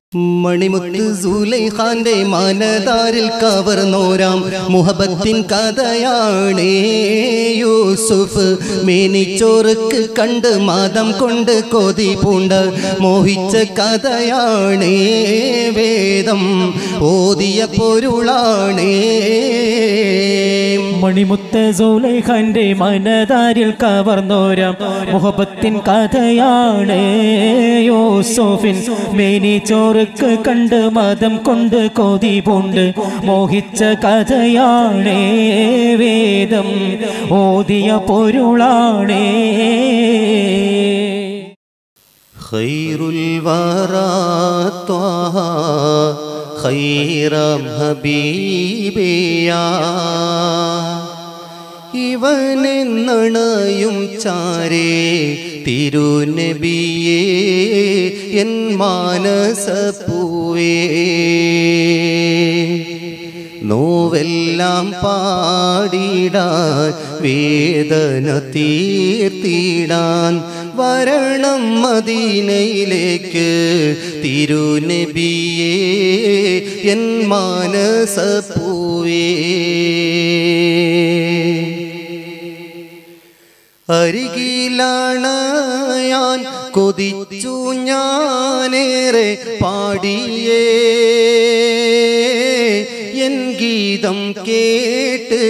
മണിമുത്ത് സൂലൈഖാന്റെ മനതാരിൽ കവർന്നോരാം മുഹബത്തിൻ കഥയാണേ യൂസുഫ് മേനിച്ചോറുക്ക് കണ്ട് മതം കൊണ്ട് കൊതി പൂണ്ട് മോഹിച്ച കഥയാണേ വേദം ഓതിയ പൊരുളാണേ മണിമുത്ത സൗലൈഖാന്റെ മനതാരിൽ കവർന്നോരം മുഹബത്തിൻ കഥയാണ് യോസോഫിൻ മേനി ചോറുക്ക് കണ്ട് മതം കൊണ്ട് കൊതി പൂണ്ട് മോഹിച്ച കഥയാണ് വേദം ഓതിയ പൊരുളാണേ خير الورى طه خير ഹബീബിയാ ഇവനെന്നണയും ചാരേ തിരുനബിയേ എൻ മാനസപ്പൂവേ നോവെല്ലാം പാടിടാൻ വേദന തീർത്തിടാൻ വരണം മദീനയിലേക്ക് തിരുനബിയേ എൻ മാനസപ്പൂവേ അരികിലാണ് ഞാൻ കൊതിച്ചു ഞാനേറെ പാടിയേ എൻ ഗീതം കേട്ട്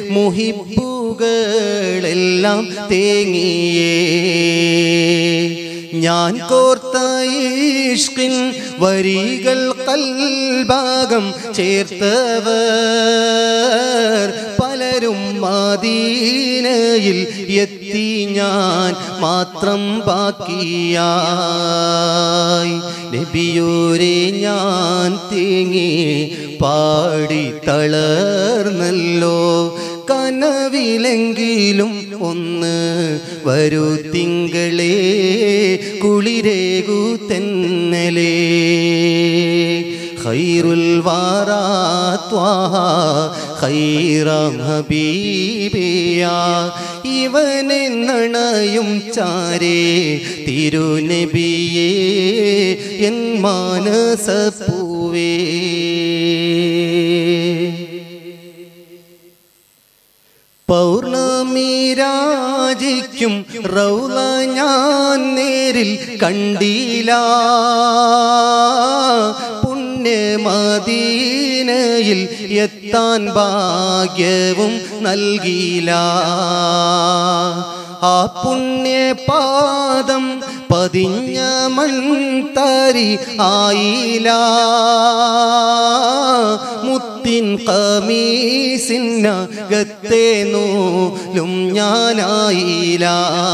മുഹിപ്പുകളെല്ലാം തേങ്ങിയേ ഞാൻ കോർത്ത ഇഷ്കിൻ വരികൾ കൽഭാഗം ചേർത്തവർ പലരും മാദീനയിൽ എത്തി ഞാൻ മാത്രം ബാക്കിയായി നബിയോരെ ഞാൻ തേങ്ങി പാടി തളർന്നല്ലോ കനവിലെങ്കിലും ഒന്ന് വരൂ തിങ്കളേ കുളിരേകു തെന്നലേ ഖൈറുൽ വാറാ ത്വാഹ ഖൈറാം ഹബീബിയാ ഇവനെ നണയും ചാരേ തിരുനബിയേ എൻ മാനസപ്പൂവേ പൗർണമി രാജിക്കും റൗള ഞാൻ നേരിൽ കണ്ടില്ല പുണ്യമദീനയിൽ എത്താൻ ഭാഗ്യവും നൽകിയില്ല ആ പുണ്യപാദം പതിഞ്ഞ മൺതരി ആയില്ല മുത്തിൻ കമീസിനകത്തെ നൂലും ഞാനായില്ല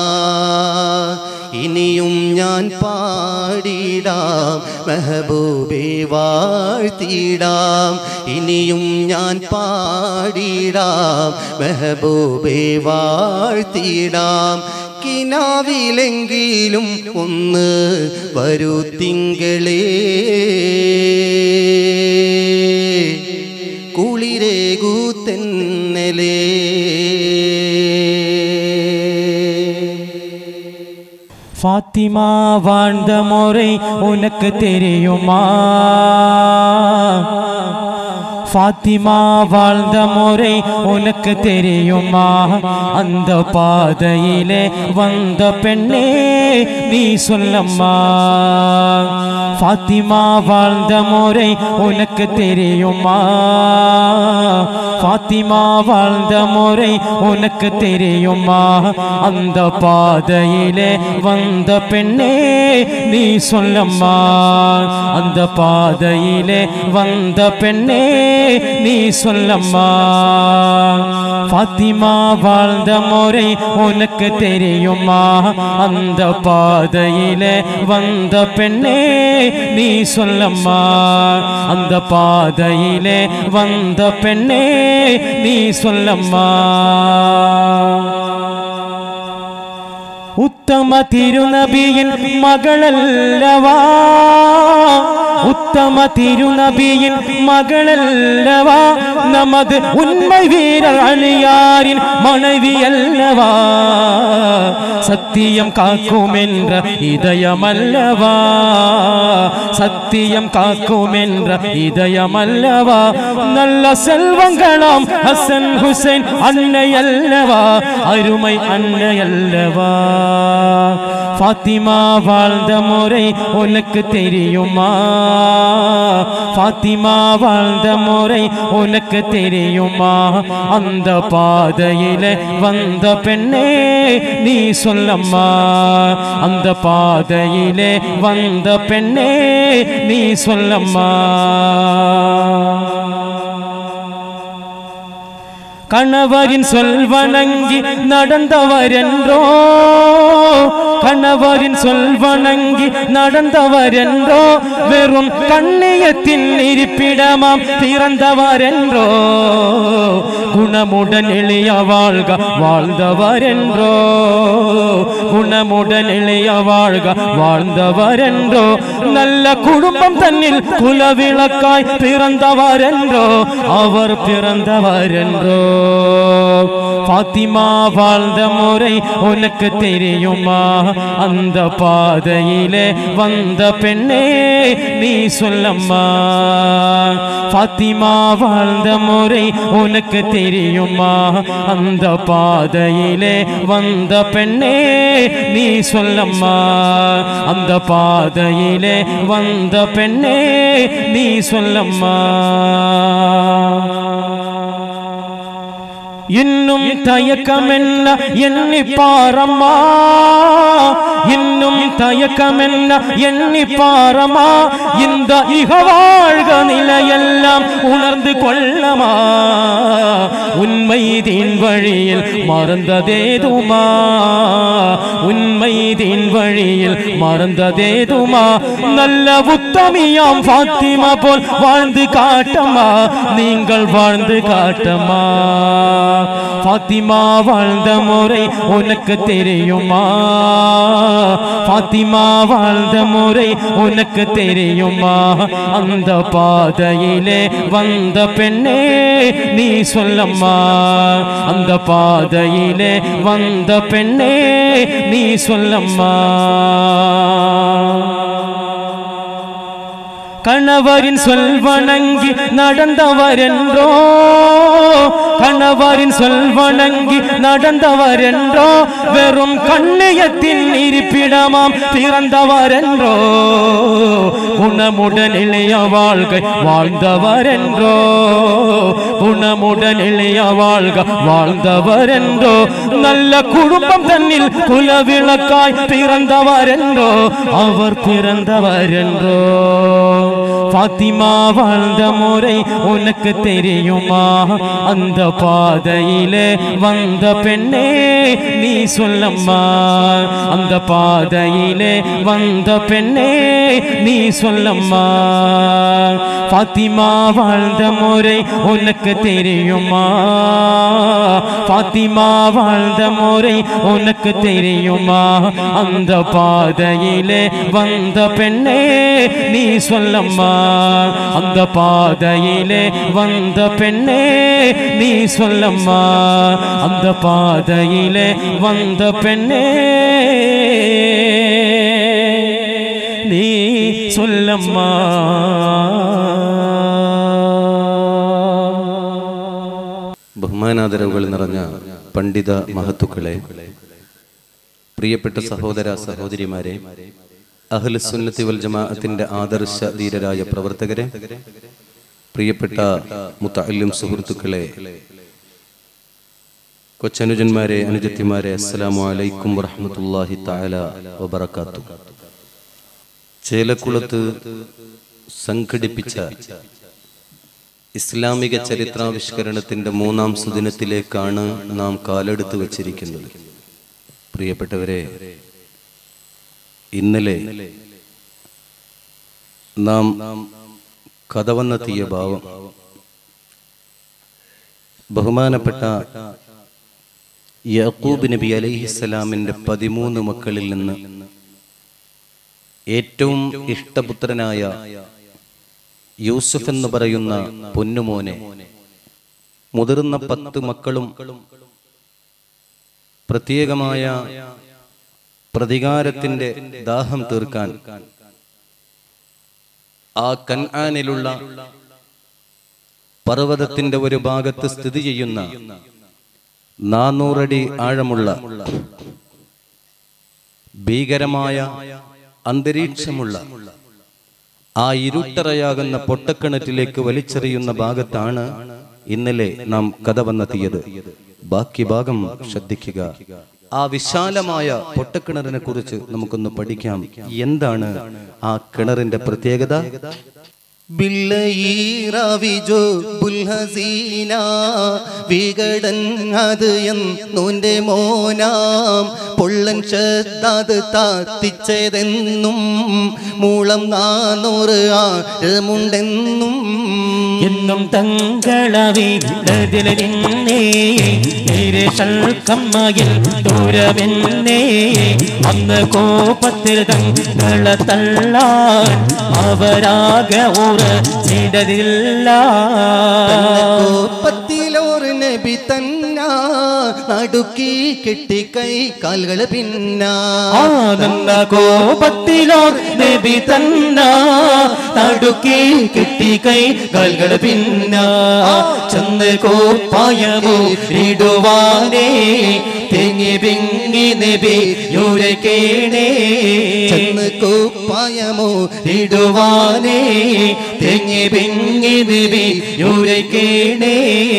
ഇനിയും ഞാൻ പാടിടാം മെഹബൂബെ വാഴ്ത്തിടാം ഇനിയും ഞാൻ പാടിടാം മെഹബൂബെ വാഴ്ത്തിടാം കിനാവിലെങ്കിലും ഒന്ന് വരൂ തിങ്കളേ കുളിരേകൂ തെന്നലേ ஃபாத்திமா வாழ்ந்த முறை உனக்கு தெரியுமா ஃபாத்திமா வாழ்ந்த முறை உனக்கு தெரியுமா அந்த பாதையிலே வந்த பெண்ணே நீ சொல்லம்மா ஃபாத்திமா வாழ்ந்த முறை உனக்கு தெரியுமா ஃபாத்திமா வாழ்ந்த முறை உனக்கு தெரியுமா அந்த பாதையிலே வந்த பெண்ணே நீ சொல்லம்மா அந்த பாதையிலே வந்த பெண்ணே நீ சொல்லம்மா ஃபாத்திமா வாழ்ந்த முறை உனக்கு தெரியுமா அந்த பாதையிலே வந்த பெண்ணே நீ சொல்லம்மா அந்த பாதையிலே வந்த பெண்ணே நீ சொல்லம்மா ഉത്തമ തിരുനബിയൻ മകളല്ലവാ ഉത്തമ തിരുനബിயின் மகளல்லவா நமது உண்மை வீரர் அழியாரின் மனைவி அல்லவா சத்தியம் காக்கும் என்ற இதயம் அல்லவா சத்தியம் காக்கும் என்ற இதயம் அல்லவா நல்ல செல்வங்களாம் ஹசன் ஹுசைன் அன்னை அல்லவா அருமை அன்னை அல்லவா ஃபாத்திமா வாழ்ந்த முறை உனக்கு தெரியுமா ஃபாத்திமா வாழ்ந்த முறை உனக்கு தெரியுமா அந்த பாதையில வந்த பெண்ணே நீ சொல்லம்மா அந்த பாதையிலே வந்த பெண்ணே நீ சொல்லம்மா கணவரின் சொல்வணங்கி நடந்தவரென்றோ கணவரின் சொல்வணங்கி நடந்தவரென்றோ வெறும் கண்ணியத்தின் இருப்பிடமாம் பிறந்தவரென்றோ குணமுடன் எளிய வாழ்க வாழ்ந்தவரென்றோ குணமுடன் எளிய வாழ்க வாழ்ந்தவரென்றோ நல்ல குடும்பம் தன்னில் குலவிளக்காய் பிறந்தவரென்றோ அவர் பிறந்தவரென்றோ பாத்திமா வாழ்ந்த முறை உனக்கு தெரியுமா அந்த பாதையிலே வந்த பெண்ணே நீ சொல்லம்மா பாத்திமா வாழ்ந்த முறை உனக்கு தெரியுமா அந்த பாதையிலே வந்த பெண்ணே நீ சொல்லம்மா அந்த பாதையிலே வந்த பெண்ணே நீ சொல்லம்மா இன்னும் தயக்கமென்ன எண்ணி பாரம்மா இன்னும் தயக்கமென்ன எண்ணி பாரமா இந்த இகவாழ்க நிலையெல்லாம் உணர்ந்து கொள்ளமா உண்மை தீன் வழியில் மறந்ததேதுமா உண்மை தீன் வழியில் மறந்ததேதுமா நல்ல உத்தமியாம் பாத்திமா போல் வாழ்ந்து காட்டமா நீங்கள் வாழ்ந்து காட்டமா பாத்திமா வாழ்ந்த முறை உனக்கு தெரியுமா பாத்திமா வாழ்ந்த முறை உனக்கு தெரியுமா அந்த பாதையிலே வந்த பெண்ணே நீ சொல்லம்மா அந்த பாதையிலே வந்த பெண்ணே நீ சொல்லம்மா கணவரின் சொல்வணங்கி நடந்தவரென்றோ கணவரின் சொல்வணங்கி நடந்தவரென்றோ வெறும் கண்ணியத்தின் இருப்பிடமாம் பிறந்தவரென்றோ குணமுடன் இளைய வாழ்க்கை வாழ்ந்தவரென்றோ குணமுடன் இளைய வாழ்க வாழ்ந்தவரென்றோ நல்ல குடும்பம் தன்னில் குலவிளக்காய் பிறந்தவரென்றோ அவர் பிறந்தவரென்றோ பாத்திமா வாழ்ந்த முறை உனக்கு தெரியுமா அந்த பாதையிலே வந்த பெண்ணே நீ சொல்லம்மா அந்த பாதையிலே வந்த பெண்ணே நீ சொல்லம்மா பாத்திமா வாழ்ந்த முறை உனக்கு தெரியுமா பாத்திமா வாழ்ந்த முறை உனக்கு தெரியுமா அந்த பாதையிலே வந்த பெண்ணே நீ சொல்லம்மா அந்த பாதையிலே வந்த பெண்ணே நீ சொல்லம்மா அந்த பாதையிலே வந்த பெண்ணே നീ ചൊല്ലമ്മ ബഹുമാനാദരവുകൾ നിറഞ്ഞ പണ്ഡിത മഹത്തുക്കളെ പ്രിയപ്പെട്ട സഹോദര സഹോദരിമാരെ അഹ്ലു സുന്നത്തി വൽ ജമാഅത്തിന്റെ ആദർശ ധീരരായ പ്രവർത്തകരെ പ്രിയപ്പെട്ട മുത്തല്ലും സുഹൃത്തുക്കളെ കൊച്ചനുജന്മാരെ അനുജത്തിമാരെ അസ്സലാമു അലൈക്കും വറഹ്മത്തുള്ളാഹി തആല വബറകാത്തു ചേലക്കുളത്ത് സംഘടിപ്പിച്ച ഇസ്ലാമിക ചരിത്രാവിഷ്കരണത്തിന്റെ മൂന്നാം സുദിനത്തിലേക്കാണ് നാം കാലെടുത്ത് വച്ചിരിക്കുന്നത് പ്രിയപ്പെട്ടവരെ ഇന്നലെ നാം കഥവന്നെത്തിയ ഭാവം ബഹുമാനപ്പെട്ട യാക്കൂബ് നബി അലൈഹിസ്സലാമിന്റെ പതിമൂന്ന് മക്കളിൽ നിന്ന് ഏറ്റവും ഇഷ്ടപുത്രനായ യൂസുഫ് എന്ന് പറയുന്ന പൊന്നുമോനെ മുതിർന്ന പത്ത് മക്കളും പ്രത്യേകമായ പ്രതികാരത്തിന്റെ ദാഹം തീർക്കാൻ ആ കൻആനിലുള്ള പർവ്വതത്തിന്റെ ഒരു ഭാഗത്ത് സ്ഥിതി ചെയ്യുന്ന നാനൂറടി ആഴമുള്ള ഭീകരമായ അന്തരീക്ഷമുള്ള ആ ഇരുട്ടറയാകുന്ന പൊട്ടക്കിണറ്റിലേക്ക് വലിച്ചെറിയുന്ന ഭാഗത്താണ് ഇന്നലെ നാം കഥ വന്നെത്തിയത് ബാക്കി ഭാഗം ശ്രദ്ധിക്കുക ആ വിശാലമായ പൊട്ടക്കിണറിനെ കുറിച്ച് നമുക്കൊന്ന് പഠിക്കാം എന്താണ് ആ കിണറിന്റെ പ്രത്യേകത ബില്ലയീറാവിജോ ബുൽഹസീന വികടൻ അത് എന്നൂന്റെ മോനാം പൊള്ളൻ ശബ്ദത് താത്തിച്ചതെന്നും മൂളം നാനൂറ് ആഴമുണ്ടെന്നും എന്നും തങ്കളവിടതിൽ നിന്നേ കമ്മയിൽ ദൂരമെന്നേ അന്ന് കോപത്തിൽ തങ്ങളെ തള്ളാൻ അവരാകെ ഉറച്ചിടതില്ല കോപ്പത്തിലോർ നബി തന്ന നടുക്കി കെട്ടി കൈ കാലുകൾ പിന്നാ ആനന്ദ കോപത്തിലോർ നബി തന്ന നടുക്കി കിട്ടി കൈ കാൽകൾ പിന്ന ചെന്ന് കോപ്പായമോ ഇടുവാനേ തെങ്ങി പിങ്ങി നബി യുരക്കേണേ ചെന്ന് കോപ്പായമോ ഇടുവാനേ തെങ്ങി പിങ്ങി നബി യുരക്കേണേ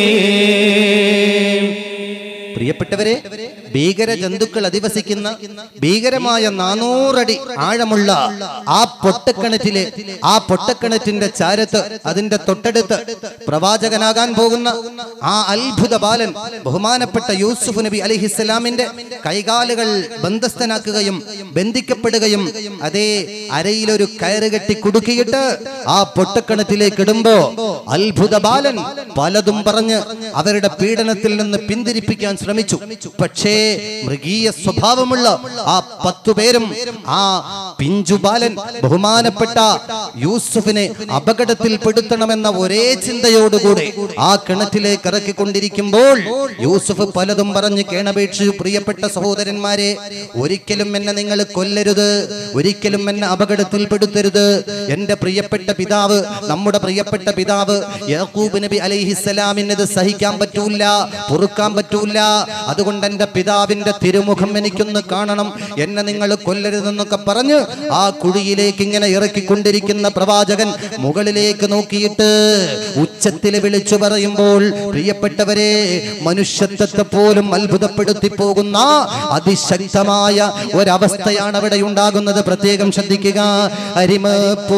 പ്രിയപ്പെട്ടവരെ ഭീകര ജന്തുക്കൾ അധിവസിക്കുന്ന ഭീകരമായ നാനൂറടി ആഴമുള്ള ആ പൊട്ടക്കിണറ്റിലെ ആ പൊട്ടക്കിണറ്റിന്റെ ചാരത്ത് അതിന്റെ തൊട്ടടുത്ത് പ്രവാചകനാകാൻ പോകുന്ന ആ അത്ഭുത ബാലൻ ബഹുമാനപ്പെട്ട യൂസുഫ് നബി അലിഹിസ്സലാമിന്റെ കൈകാലുകൾ ബന്ധസ്ഥനാക്കുകയും ബന്ധിക്കപ്പെടുകയും അതേ അരയിലൊരു കയറ് കെട്ടി കുടുക്കിയിട്ട് ആ പൊട്ടക്കിണറ്റിലേക്ക് ഇടുമ്പോ അത്ഭുത ബാലൻ പലതും പറഞ്ഞ് അവരുടെ പീഡനത്തിൽ നിന്ന് പിന്തിരിപ്പിക്കാൻ ശ്രമിച്ചു പക്ഷേ മൃഗീയ സ്വഭാവമുള്ള ആ പത്തു പേരും ആ പിഞ്ചു ബാലൻ ബഹുമാനപ്പെട്ട യൂസുഫിനെ അപകടത്തിൽ പെടുത്തണമെന്ന ഒരേ ചിന്തയോടുകൂടെ ആ കിണറ്റിലേക്ക് ഇറക്കിക്കൊണ്ടിരിക്കുമ്പോൾ യൂസുഫ് പലതും പറഞ്ഞ് കേണപേക്ഷിച്ചു പ്രിയപ്പെട്ട സഹോദരന്മാരെ ഒരിക്കലും എന്നെ നിങ്ങൾ കൊല്ലരുത് ഒരിക്കലും എന്നെ അപകടത്തിൽ പെടുത്തരുത് എന്റെ പ്രിയപ്പെട്ട പിതാവ് നമ്മുടെ പ്രിയപ്പെട്ട പിതാവ് യാക്കൂബ് നബി അലൈഹിസ്സലാമിന് ഇത് സഹിക്കാൻ പറ്റൂല പൊറുക്കാൻ പറ്റൂല അതുകൊണ്ട് എന്റെ പിതാവിന്റെ തിരുമുഖം എനിക്കൊന്ന് കാണണം എന്നെ നിങ്ങൾ കൊല്ലരുതെന്നൊക്കെ പറഞ്ഞ് ആ കുഴിയിലേക്ക് ഇങ്ങനെ ഇറക്കിക്കൊണ്ടിരിക്കുന്ന പ്രവാചകൻ മുകളിലേക്ക് നോക്കിയിട്ട് ഉച്ചത്തിൽ വിളിച്ചു പറയുമ്പോൾ പ്രിയപ്പെട്ടവരെ മനുഷ്യത്വത്തെ പോലും അത്ഭുതപ്പെടുത്തി പോകുന്ന അതിശക്തമായ ഒരവസ്ഥയാണ് അവിടെ ഉണ്ടാകുന്നത് പ്രത്യേകം ശ്രദ്ധിക്കുക അരിമപ്പൂ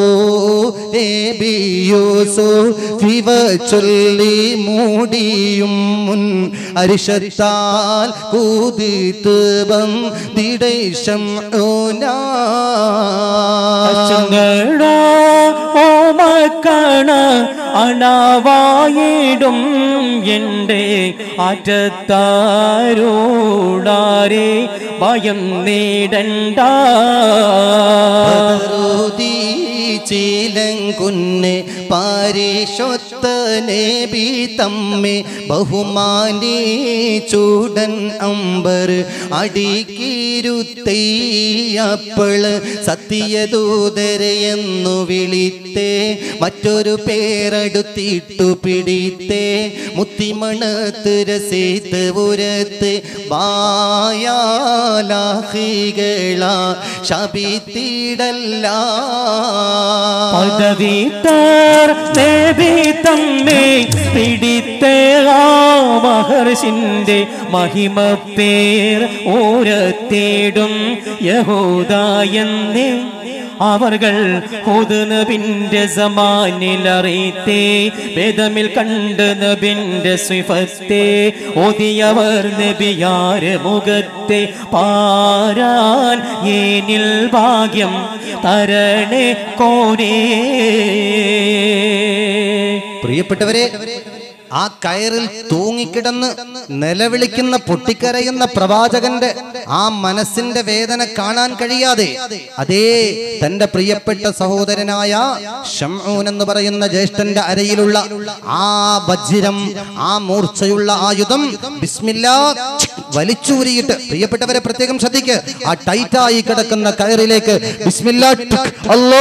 ഫിവ ചൊല്ലി മൂടിയും മുൻ അരിശത്താൽ കൂതിത്ത് ബന്ധിടേശം അശങ്ങളോ ഓമക്കണ അണവായിടും എൻ്റെ ആറ്റത്താരോടാരെ ഭയം നേടണ്ട ചീലങ്കുന്നെ പാരിശൊത്തനെ ബി തമ്മെ ബഹുമാനി ചൂടൻ അമ്പർ അടിക്കിരുത്തയ്യപ്പള് സത്യദൂതരയെന്നു വിളിത്തേ മറ്റൊരു പേരടുത്തിട്ടു പിടിത്തേ മുത്തിമണത്ത് രസീത്ത് ഉരത്ത് വായാലാഹികള ശപിത്തിടല്ല പദവിത്താർ ദേവി തമ്മെ പിടിത്തേ ആ മഹർഷിന്റെ മഹിമ പേർ ഓരത്തേടും യഹൂദായെന്നേ അവർകൾ ഹുദനബിന്റെ സമാനിലറിയത്തെ വേദമിൽ കണ്ട് നബിന്റെ സ്വിഫത്തെ ഓതിയവർ നബിയാര് മുഖത്തെ പാരാൻ ഏനിൽ ഭാഗ്യം തരണേ കോരേ പ്രിയപ്പെട്ടവരെ ആ കയറിൽ തൂങ്ങിക്കിടന്ന് നിലവിളിക്കുന്ന പൊട്ടിക്കരയുന്ന പ്രവാചകന്റെ ആ മനസ്സിന്റെ വേദന കാണാൻ കഴിയാതെ അതേ തന്റെ പ്രിയപ്പെട്ട സഹോദരനായ ഷംഊൻ എന്ന് പറയുന്ന ജ്യേഷ്ഠന്റെ അരയിലുള്ള ആ വജ്രം ആ മൂർച്ചയുള്ള ആയുധം ബിസ്മില്ലാ വലിച്ചൂരിയിട്ട് പ്രിയപ്പെട്ടവരെ പ്രത്യേകം ശ്രദ്ധിക്ക് ആ ടൈറ്റായി കിടക്കുന്ന കയറിലേക്ക് ബിസ്മില്ലാ ടിക്, അല്ലാ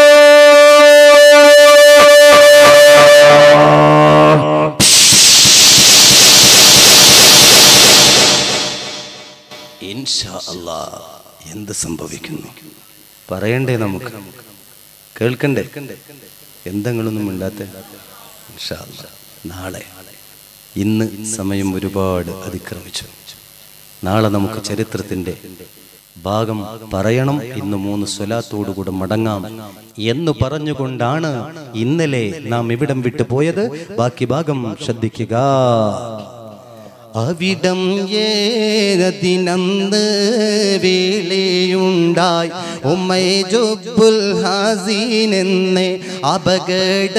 ഇൻഷാ അല്ലാ എന്ത് സംഭവിക്കുന്നു പറയണ്ടേ നമുക്ക് കേൾക്കണ്ടേ എന്തെങ്കിലൊന്നും ഇല്ലാത്ത ഇൻഷാ അല്ലാ. നാളെ ഇന്ന് സമയം ഒരുപാട് അതിക്രമിച്ചു നാളെ നമുക്ക് ചരിത്രത്തിന്റെ ഭാഗം പറയണം ഇന്ന് മൂന്ന് സ്വലാത്തോടുകൂടെ മടങ്ങാം എന്ന് പറഞ്ഞുകൊണ്ടാണ് ഇന്നലെ നാം ഇവിടം വിട്ടു പോയത് ബാക്കി ഭാഗം ശ്രദ്ധിക്കുക അവിടം ഏകദിനന്ന് വേളയുണ്ടായി ഉമ്മൈ ജുബുൽ ഹാസീനെന്ന് അപകട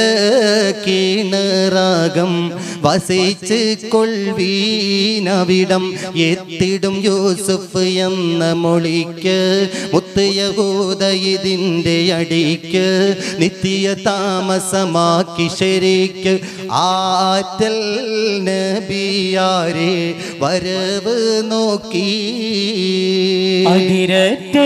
കിണറാകം വസിച്ച് കൊൾവീനവിടം എത്തിടും യൂസുഫ് എന്ന മൊഴിക്ക് മുത്തയഹൂദ ഇതിൻ്റെ അടിക്ക് നിത്യ താമസമാക്കി ശരിക്ക് ആറ്റൽ നബിയാരെ വരവ് നോക്കി അതിരത്തെ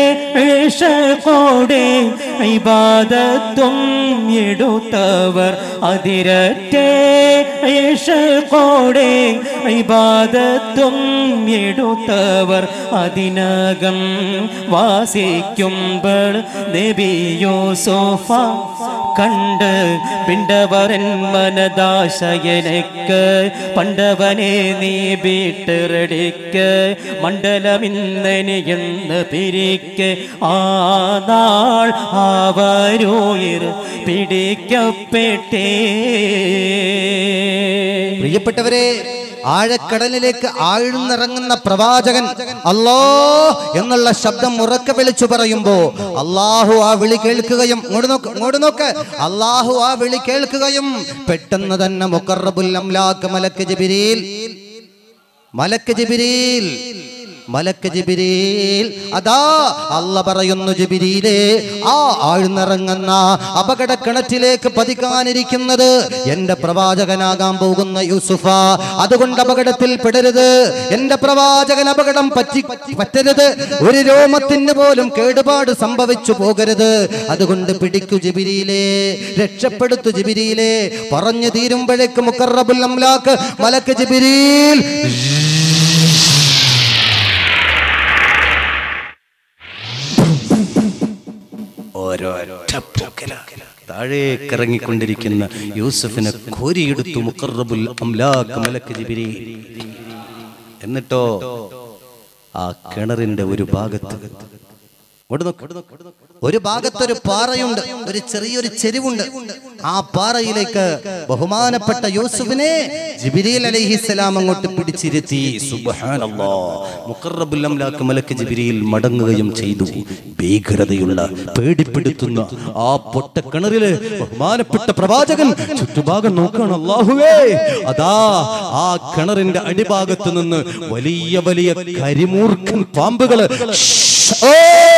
ഏഷകോടെ ഇബാദത്തും എടുത്തവർ അതിരത്തെ ഏഷകോടെ ഇബാദത്തും എടുത്തവർ അതിനകം വാസിക്കുമ്പോൾ നബിയോ സോഫ കണ്ട് പിണ്ടവരൻ മനദാശയനക്ക് പണ്ടവനെ നീ വീട്ടിറടിക്ക് മണ്ഡലമിന്നനെ എന്ന് പിരിക്ക് ആ നാൾ അവരോയിർ പിടിക്കപ്പെട്ടേ പ്രിയപ്പെട്ടവരെ ആഴക്കടലിലേക്ക് ആഴ്ന്നിറങ്ങുന്ന പ്രവാചകൻ അല്ലോ എന്നുള്ള ശബ്ദം ഉറക്കെ വിളിച്ചു പറയുമ്പോ അള്ളാഹു ആ വിളി കേൾക്കുകയും ഇങ്ങോട്ട് നോക്ക് ഇങ്ങോട്ട് നോക്ക് അള്ളാഹു ആ വിളി കേൾക്കുകയും പെട്ടെന്ന് തന്നെ മുക്കറബുൽ അംലാക്ക് മലക്ക് ജിബിരിയിൽ മലക്ക് ജിബിരിയിൽ മലക്ക് ജിബിരിയിൽ അതാ അല്ല പറയുന്നു ജിബിരിയിലെ ആ ആഴ്ന്നിറങ്ങുന്ന അപകട കിണറ്റിലേക്ക് പതിക്കാനിരിക്കുന്നത് എന്റെ പ്രവാചകനാകാൻ പോകുന്ന യൂസുഫ അതുകൊണ്ട് അപകടത്തിൽ പെടരുത് എന്റെ പ്രവാചകൻ അപകടം പറ്റി പറ്റരുത് ഒരു രോമത്തിന് പോലും കേടുപാട് സംഭവിച്ചു പോകരുത് അതുകൊണ്ട് പിടിക്കു ജിബിരിയിലെ രക്ഷപ്പെടുത്തു ജിബിരിയിലെ പറഞ്ഞു തീരുമ്പോഴേക്ക് മുക്കറബുൽ അംലാക്ക് മലക്ക് ജിബിരിയിൽ ഓരോരൊറ്റ പോക്കല. താഴേക്കിറങ്ങിക്കൊണ്ടിരിക്കുന്ന യൂസഫിനെ കോരിയെടുത്തു മുഖറബുൽ അംലാക്ക് മലക്ക് ജിബിരി എന്നിട്ടോ ആ കിണറിന്റെ ഒരു ഭാഗത്ത് ഇങ്ങോട്ട് നോക്ക്, ഇങ്ങോട്ട് നോക്ക്, ഇങ്ങോട്ട് നോക്ക്. ഒരു ഭാഗത്തൊരു പാറയുണ്ട് ഒരു ചെറിയൊരു ചെരിവുണ്ട് ആ പാറയിലേക്ക് ബഹുമാനപ്പെട്ട യൂസുഫിനെ ജിബിരിൽ അലൈഹിസ്സലാം അങ്ങോട്ട് പിടിച്ചിരുത്തി സുബ്ഹാനല്ലാ. മുഖറബുൽ അംലാക്ക് മലക്ക് ജിബിരിയിൽ മടങ്ങുകയും ചെയ്തു ഭീകരതയുള്ള പേടിപ്പെടുത്തുന്ന ആ പൊട്ടക്കിണറില് ബഹുമാനപ്പെട്ട പ്രവാചകൻ ചുറ്റുഭാഗം നോക്കണം അല്ലാഹുവേ അതാ ആ കിണറിന്റെ അടിഭാഗത്ത് നിന്ന് വലിയ വലിയ കരിമൂർഖൻ പാമ്പുകള് ഓ!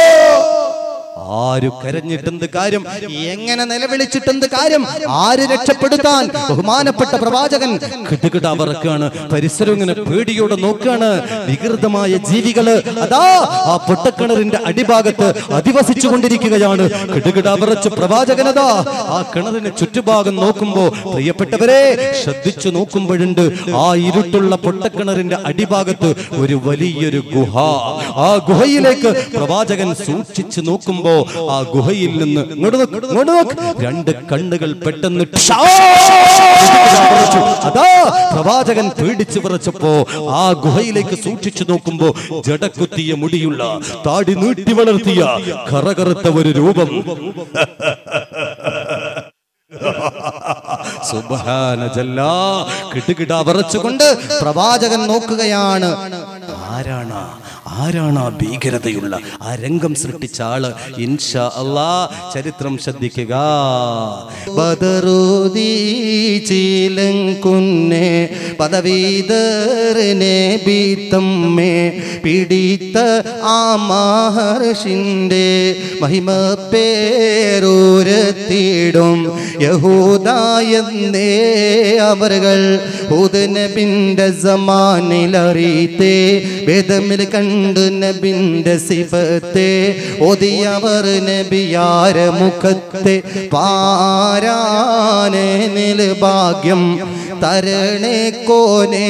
ആരു കരഞ്ഞിട്ടെന്ത് കാര്യം എങ്ങനെ നിലവിളിച്ചിട്ടെന്ത് കാര്യം ആര് രക്ഷപ്പെടുത്താൻ ബഹുമാനപ്പെട്ട പ്രവാചകൻ കിട്ടുകിട്ട അവറക്കാണ് പരിസരം ഇങ്ങനെ പേടിയോടെ നോക്കാണ് വികൃതമായ ജീവികള് അതാ ആ പൊട്ടക്കിണറിന്റെ അടിഭാഗത്ത് അധിവസിച്ചു കൊണ്ടിരിക്കുകയാണ് കിടുകിട വിറച്ച് പ്രവാചകനതാ ആ കിണറിന് ചുറ്റുഭാഗം നോക്കുമ്പോ പ്രിയപ്പെട്ടവരെ ശ്രദ്ധിച്ചു നോക്കുമ്പോഴുണ്ട് ആ ഇരുട്ടുള്ള പൊട്ടക്കിണറിന്റെ അടിഭാഗത്ത് ഒരു വലിയൊരു ഗുഹ ആ ഗുഹയിലേക്ക് പ്രവാചകൻ സൂക്ഷിച്ചു നോക്കുമ്പോ ആ ഗുഹയിൽ നിന്ന് ഇങ്ങോട്ട് നോക്ക്, ഇങ്ങോട്ട് നോക്ക്. രണ്ട് കണ്ണുകൾ പെട്ടെന്ന് ക്ഷാ! വിറച്ചു. അതാ പ്രവാചകൻ പേടിച്ചു വിറച്ചപ്പോ ആ ഗുഹയിലേക്ക് സൂക്ഷിച്ചു നോക്കുമ്പോ ജടക്കുത്തിയ മുടിയുള്ള താടി നീട്ടി വളർത്തിയ കറകറുത്ത ഒരു രൂപം സുബ്ഹാന ജല്ലാ കിട്ടുകിട വിറച്ചുകൊണ്ട് കൊണ്ട് പ്രവാചകൻ നോക്കുകയാണ് ആരാണ് ആരാണ് ആ ഭീകരതയുള്ള ആ രംഗം സൃഷ്ടിച്ച ആള് ഇൻഷാ അല്ലാ ചരിത്രം ശ്രദ്ധിക്കുക ബദറൂദി ചീലങ്കുന്നെ പദവീതറിനെ ബീത്തമ്മേ പിടിത്ത ആ മഹർഷിൻ്റെ മഹിമ പേരൂരത്തിടും യഹൂദായെന്നേ അവർകൾ ഹൂദനബിൻ്റെ സമാനിലറിയത്തെ വേദമിൽ കണ്ട് നബിൻ്റെ സിഫത്തെ ഒതിയവർ നബിയാര മുഖത്തെ പാരാനെ നിൽ ഭാഗ്യം തരണേ കോനേ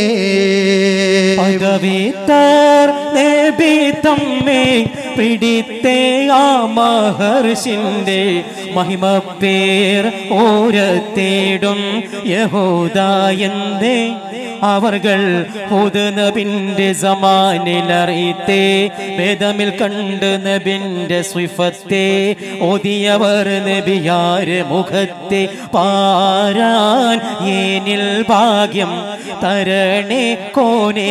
പദവിത്തർ നബി തമ്മേ പിടിത്തേ ആ മഹർഷിന്റെ മഹിമ പേർ ഓരത്തേടും യഹൂദ എന്നേ അവർകൾ നബിന്റെ സമാനിലറിയത്തെ വേദമിൽ കണ്ട് നബിന്റെ സ്വിഫത്തെ ഓതിയവർ നബിയാര് മുഖത്തെ പാരാൻ ഏനിൽ ഭാഗ്യം തരണേ കോനേ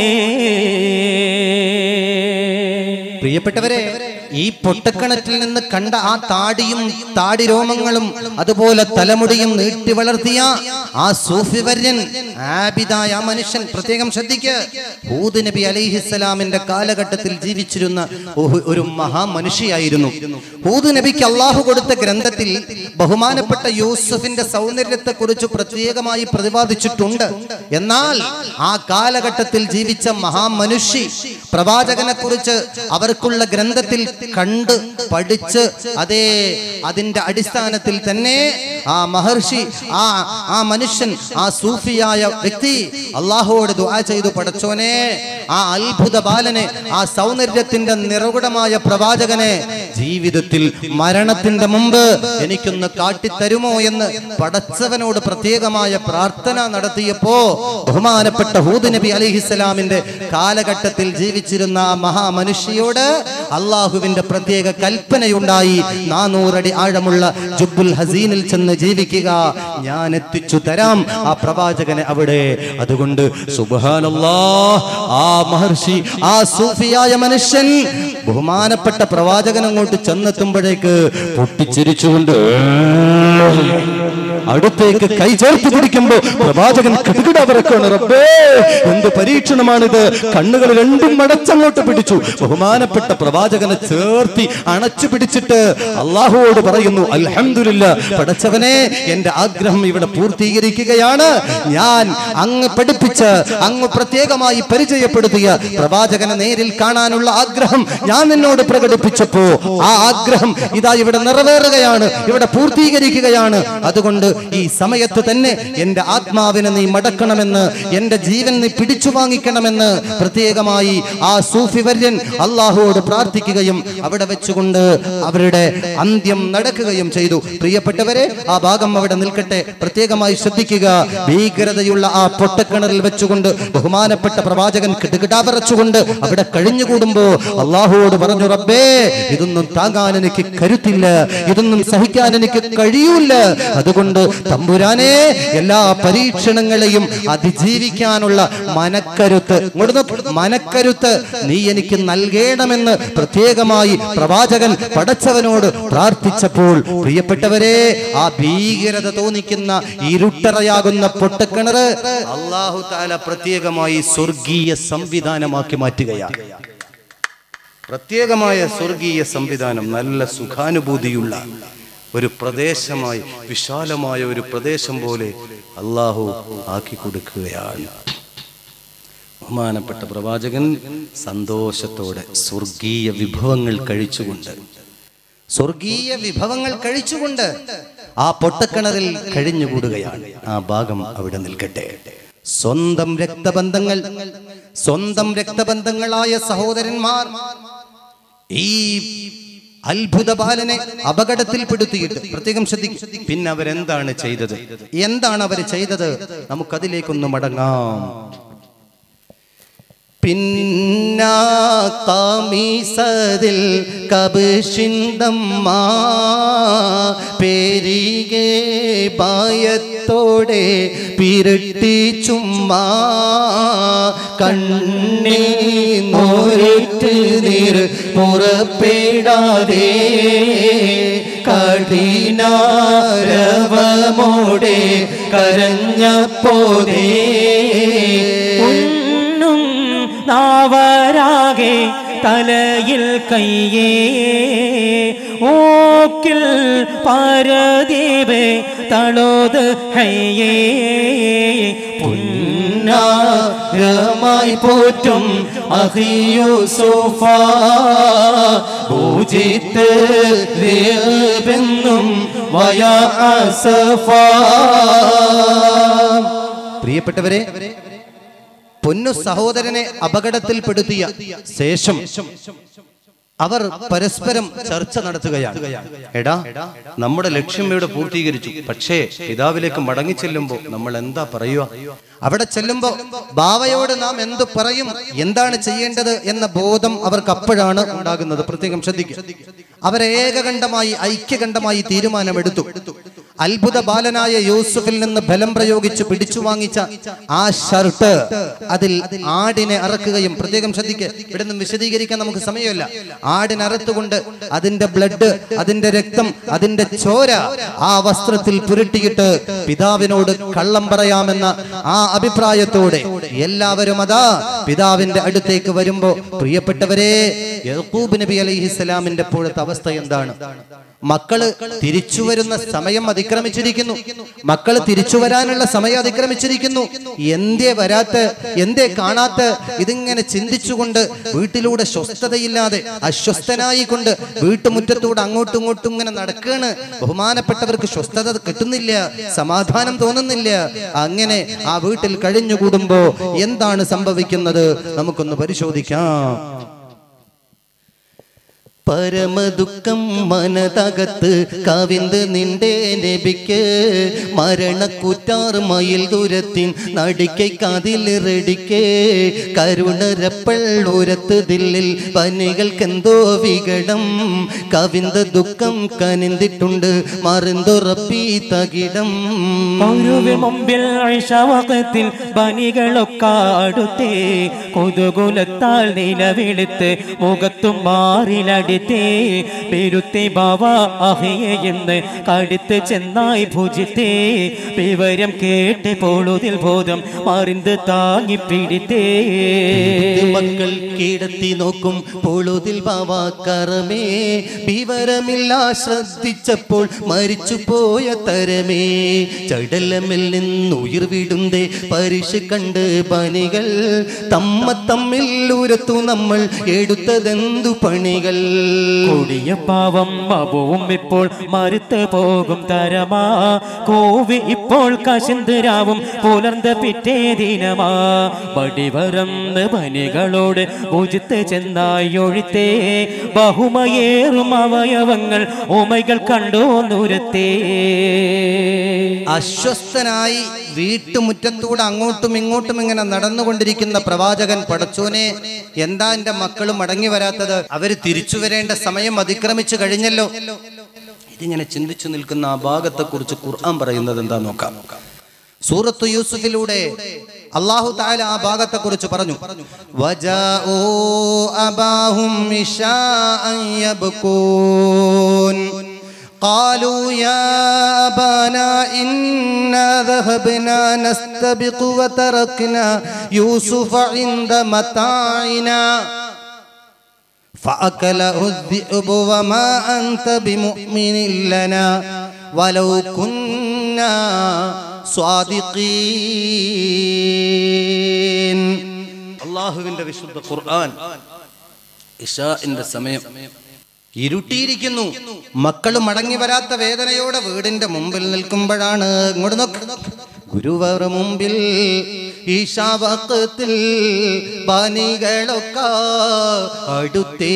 പ്രിയപ്പെട്ടവരെ ഈ പൊട്ടക്കിണറ്റിൽ നിന്ന് കണ്ട ആ താടിയും താടി രോമങ്ങളും അതുപോലെ തലമുടിയും നീട്ടി വളർത്തിയ ആ സൂഫിവര്യൻ ആബിദായ ആ മനുഷ്യൻ പ്രത്യേകം ശ്രദ്ധിക്ക് ഹൂദ് നബി അലിഹിസ്സലാമിന്റെ കാലഘട്ടത്തിൽ ജീവിച്ചിരുന്ന ഒരു- ഒരു മഹാമനുഷ്യയായിരുന്നു ഹൂദ് നബിക്ക് അള്ളാഹു കൊടുത്ത ഗ്രന്ഥത്തിൽ ബഹുമാനപ്പെട്ട യൂസുഫിന്റെ സൗന്ദര്യത്തെ കുറിച്ച് പ്രത്യേകമായി പ്രതിപാദിച്ചിട്ടുണ്ട് എന്നാൽ ആ കാലഘട്ടത്തിൽ ജീവിച്ച മഹാമനുഷ്യ പ്രവാചകനെ കുറിച്ച് അവർക്കുള്ള ഗ്രന്ഥത്തിൽ കണ്ട് പഠിച്ച് അതേ അതിന്റെ അടിസ്ഥാനത്തിൽ തന്നെ ആ മഹർഷി ആ ആ മനുഷ്യൻ ആ സൂഫിയായ വ്യക്തി അള്ളാഹുവോട് ദുആ ചെയ്തു പടച്ചോനെ ആ അത്ഭുത ബാലനെ ആ സൗന്ദര്യത്തിന്റെ നിറകുടമായ പ്രവാചകനെ ജീവിതത്തിൽ മരണത്തിന്റെ മുമ്പ് എനിക്കൊന്ന് കാട്ടിത്തരുമോ എന്ന് പടച്ചവനോട് പ്രത്യേകമായ പ്രാർത്ഥന നടത്തിയപ്പോ ബഹുമാനപ്പെട്ട ഹൂദ് നബി അലിഹിസ്സലാമിന്റെ കാലഘട്ടത്തിൽ ജീവിച്ചിരുന്ന ആ മഹാമനുഷ്യയോട് അള്ളാഹുവിന്റെ പ്രത്യേക കൽപ്പനയുണ്ടായി നാനൂറടി ആഴമുള്ള ജുബുൽ ഹസീനിൽ ചെന്ന് ജീവിക്കുക ഞാൻ എത്തിച്ചു തരാം ആ പ്രവാചകനെ അവിടെ അതുകൊണ്ട് സുബഹാനല്ലാ ആ മഹർഷി ആ സൂഫിയായ മനുഷ്യൻ ബഹുമാനപ്പെട്ട പ്രവാചകൻ അങ്ങോട്ട് ചെന്നെത്തുമ്പോഴേക്ക് പൊട്ടിച്ചിരിച്ചുകൊണ്ട് അടുത്തേക്ക് കൈ ചേർത്ത് പിടിക്കുമ്പോ പ്രവാചകൻ കിടുകിട വിറക്കാണ് റബ്ബേ എന്ത് പരീക്ഷണമാണിത് കണ്ണുകൾ രണ്ടും മടച്ചങ്ങോട്ട് പിടിച്ചു ബഹുമാനപ്പെട്ട പ്രവാചകനെ ചേർത്തി അണച്ചു പിടിച്ചിട്ട് അള്ളാഹുവോട് പറയുന്നു അൽഹംദുലില്ല പടച്ചവനെ എന്റെ ആഗ്രഹം ഇവിടെ പൂർത്തീകരിക്കുകയാണ് ഞാൻ അങ്ങ് പഠിപ്പിച്ച് അങ്ങ് പ്രത്യേകമായി പരിചയപ്പെടുത്തിയ പ്രവാചകനെ നേരിൽ കാണാനുള്ള ആഗ്രഹം ഞാൻ നിന്നോട് പ്രകടിപ്പിച്ചപ്പോ ആ ആഗ്രഹം ഇതാ ഇവിടെ നിറവേറുകയാണ് ഇവിടെ പൂർത്തീകരിക്കുകയാണ് അതുകൊണ്ട് ഈ സമയത്ത് തന്നെ എന്റെ ആത്മാവിനെ നീ മടക്കണമെന്ന് എന്റെ ജീവൻ നീ പിടിച്ചു വാങ്ങിക്കണമെന്ന് പ്രത്യേകമായി ആ സൂഫിവര്യൻ അള്ളാഹുവോട് പ്രാർത്ഥിക്കുകയും അവിടെ വെച്ചുകൊണ്ട് അവരുടെ അന്ത്യം നടക്കുകയും ചെയ്തു പ്രിയപ്പെട്ടവരെ ആ ഭാഗം അവിടെ നിൽക്കട്ടെ പ്രത്യേകമായി ശ്രദ്ധിക്കുക ഭീകരതയുള്ള ആ പൊട്ടക്കിണറിൽ വെച്ചുകൊണ്ട് ബഹുമാനപ്പെട്ട പ്രവാചകൻ കിടുകിടാപറച്ചുകൊണ്ട് അവിടെ കഴിഞ്ഞുകൂടുമ്പോ അള്ളാഹുവോട് പറഞ്ഞു റബ്ബേ ഇതൊന്നും താങ്ങാൻ എനിക്ക് കരുത്തില്ല ഇതൊന്നും സഹിക്കാൻ എനിക്ക് കഴിയൂല അതുകൊണ്ട് തമ്പുരാനെ എല്ലാ പരീക്ഷണങ്ങളെയും അതിജീവിക്കാനുള്ള മനക്കരുത്ത് ഇങ്ങോട്ട് നോക്ക്. മനക്കരുത്ത് നീ എനിക്ക് നൽകണമെന്ന് പ്രത്യേകമായി പ്രവാചകൻ പടച്ചവനോട് പ്രാർത്ഥിച്ചപ്പോൾ പ്രിയപ്പെട്ടവരെ ആ ഭീകരത തോന്നിക്കുന്ന ഇരുട്ടറയാകുന്ന പൊട്ടക്കിണറ് അള്ളാഹു താല പ്രത്യേകമായി സ്വർഗീയ സംവിധാനമാക്കി മാറ്റുകയാണ് പ്രത്യേകമായ സ്വർഗീയ സംവിധാനം നല്ല സുഖാനുഭൂതിയുള്ള ഒരു പ്രദേശമായി വിശാലമായ ഒരു പ്രദേശം പോലെ അള്ളാഹു ആക്കി കൊടുക്കുകയാണ് ബഹുമാനപ്പെട്ട പ്രവാചകൻ സന്തോഷത്തോടെ സ്വർഗീയ വിഭവങ്ങൾ കഴിച്ചുകൊണ്ട് സ്വർഗീയ വിഭവങ്ങൾ കഴിച്ചുകൊണ്ട് ആ പൊട്ടക്കിണറിൽ കഴിഞ്ഞുകൂടുകയാണ് ആ ഭാഗം അവിടെ നിൽക്കട്ടെ സ്വന്തം രക്തബന്ധങ്ങൾ സ്വന്തം രക്തബന്ധങ്ങളായ സഹോദരന്മാർ ഈ അത്ഭുത ബാലനെ അപകടത്തിൽപ്പെടുത്തിയിട്ട് പ്രത്യേകം ശ്രദ്ധിക്കും പിന്നെ അവരെന്താണ് ചെയ്തത് എന്താണ് അവർ ചെയ്തത് നമുക്കതിലേക്കൊന്ന് മടങ്ങാം പിന്നാമീസതിൽ കബിഷിന്തമ്മ പെരികെ പായത്ത് കരുത്തോടെ പിരട്ടി ചുമ്മാ കണ്ണീ നോരിട്ട് നീർ പുറപ്പെടാതെ കഠിനാരവമോടെ കരഞ്ഞപ്പോതേ ഉണ്ണും നാവരാകെ തലയിൽ കയ്യേ ഓക്കിൽ പരദീപ് തളോത് ഹയ്യേ പുന്നാരമായി പോറ്റും അഹിയൂസുഫ പൂജിത്ത് ദേവെന്നും വയാ അസഫ പ്രിയപ്പെട്ടവരെ പൊന്നു സഹോദരനെ അപകടത്തിൽപ്പെടുത്തിയ ശേഷം അവർ പരസ്പരം ചർച്ച നടത്തുകയാണ് എടാ നമ്മുടെ ലക്ഷ്യം ഇവിടെ പൂർത്തീകരിച്ചു പക്ഷേ പിതാവിലേക്ക് മടങ്ങി ചെല്ലുമ്പോൾ നമ്മൾ എന്താ പറയുക അവിടെ ചെല്ലുമ്പോൾ ബാവയോട് നാം എന്തു പറയും എന്താണ് ചെയ്യേണ്ടത് എന്ന ബോധം അവർക്ക് അപ്പോഴാണ് ഉണ്ടാകുന്നത് പ്രത്യേകം ശ്രദ്ധിക്കുക അവർ ഏകകണ്ഠമായി ഐക്യകണ്ഠമായി തീരുമാനമെടുത്തു അത്ഭുത ബാലനായ യൂസുഫിൽ നിന്ന് ബലം പ്രയോഗിച്ച് പിടിച്ചു വാങ്ങിച്ച ആ ഷർട്ട് അതിൽ ആടിനെ അറക്കുകയും പ്രത്യേകം ശ്രദ്ധിക്കുക ഇവിടെ നിന്നും വിശദീകരിക്കാൻ നമുക്ക് സമയമില്ല ആടിനെ അറുത്തുകൊണ്ട് അതിന്റെ ബ്ലഡ് അതിന്റെ രക്തം അതിന്റെ ചോര ആ വസ്ത്രത്തിൽ പുരട്ടിയിട്ട് പിതാവിനോട് കള്ളം പറയാമെന്ന ആ അഭിപ്രായത്തോടെ എല്ലാവരും അതാ പിതാവിന്റെ അടുത്തേക്ക് വരുമ്പോ പ്രിയപ്പെട്ടവരെ യഹൂബ് നബി അലൈഹിസ്സലാമിന്റെ ഇപ്പോഴത്തെ അവസ്ഥ എന്താണ് മക്കള് തിരിച്ചു വരുന്ന സമയം അതിക്രമിച്ചിരിക്കുന്നു മക്കള് തിരിച്ചു വരാനുള്ള സമയം അതിക്രമിച്ചിരിക്കുന്നു എന്തേ വരാത്ത എന്തേ കാണാത്ത ഇതിങ്ങനെ ചിന്തിച്ചുകൊണ്ട് വീട്ടിലൂടെ സ്വസ്ഥതയില്ലാതെ അസ്വസ്ഥനായിക്കൊണ്ട് വീട്ടുമുറ്റത്തൂടെ അങ്ങോട്ടും ഇങ്ങോട്ടും ഇങ്ങനെ നടക്കാണ് ബഹുമാനപ്പെട്ടവർക്ക് സ്വസ്ഥത കിട്ടുന്നില്ല സമാധാനം തോന്നുന്നില്ല അങ്ങനെ ആ വീട്ടിൽ കഴിഞ്ഞുകൂടുമ്പോ എന്താണ് സംഭവിക്കുന്നത് നമുക്കൊന്ന് പരിശോധിക്കാം പരമദുഃഖം മനതകത്ത് കവിന്ത് നിന്റെ നബിക്ക് മരണക്കുറ്റാർ മയിൽ ദൂരത്തിൻ നടിക്കൈ കാതിലിറടിക്ക് കരുണരപ്പള്ളൂരത്ത് ദില്ലിൽ പനികൾക്കെന്തോ വികടം കവിന്ത ദുഃഖം കനിന്തിട്ടുണ്ട് മറിന്തുറപ്പി തകിടം പൗരവി മുമ്പിൽ ഐഷവകത്തിൽ ബനികളൊക്കെ അടുത്തേ കൊതുകുലത്താൽ നിലവിളിത്ത് മുഖത്തും മാറിലടിത്തേ പെരുത്തെ ബാവ അഹയെ എന്ന് കടുത്ത് ചെന്നായി ഭുജിത്തേ വിവരം കേട്ട് പൊളുതിൽ ബോധം മറിന്ത് താങ്ങി പിടിത്തേ മക്കൾ കീടത്തി നോക്കും പൊളുതിൽ ബാവാക്കറമേ വിവരമില്ല ശ്രദ്ധിച്ചപ്പോൾ മരിച്ചു പോയ തരമേ ചടലമിൽ നിന്നുയിർ വിടുന്തേ പരിശ കണ്ട് പണികൾ തമ്മ തമ്മിൽ ഉരത്തു നമ്മൾ എടുത്തതെന്തു പണികൾ കൊടിയ പാവം അബുവും ഇപ്പോൾ മറുത്ത് പോകും തരമാ കോവി ഇപ്പോൾ കശന്തരാവും പുലർന്ന പിറ്റേ ദിനമാ വടിവറന്ന് പനികളോട് ഭുജിത്ത് ചെന്നായി ഒഴിത്തേ ബഹുമയേറും അവയവങ്ങൾ ഉമകൾ കണ്ടു നുരത്തേ അസ്വസ്ഥനായി വീട്ടുമുറ്റത്തൂടെ അങ്ങോട്ടും ഇങ്ങോട്ടും ഇങ്ങനെ നടന്നുകൊണ്ടിരിക്കുന്ന പ്രവാചകൻ പടച്ചോനെ എന്താ എന്റെ മക്കളും മടങ്ങി വരാത്തത് അവര് തിരിച്ചു വരേണ്ട സമയം അതിക്രമിച്ചു കഴിഞ്ഞല്ലോ ഇതിങ്ങനെ ചിന്തിച്ചു നിൽക്കുന്ന ആ ഭാഗത്തെ കുറിച്ച് ഖുർആൻ പറയുന്നത് എന്താ നോക്കാം സൂറത്ത് യൂസുഫിലൂടെ അള്ളാഹു താല ആ ഭാഗത്തെ കുറിച്ച് പറഞ്ഞു വജാഊ അബാഹും ഇശാഅൻ യബ്കൂൻ قالوا يا أبانا إنا ذهبنا نستبق وتركنا يوسف عند متاعنا فأكله الذئب وما أنت بمؤمن لنا ولو كنا صادقين അള്ളാഹുവിന്റെ വിശുദ്ധ ഖുർആൻ ഇഷാന്റെ സമയം ഇരുട്ടിയിരിക്കുന്നു മക്കൾ മടങ്ങി വരാത്ത വേദനയോടെ വീടിന്റെ മുമ്പിൽ നിൽക്കുമ്പോഴാണ് ഇങ്ങോട്ട് നോക്ക് ഗുരുവർ മുമ്പിൽ ഈശാവക്കത്തിൽ പനികളൊക്കെ അടുത്തേ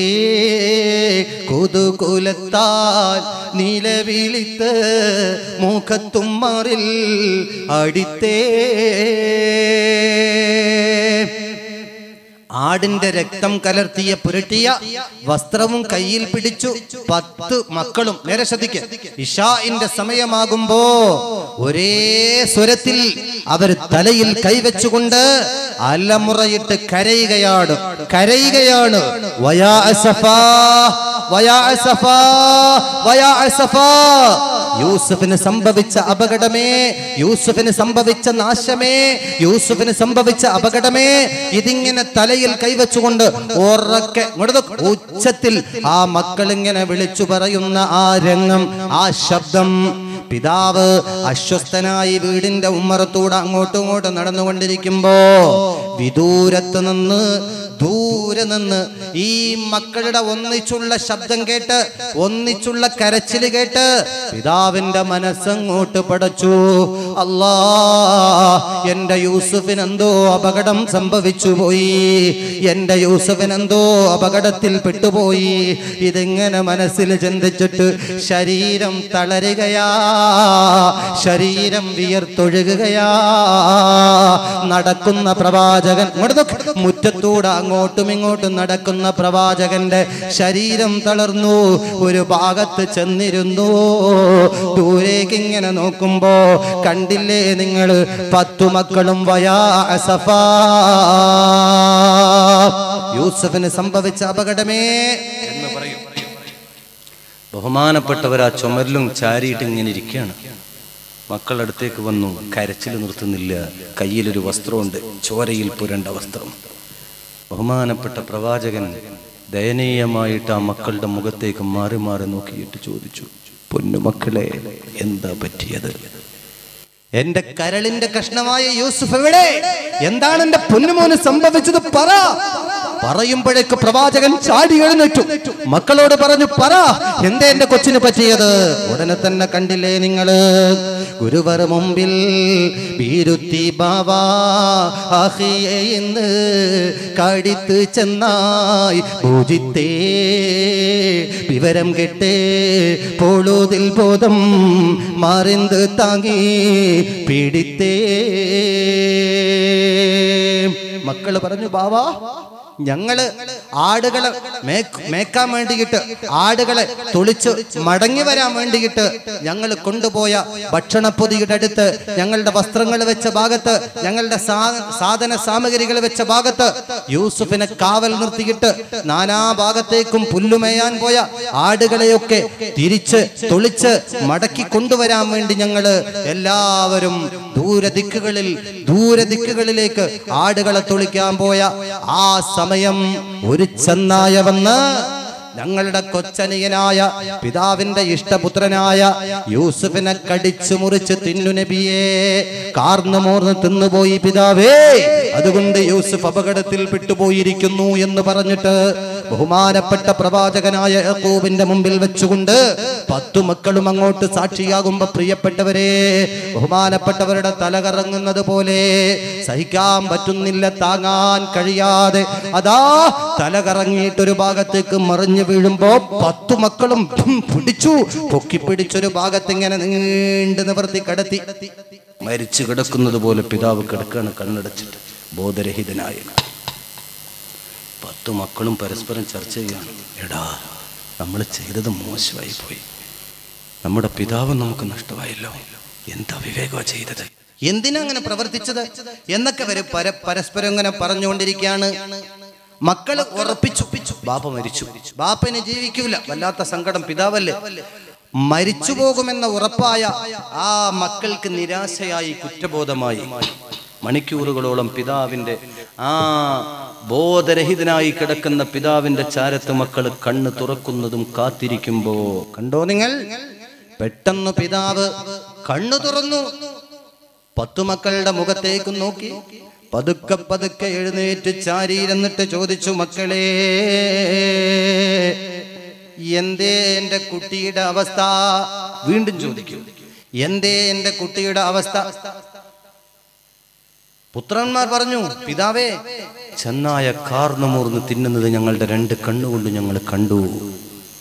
കൊതുകുലത്താൽ നിലവിളിത്ത് മുഖത്തുമ്മറിൽ അടിത്തേ ആടിന്റെ രക്തം കലർത്തിയ പുരട്ടിയ വസ്ത്രവും കയ്യിൽ പിടിച്ചു പത്ത് മക്കളും നേരെ ശ്രദ്ധിക്ക് ഇഷാഇന്റെ സമയമാകുമ്പോ ഒരേ സ്വരത്തിൽ അവർ തലയിൽ കൈവച്ചുകൊണ്ട് അലമുറയിട്ട് കരയുകയാണ് കരയുകയാണ് വയാ അസഫാ വയാ അസഫാ വയാ അസഫാ യൂസുഫിന് സംഭവിച്ച അപകടമേ യൂസുഫിന് സംഭവിച്ച നാശമേ യൂസുഫിന് സംഭവിച്ച അപകടമേ ഇതിങ്ങനെ തലയിൽ കൈവച്ചുകൊണ്ട് ഉറക്കെ ഇങ്ങോട്ട് നോക്ക്. ഉച്ചത്തിൽ ആ മക്കൾ ഇങ്ങനെ വിളിച്ചു പറയുന്ന ആ രംഗം ആ ശബ്ദം പിതാവ് അസ്വസ്ഥനായി വീടിന്റെ ഉമ്മറത്തൂടെ അങ്ങോട്ടും ഇങ്ങോട്ടും നടന്നുകൊണ്ടിരിക്കുമ്പോ വിദൂരത്ത് നിന്ന് ദൂരെ നിന്ന് ഈ മക്കളുടെ ഒന്നിച്ചുള്ള ശബ്ദം കേട്ട് ഒന്നിച്ചുള്ള കരച്ചിൽ കേട്ട് പിതാവിന്റെ മനസ്സങ്ങോട്ട് പടച്ചു അല്ലാ എന്റെ യൂസുഫിന് എന്തോ അപകടം സംഭവിച്ചു പോയി എന്റെ യൂസുഫിന് എന്തോ അപകടത്തിൽ പെട്ടുപോയി ഇതിങ്ങനെ മനസ്സിൽ ചിന്തിച്ചിട്ട് ശരീരം തളരുകയാ ശരീരം വിയർത്തൊഴുകുകയാ നടക്കുന്ന പ്രവാചകൻ ഇങ്ങോട്ട് നോക്ക്. മുറ്റത്തൂടെ അങ്ങോട്ടും ഇങ്ങോട്ടും നടക്കുന്ന പ്രവാചകന്റെ ശരീരം തളർന്നു ഒരു ഭാഗത്ത് ചെന്നിരുന്നു ദൂരേക്ക് ഇങ്ങനെ നോക്കുമ്പോ കണ്ടില്ലേ നിങ്ങൾ പത്തു മക്കളും വയാ അസഫാ യൂസഫിന് സംഭവിച്ച അപകടമേ എന്ന് പറയും ബഹുമാനപ്പെട്ടവർ ആ ചുമരിലും ചാരിയിട്ട് ഇങ്ങനെ ഇരിക്കുകയാണ് മക്കളുടെ അടുത്തേക്ക് വന്നു കരച്ചിൽ നിർത്തുന്നില്ല കയ്യിലൊരു വസ്ത്രമുണ്ട് ചോരയിൽ പുരണ്ട വസ്ത്രം ബഹുമാനപ്പെട്ട പ്രവാചകൻ ദയനീയമായിട്ട് ആ മക്കളുടെ മുഖത്തേക്ക് മാറി മാറി നോക്കിയിട്ട് ചോദിച്ചു പൊന്നുമക്കളെ എന്താ പറ്റിയത് എന്റെ കരളിന്റെ കഷ്ണമായ യൂസുഫ് എവിടെ എന്താണ് എന്റെ പൊന്നുമോന് സംഭവിച്ചത് പറ പറയുമ്പോഴേക്ക് പ്രവാചകൻ ചാടി എഴുന്നേറ്റു മക്കളോട് പറഞ്ഞു പറ എന്താ എന്റെ കൊച്ചിന് പറ്റിയത് ഉടനെ തന്നെ കണ്ടില്ലേ നിങ്ങള് ഗുരുവർ മുമ്പിൽ ബീരുത്തി ബാവാ ആഹിയെ ഇന്ന് കടിത്ത് ചെന്നായി പൂജിത്തേ വിവരം കെട്ടേ പൊളുതിൽ ബോധം മറിന്ത് താങ്ങി പീഡിത്തേ മക്കള് പറഞ്ഞു ബാവാ ഞങ്ങള് ആടുകളെ മേക്ക് മേക്കാൻ വേണ്ടിയിട്ട് ആടുകളെ തുളിച്ച് മടങ്ങി വരാൻ വേണ്ടിയിട്ട് ഞങ്ങൾ കൊണ്ടുപോയ ഭക്ഷണപ്പൊതിയുടെ അടുത്ത് ഞങ്ങളുടെ വസ്ത്രങ്ങൾ വെച്ച ഭാഗത്ത് ഞങ്ങളുടെ സാ- സാധന സാമഗ്രികൾ വെച്ച ഭാഗത്ത് യൂസുഫിനെ കാവൽ നിർത്തിയിട്ട് നാനാ ഭാഗത്തേക്കും പുല്ലുമേയാൻ പോയ ആടുകളെയൊക്കെ തിരിച്ച് തുളിച്ച് മടക്കി കൊണ്ടുവരാൻ വേണ്ടി ഞങ്ങള് എല്ലാവരും ദൂരദിക്കുകളിൽ ദൂരദിക്കുകളിലേക്ക് ആടുകളെ തുളിക്കാൻ പോയ ആ സമയം ഒരു ചെന്നായ വന്ന് ഞങ്ങളുടെ കൊച്ചനിയനായ പിതാവിന്റെ ഇഷ്ടപുത്രനായ യൂസുഫിനെ കടിച്ചു മുറിച്ച് തിന്നു നബിയെ കാർന്നു മോർന്ന് തിന്നുപോയി പിതാവേ അതുകൊണ്ട് യൂസുഫ് അപകടത്തിൽ പെട്ടുപോയിരിക്കുന്നു എന്ന് പറഞ്ഞിട്ട് ബഹുമാനപ്പെട്ട പ്രവാചകനായ യാക്കൂബിന്റെ മുമ്പിൽ വെച്ചുകൊണ്ട് പത്തു മക്കളും അങ്ങോട്ട് സാക്ഷിയാകുമ്പോ പ്രിയപ്പെട്ടവരെ ബഹുമാനപ്പെട്ടവരുടെ തല കറങ്ങുന്നത് പോലെ സഹിക്കാൻ പറ്റുന്നില്ല താങ്ങാൻ കഴിയാതെ അതാ തല കറങ്ങിയിട്ടൊരു ഭാഗത്തേക്ക് മറിഞ്ഞു വീഴുമ്പോ പത്തു മക്കളും ധും പിടിച്ചു പൊക്കി പിടിച്ചൊരു ഭാഗത്ത് ഇങ്ങനെ നീണ്ടു നിവർത്തി കടത്തി മരിച്ചു കിടക്കുന്നത് പോലെ പിതാവ് കിടക്കാണ് കണ്ണടച്ചിട്ട് ബോധരഹിതനായി പത്തു മക്കളും പരസ്പരം ചർച്ച ചെയ്യാണ് എടാ നമ്മൾ ചെയ്തത് മോശമായി പോയി നമ്മുടെ പിതാവ് നമുക്ക് നഷ്ടമായല്ലോ എന്താ വിവേകമാ ചെയ്തത് എന്തിനാ അങ്ങനെ പ്രവർത്തിച്ചത് എന്നൊക്കെ വരെ പര പരസ്പരം ഇങ്ങനെ പറഞ്ഞുകൊണ്ടിരിക്കുകയാണ് മക്കള് ഉറപ്പിച്ചു ബാപ്പ മരിച്ചു ബാപ്പനെ ജീവിക്കൂല വല്ലാത്ത സങ്കടം പിതാവല്ലേ മരിച്ചു പോകുമെന്ന ഉറപ്പായ ആ മക്കൾക്ക് നിരാശയായി കുറ്റബോധമായി മണിക്കൂറുകളോളം പിതാവിന്റെ ആ ബോധരഹിതനായി കിടക്കുന്ന പിതാവിന്റെ ചാരത്ത് മക്കൾ കണ്ണ് തുറക്കുന്നതും കാത്തിരിക്കുമ്പോ കണ്ടോ നിങ്ങൾ പെട്ടെന്ന് പിതാവ് കണ്ണു തുറന്നു പത്തു മക്കളുടെ മുഖത്തേക്ക് നോക്കി പതുക്കെ പതുക്കെ എഴുന്നേറ്റ് ചാരിയിരുന്നിട്ട് ചോദിച്ചു മക്കളെ എന്തേ എന്റെ കുട്ടിയുടെ അവസ്ഥ വീണ്ടും ചോദിക്കൂ എന്തേ എന്റെ കുട്ടിയുടെ അവസ്ഥ പുത്രന്മാർ പറഞ്ഞു പിതാവേ ചെന്നായ കാർന്നുമൂർന്ന് തിന്നുന്നത് ഞങ്ങളുടെ രണ്ട് കണ്ണുകൊണ്ട് ഞങ്ങൾ കണ്ടു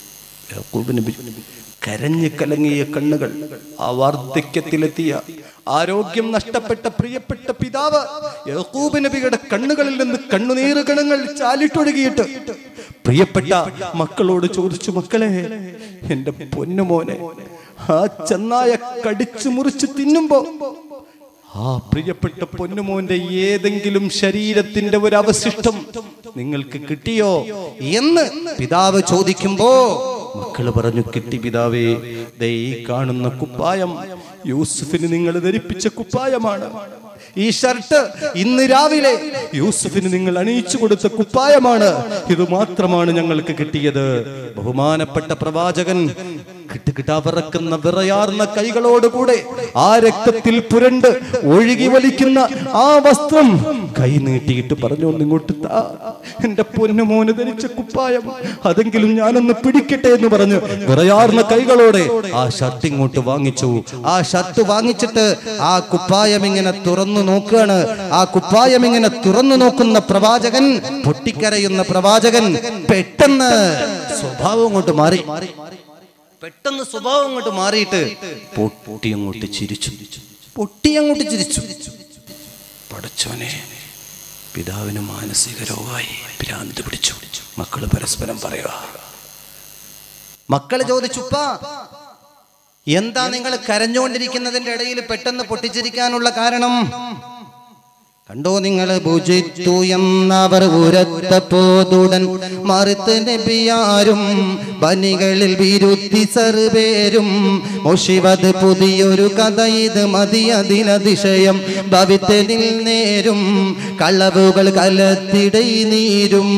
യാക്കൂബ് നബി കരഞ്ഞു കലങ്ങിയ കണ്ണുകൾ ആ വാർദ്ധക്യത്തിലെത്തിയ ആരോഗ്യം നഷ്ടപ്പെട്ട പ്രിയപ്പെട്ട പിതാവ് യാക്കൂബ് നബിയുടെ കണ്ണുകളിൽ നിന്ന് കണ്ണുനീര് കണങ്ങൾ ചാലിട്ടൊഴുകിയിട്ട് പ്രിയപ്പെട്ട മക്കളോട് ചോദിച്ചു മക്കളെ എന്റെ പൊന്നുമോനെ ആ ചെന്നായ കടിച്ചു മുറിച്ച് തിന്നുമ്പോ ആ പ്രിയപ്പെട്ട പൊന്നുമോന്റെ ഏതെങ്കിലും ശരീരത്തിന്റെ ഒരു അവശിഷ്ടം നിങ്ങൾക്ക് കിട്ടിയോ എന്ന് പിതാവ് ചോദിക്കുമ്പോ മക്കള് പറഞ്ഞു കിട്ടി പിതാവേ ദേ ഈ കാണുന്ന കുപ്പായം യൂസുഫിന് നിങ്ങൾ ധരിപ്പിച്ച കുപ്പായമാണ് ഈ ഷർട്ട് ഇന്ന് രാവിലെ യൂസുഫിന് നിങ്ങൾ അണിയിച്ചു കൊടുത്ത കുപ്പായമാണ് ഇത് മാത്രമാണ് ഞങ്ങൾക്ക് കിട്ടിയത് ബഹുമാനപ്പെട്ട പ്രവാചകൻ കിട്ടുകിട്ടാ വിറക്കുന്ന വിറയാർന്ന കൈകളോടുകൂടെ ആ രക്തത്തിൽ പുരണ്ട് ഒഴുകി വലിക്കുന്ന ആ വസ്ത്രം കൈ നീട്ടിയിട്ട് പറഞ്ഞു "ഒന്ന് ഇങ്ങോട്ട് താ എന്റെ പൊന്നുമോന് ധരിച്ച കുപ്പായം അതെങ്കിലും ഞാനൊന്ന് പിടിക്കട്ടെ എന്ന് പറഞ്ഞു വിറയാർന്ന കൈകളോടെ ആ ഷർട്ട് ഇങ്ങോട്ട് വാങ്ങിച്ചു ആ ഷർട്ട് വാങ്ങിച്ചിട്ട് ആ കുപ്പായം ഇങ്ങനെ തുറന്നു നോക്കുകയാണ് ആ കുപ്പായം ഇങ്ങനെ തുറന്നു നോക്കുന്ന പ്രവാചകൻ പൊട്ടിക്കരയുന്ന പ്രവാചകൻ പെട്ടെന്ന് സ്വഭാവം അങ്ങോട്ട് മാറി പെട്ടെന്ന് സ്വഭാവം അങ്ങോട്ട് മാറിയിട്ട് പൊട്ടി അങ്ങോട്ട് ചിരിച്ചു പൊട്ടി അങ്ങോട്ട് ചിരിച്ചു പടച്ചോനെ പിതാവിന് മാനസിക രോഗമായി ഭ്രാന്ത് പിടിച്ചു മക്കള് പരസ്പരം പറയുക മക്കള് ചോദിച്ചുപ്പാ എന്താ നിങ്ങൾ കരഞ്ഞുകൊണ്ടിരിക്കുന്നതിന്റെ ഇടയിൽ പെട്ടെന്ന് പൊട്ടിച്ചിരിക്കാനുള്ള കാരണം കണ്ടോ നിങ്ങൾ ഭുജിത്തു എന്നവർ ഉരത്തപ്പോതുടൻ മറുത്ത് നബിയാരും ബനികളിൽ വിരുത്തി സർവേരും മുഷിവത് പുതിയൊരു കഥ ഇത് മതി അതിനതിശയം ഭവിത്തനിൽ നേരും കളവുകൾ കലത്തിടൈ നീരും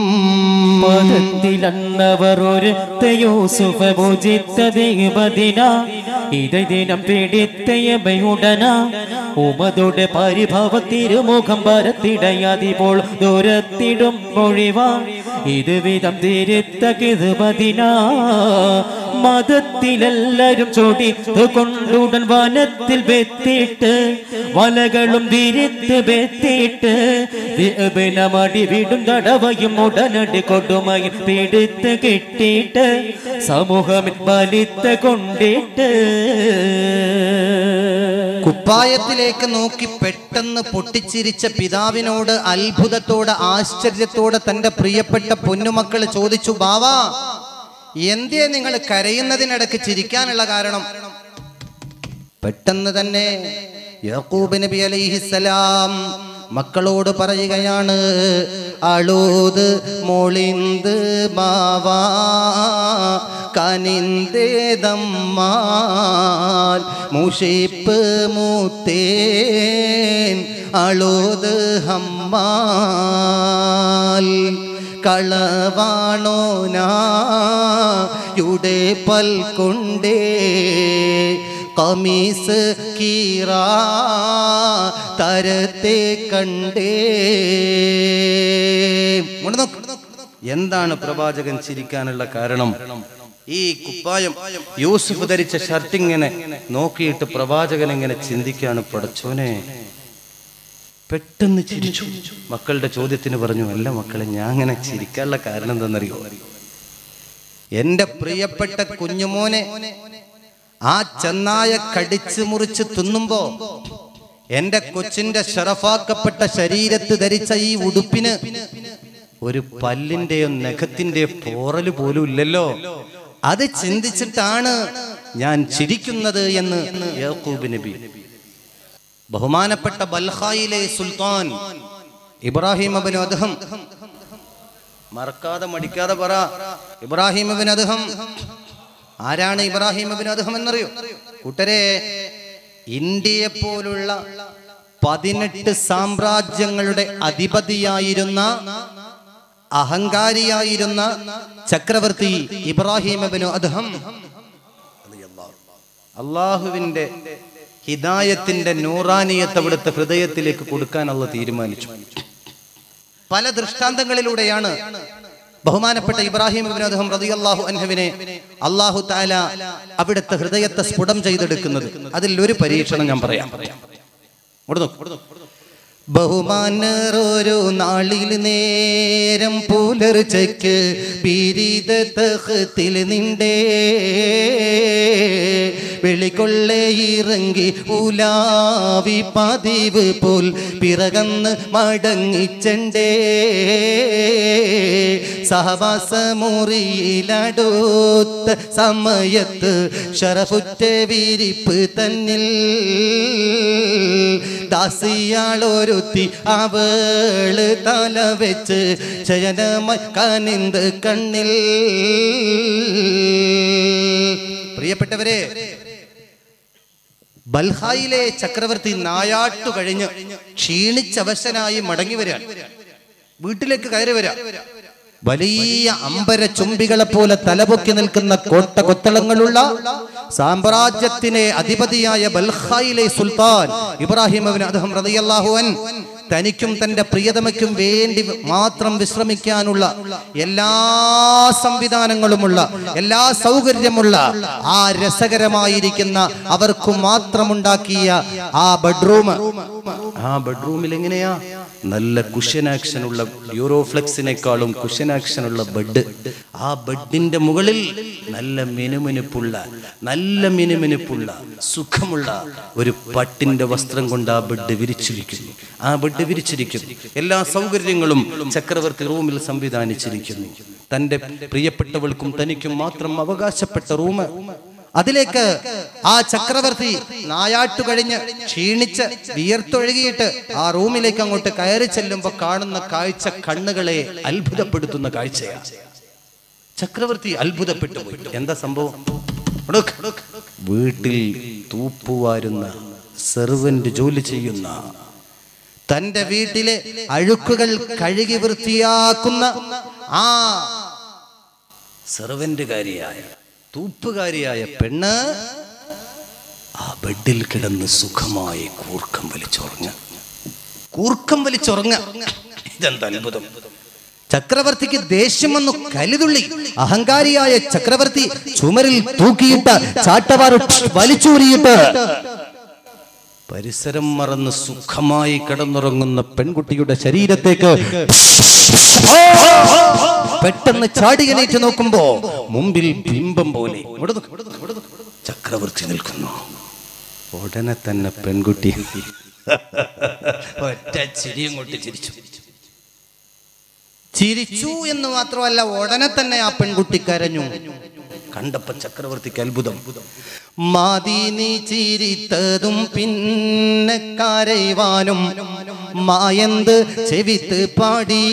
പദത്തിലന്നവർ ഒരു യൂസുഫ ഭുജിത്ത ദേവദിന ഇതൈ ദിനം പിടിത്തയബയുടന ഉമതുടെ പരിഭവ തിരുമുഖം പരത്തിടയാതിപ്പോൾ ദൂരത്തിടും മൊഴിവാ ഇത് വിധം തിരുത്ത കിതുപതിന മതത്തിലെല്ലാരും ചൊടിത്ത് കൊണ്ടുടൻ വനത്തിൽ വെത്തിട്ട് വലകളും തിരുത്ത് വെത്തിട്ട് മടി വിടും തടവയും ഉടനടി കൊടുമയും പിടുത്ത് കിട്ടിയിട്ട് സമൂഹം ബലിത്ത് കൊണ്ടിട്ട് കുപ്പായത്തിലേക്ക് നോക്കി പെട്ടെന്ന് പൊട്ടിച്ചിരിച്ച പിതാവിനോട് അത്ഭുതത്തോടെ ആശ്ചര്യത്തോടെ തന്റെ പ്രിയപ്പെട്ട പൊന്നുമക്കൾ ചോദിച്ചു ബാവാ എന്തേ നിങ്ങൾ കരയുന്നതിനിടക്ക് ചിരിക്കാനുള്ള കാരണം പെട്ടെന്ന് തന്നെ യാക്കൂബ് നബി അലൈഹിസലാം മക്കളോട് പറയുകയാണ് അളൂത് മൊളിന്ത് ബാവാ കനിന്തേതമ്മാൽ മുഷിപ്പ് മൂത്തേൻ അളൂത് ഹമ്മാൽ കളവാണോനായുടെ പൽക്കൊണ്ടേ കമീസ് കീറ തരത്തെ കണ്ടേ ഇങ്ങോട്ട് നോക്ക്. എന്താണ് പ്രവാചകൻ ചിരിക്കാനുള്ള കാരണം ഈ കുപ്പായം യൂസുഫ് ധരിച്ച ഷർട്ട് ഇങ്ങനെ നോക്കിയിട്ട് പ്രവാചകൻ ഇങ്ങനെ ചിന്തിക്കാണ് പടച്ചോനെ പെട്ടെന്ന് ചിരിച്ചു മക്കളുടെ ചോദ്യത്തിന് പറഞ്ഞു അല്ല മക്കളെ ഞാൻ അങ്ങനെ ചിരിക്കാനുള്ള കാരണം എന്താണെന്നറിയോ എന്റെ പ്രിയപ്പെട്ട കുഞ്ഞുമോനെ ആ ചെന്നായ കടിച്ചു മുറിച്ച് തിന്നുമ്പോ എന്റെ കൊച്ചിന്റെ ഷറഫാക്കപ്പെട്ട ശരീരത്ത് ധരിച്ച ഈ ഉടുപ്പിന് ഒരു പല്ലിന്റെയോ നഖത്തിന്റെയോ പോറല് പോലും ഇല്ലല്ലോ അത് ചിന്തിച്ചിട്ടാണ് ഞാൻ ചിരിക്കുന്നത് എന്ന് യാക്കൂബ് നബി ബഹുമാനപ്പെട്ട ബൽഹായിലെ സുൽത്താൻ ഇബ്രാഹിം അബിൻ അദ്ദേഹം മറക്കാതെ മടിക്കാതെ പറ ഇബ്രാഹിം അബിൻ അദ്ദേഹം ആരാണ് ഇബ്രാഹിം അബിൻ അദ്ദേഹം എന്നറിയോ കൂട്ടരെ ഇന്ത്യയെ പോലുള്ള പതിനെട്ട് സാമ്രാജ്യങ്ങളുടെ അധിപതിയായിരുന്ന അഹങ്കാരിയായിരുന്ന ചക്രവർത്തി ഇബ്രാഹിം അബിൻ അദ്ദേഹം അള്ളാഹുവിന്റെ ഹിദായത്തിന്റെ നൂറാനിയത്ത് അവിടുത്തെ ഹൃദയത്തിലേക്ക് കൊടുക്കാൻ അള്ള തീരുമാനിച്ചു പല ദൃഷ്ടാന്തങ്ങളിലൂടെയാണ് ബഹുമാനപ്പെട്ട ഇബ്രാഹിം ഇബ്നു അദ്ദേഹം റളിയല്ലാഹു അൻഹുവിനെ അള്ളാഹു താല അവിടുത്തെ ഹൃദയത്തെ സ്ഫുടം ചെയ്തെടുക്കുന്നത് അതിൽ ഒരു പരീക്ഷണം ഞാൻ പറയാം ഇവിടെ നോക്ക്. ബഹുമാനറോരോ നാളിൽ നേരം പുലർച്ചയ്ക്ക് പീരിത തഹത്തിൽ നിണ്ടേ വെളികൊള്ളെ ഇറങ്ങി ഉലാവി പതിവ് പോൽ പിറകന്ന് മടങ്ങിച്ചണ്ടേ സഹവാസമുറിയിലടുത്ത സമയത്ത് ഷറഫുറ്റ വിരിപ്പ് തന്നിൽ ദാസിയാളൊരുത്തി അവള് തല വെച്ച് ശയനമായി കനിന്ത് കണ്ണിൽ പ്രിയപ്പെട്ടവരെ ബൽഹായിലെ ചക്രവർത്തി നായാട്ടു കഴിഞ്ഞ് ക്ഷീണിച്ചവശനായി മടങ്ങി വരാൻ വീട്ടിലേക്ക് കയറി വരാം വലിയ അമ്പര ചുംബികളെ പോലെ തലപൊക്കി നിൽക്കുന്ന കോട്ട കൊത്തളങ്ങളുള്ള സാമ്രാജ്യത്തിനെ അധിപതിയായ ബൽഹായിലെ സുൽത്താൻ ഇബ്രാഹിം അബിൻ അദ്ദേഹം റളിയല്ലാഹുവൻ തനിക്കും തന്റെ പ്രിയതമയ്ക്കും വേണ്ടി മാത്രം വിശ്രമിക്കാനുള്ള എല്ലാ സംവിധാനങ്ങളുമുള്ള എല്ലാ സൗകര്യമുള്ള ആ രസകരമായിരിക്കുന്ന അവർക്ക് മാത്രമുണ്ടാക്കിയ ആ ബെഡ്റൂം ആ ബെഡ്റൂമിൽ എങ്ങനെയാ നല്ല കുഷൻ ആക്ഷൻ ഉള്ള യൂറോഫ്ലെക്സിനേക്കാളും കുഷൻ ആക്ഷൻ ഉള്ള ബെഡ് ആ ബെഡിന്റെ മുകളിൽ നല്ല മിനുമിനുപ്പുള്ള നല്ല മിനുമിനുപ്പുള്ള സുഖമുള്ള ഒരു പട്ടിന്റെ വസ്ത്രം കൊണ്ട് ആ ബെഡ് വിരിച്ചിരിക്കുന്നു ആ ബെഡ് വിരിച്ചിരിക്കുന്നു എല്ലാ സൗകര്യങ്ങളും ചക്രവർത്തി റൂമിൽ സംവിധാനിച്ചിരിക്കുന്നു തന്റെ പ്രിയപ്പെട്ടവൾക്കും തനിക്കും മാത്രം അവകാശപ്പെട്ട റൂം അതിലേക്ക് ആ ചക്രവർത്തി നായാട്ടു കഴിഞ്ഞ് ക്ഷീണിച്ച് വിയർത്തൊഴുകിയിട്ട് ആ റൂമിലേക്ക് അങ്ങോട്ട് കയറി ചെല്ലുമ്പോൾ കാണുന്ന കാഴ്ച കണ്ണുകളെ അത്ഭുതപ്പെടുത്തുന്ന കാഴ്ചയാണ് ചക്രവർത്തി അത്ഭുതപ്പെട്ടു പോയി എന്താ സംഭവം ഉടുക്ക്, ഉടുക്ക്. വീട്ടിൽ തൂപ്പുവാരുന്ന സെർവന്റ് ജോലി ചെയ്യുന്ന തന്റെ വീട്ടിലെ അഴുക്കുകൾ കഴുകി വൃത്തിയാക്കുന്ന ആ സെർവന്റുകാരിയായ തൂപ്പുകാരിയായ പെണ്ണ് ആ ബെഡിൽ കിടന്ന് സുഖമായി കൂർക്കം വലിച്ചുറങ്ങ കൂർക്കം വലിച്ചുറങ്ങ ഇതെന്താ അത്ഭുതം ചക്രവർത്തിക്ക് ദേഷ്യം വന്നു കലിതുള്ളി അഹങ്കാരിയായ ചക്രവർത്തി ചുമരിൽ തൂക്കിയിട്ട് ചാട്ടവാറ് വലിച്ചൂരിയിട്ട് പരിസരം മറന്ന് സുഖമായി കിടന്നുറങ്ങുന്ന പെൺകുട്ടിയുടെ ശരീരത്തേക്ക് പെട്ടെന്ന് ചാടി എണീറ്റ് നോക്കുമ്പോ മുമ്പിൽ ബിംബം പോലെ ഇവിടെ നോക്ക്, ഇവിടെ നോക്ക്, ഇവിടെ നോക്ക്, ഇവിടെ നോക്ക്. ചക്രവർത്തി നിൽക്കുന്നു ഉടനെ തന്നെ പെൺകുട്ടി ഒറ്റ ചിരിയും കൊണ്ട് ചിരിച്ചു ചിരിച്ചു എന്ന് മാത്രമല്ല ഉടനെ തന്നെ ആ പെൺകുട്ടി കരഞ്ഞു കണ്ടപ്പോ ചക്രവർത്തിക്ക് അത്ഭുതം മാതിനി ചിരിത്തതും പിന്നെ കരയുവാനും മായന്ത് ചെവിത്ത് പാടി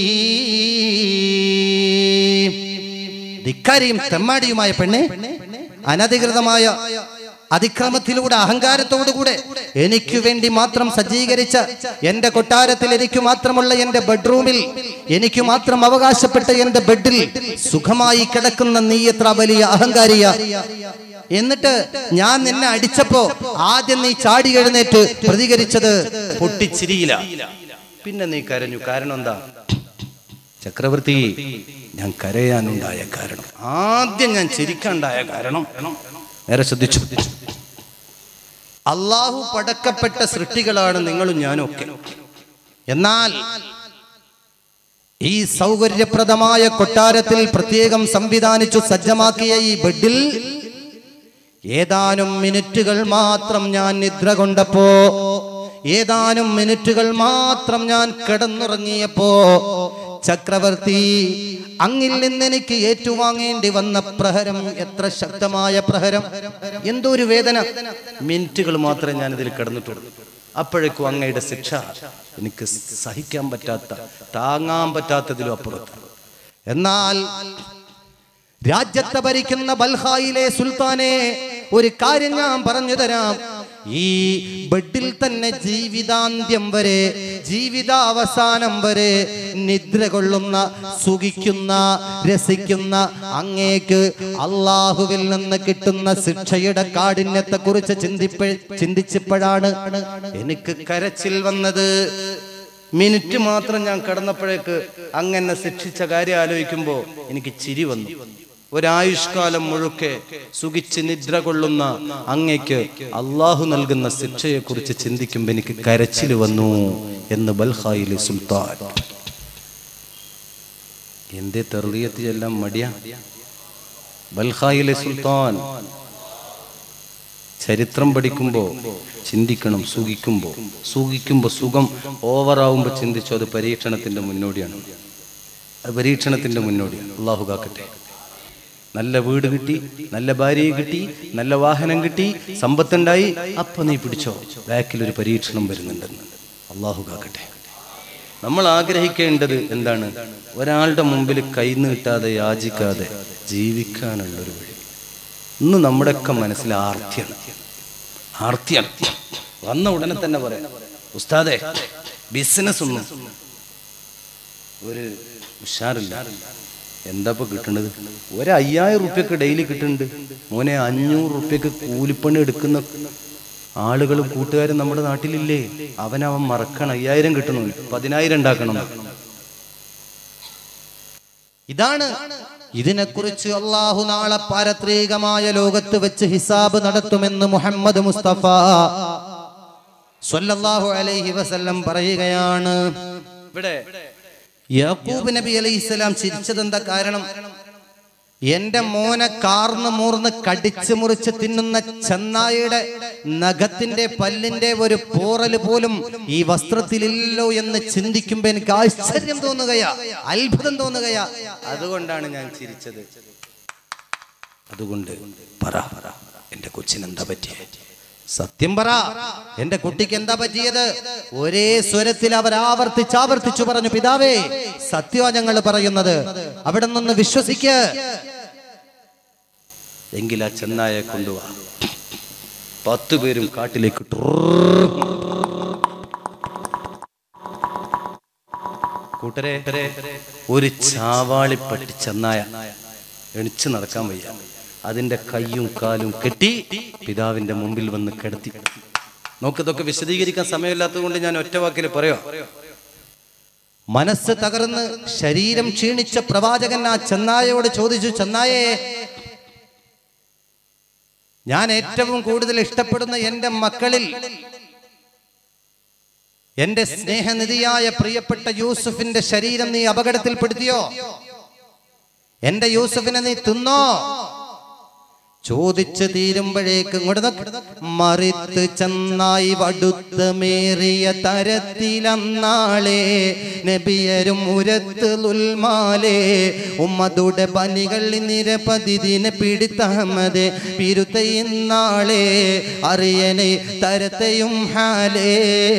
ധിക്കാരിയും തെമ്മാടിയുമായ പെണ്ണെ അനധികൃതമായ അതിക്രമത്തിലൂടെ അഹങ്കാരത്തോടുകൂടെ എനിക്ക് വേണ്ടി മാത്രം സജ്ജീകരിച്ച എന്റെ കൊട്ടാരത്തിൽ എനിക്ക് മാത്രമുള്ള എന്റെ ബെഡ്റൂമിൽ എനിക്ക് മാത്രം അവകാശപ്പെട്ട എന്റെ ബെഡിൽ സുഖമായി കിടക്കുന്ന നീ എത്ര വലിയ അഹങ്കാരിയ എന്നിട്ട് ഞാൻ നിന്നെ അടിച്ചപ്പോ ആദ്യം നീ ചാടി എഴുന്നേറ്റ് പ്രതികരിച്ചത് പൊട്ടിച്ചിരിയില്ല പിന്നെ നീ കരഞ്ഞു കാരണം എന്താ ചക്രവർത്തി ഞാൻ കരയാനുണ്ടായ കാരണം ആദ്യം ഞാൻ ചിരിക്കാനുണ്ടായ കാരണം നേരെ ശ്രദ്ധിച്ചു അള്ളാഹു പടക്കപ്പെട്ട സൃഷ്ടികളാണ് നിങ്ങളും ഞാനും ഒക്കെ എന്നാൽ ഈ സൗകര്യപ്രദമായ കൊട്ടാരത്തിൽ പ്രത്യേകം സംവിധാനിച്ചു സജ്ജമാക്കിയ ഈ ബെഡിൽ ഏതാനും മിനിറ്റുകൾ മാത്രം ഞാൻ നിദ്ര കൊണ്ടപ്പോ ഏതാനും മിനിറ്റുകൾ മാത്രം ഞാൻ കിടന്നുറങ്ങിയപ്പോ ചക്രവർത്തി അങ്ങിൽ നിന്ന് എനിക്ക് ഏറ്റുവാങ്ങേണ്ടി വന്ന പ്രഹരം എത്ര ശക്തമായ പ്രഹരം എന്തോ ഒരു വേദന മിനിറ്റുകൾ മാത്രമേ ഞാൻ ഇതിൽ കിടന്നിട്ടുള്ളൂ അപ്പോഴേക്കും അങ്ങയുടെ ശിക്ഷ എനിക്ക് സഹിക്കാൻ പറ്റാത്ത താങ്ങാൻ പറ്റാത്തതിലും അപ്പുറത്ത് എന്നാൽ രാജ്യത്തെ ഭരിക്കുന്ന ബൽഹായിലെ സുൽത്താനെ ഒരു കാര്യം ഞാൻ പറഞ്ഞു തരാം ഈ ബെഡിൽ തന്നെ ജീവിതാന്ത്യം വരെ ജീവിതാവസാനം വരെ നിദ്ര കൊള്ളുന്ന സുഖിക്കുന്ന രസിക്കുന്ന അങ്ങേക്ക് അള്ളാഹുവിൽ നിന്ന് കിട്ടുന്ന ശിക്ഷയുടെ കാഠിന്യത്തെ കുറിച്ച് ചിന്തിപ്പ ചിന്തിച്ചപ്പോഴാണ് എനിക്ക് കരച്ചിൽ വന്നത് മിനിറ്റ് മാത്രം ഞാൻ കടന്നപ്പോഴേക്ക് അങ്ങനെ ശിക്ഷിച്ച കാര്യം ആലോചിക്കുമ്പോൾ എനിക്ക് ചിരി വന്നു ഒരായുഷ്കാലം മുഴുക്കെ സുഖിച്ച് നിദ്ര കൊള്ളുന്ന അങ്ങയ്ക്ക് അള്ളാഹു നൽകുന്ന ശിക്ഷയെക്കുറിച്ച് ചിന്തിക്കുമ്പോൾ എനിക്ക് കരച്ചിൽ വന്നു എന്ന് ബൽഹായിലെ സുൽത്താൻ എന്തേ തെറിയത്ത് ചെല്ലാൻ മടിയ ബൽഹായിലെ സുൽത്താൻ ചരിത്രം പഠിക്കുമ്പോൾ ചിന്തിക്കണം സുഖിക്കുമ്പോൾ സുഖിക്കുമ്പോൾ സുഖം ഓവറാവുമ്പോൾ ചിന്തിച്ചു അത് പരീക്ഷണത്തിന്റെ മുന്നോടിയാണ് അത് പരീക്ഷണത്തിന്റെ മുന്നോടിയാണ് അള്ളാഹു കാക്കട്ടെ നല്ല വീട് കിട്ടി നല്ല ഭാര്യയെ കിട്ടി നല്ല വാഹനം കിട്ടി സമ്പത്തുണ്ടായി അപ്പൊ നീ പിടിച്ചോ ബാക്കിൽ ഒരു പരീക്ഷണം വരുന്നുണ്ടെന്ന് അള്ളാഹു കാക്കട്ടെ നമ്മൾ ആഗ്രഹിക്കേണ്ടത് എന്താണ് ഒരാളുടെ മുമ്പിൽ കൈ നീട്ടാതെ യാചിക്കാതെ ജീവിക്കാനുള്ളൊരു വഴി ഇന്ന് നമ്മുടെയൊക്കെ മനസ്സിൽ ആർത്തിയാണ് ആർത്തിയാണ് വന്ന ഉടനെ തന്നെ പറയാം ഉസ്താദെ ബിസിനസ് ഒന്നും ഒരു ഉഷാറില്ല എന്താ ഇപ്പൊ കിട്ടണത് ഒരു അയ്യായിരം റുപ്യക്ക് ഡെയിലി കിട്ടുന്നുണ്ട് മോനെ അഞ്ഞൂറ് റുപ്യക്ക് കൂലിപ്പണി എടുക്കുന്ന ആളുകളും കൂട്ടുകാരും നമ്മുടെ നാട്ടിലില്ലേ അവനവൻ മറക്കണം അയ്യായിരം കിട്ടണു പതിനായിരം ഉണ്ടാക്കണം ഇതാണ് ഇതിനെക്കുറിച്ച് അള്ളാഹു നാളെ പാരത്രികമായ ലോകത്ത് വെച്ച് ഹിസാബ് നടത്തുമെന്ന് മുഹമ്മദ് മുസ്തഫ സ്വല്ലല്ലാഹു അലൈഹി വസല്ലം പറയുകയാണ് ഇവിടെ യാക്കൂബ് നബി അലൈഹി സ്വലാം ചിരിച്ചതെന്താ കാരണം എന്റെ മോനെ കാർന്ന് മൂർന്ന് കടിച്ചു മുറിച്ച് തിന്നുന്ന ചെന്നായിയുടെ നഖത്തിന്റെ പല്ലിന്റെ ഒരു പോറല് പോലും ഈ വസ്ത്രത്തിലില്ലല്ലോ എന്ന് ചിന്തിക്കുമ്പോ എനിക്ക് ആശ്ചര്യം തോന്നുകയാ അത്ഭുതം തോന്നുകയാ അതുകൊണ്ടാണ് ഞാൻ ചിരിച്ചത് അതുകൊണ്ട് പറ പറ എന്റെ കൊച്ചിനെന്താ പറ്റിയ സത്യം പറ എന്റെ കുട്ടിക്ക് എന്താ പറ്റിയത് ഒരേ സ്വരത്തിൽ അവർ ആവർത്തിച്ച് ആവർത്തിച്ചു പറഞ്ഞു പിതാവേ സത്യമാ ഞങ്ങൾ പറയുന്നത് അവിടെ നിന്ന് വിശ്വസിക്ക് എങ്കിൽ ആ ചെന്നായെ കൊണ്ടുവാ പത്തു പേരും കാട്ടിലേക്ക് കൂട്ടരെ ഒരു ചാവാളിപ്പട്ടി ചെന്നായ എണിച്ചു നടക്കാൻ വയ്യ അതിന്റെ കയ്യും കാലും കെട്ടി പിതാവിന്റെ മുമ്പിൽ വന്ന് കിടത്തി നോക്കിതൊക്കെ വിശദീകരിക്കാൻ സമയമില്ലാത്തത് കൊണ്ട് ഞാൻ ഒറ്റ വാക്കിൽ പറയാം മനസ്സ് തകർന്ന് ശരീരം ക്ഷീണിച്ച പ്രവാചകൻ ആ ചെന്നായയോട് ചോദിച്ചു ചെന്നായേ ഞാൻ ഏറ്റവും കൂടുതൽ ഇഷ്ടപ്പെടുന്ന എന്റെ മക്കളിൽ എന്റെ സ്നേഹനിധിയായ പ്രിയപ്പെട്ട യൂസുഫിന്റെ ശരീരം നീ അപകടത്തിൽപ്പെടുത്തിയോ എന്റെ യൂസുഫിനെ നീ തിന്നോ ചോദിച്ചു തീരുമ്പോഴേക്ക് ഇങ്ങോട്ട് നോക്ക്. മറിത്ത് ചെന്നായി വടുത്തമേറിയ തരത്തിലന്നാളെ നബിയരും ഉരത്ത് ലുൽമാലേ ഉമ്മതുടെ പനികൾ നിരപതി ദിന പിടിത്തഹമ്മദ് പിരുത്തയിന്നാളെ അറിയനെ തരത്തെയും ഹാലേ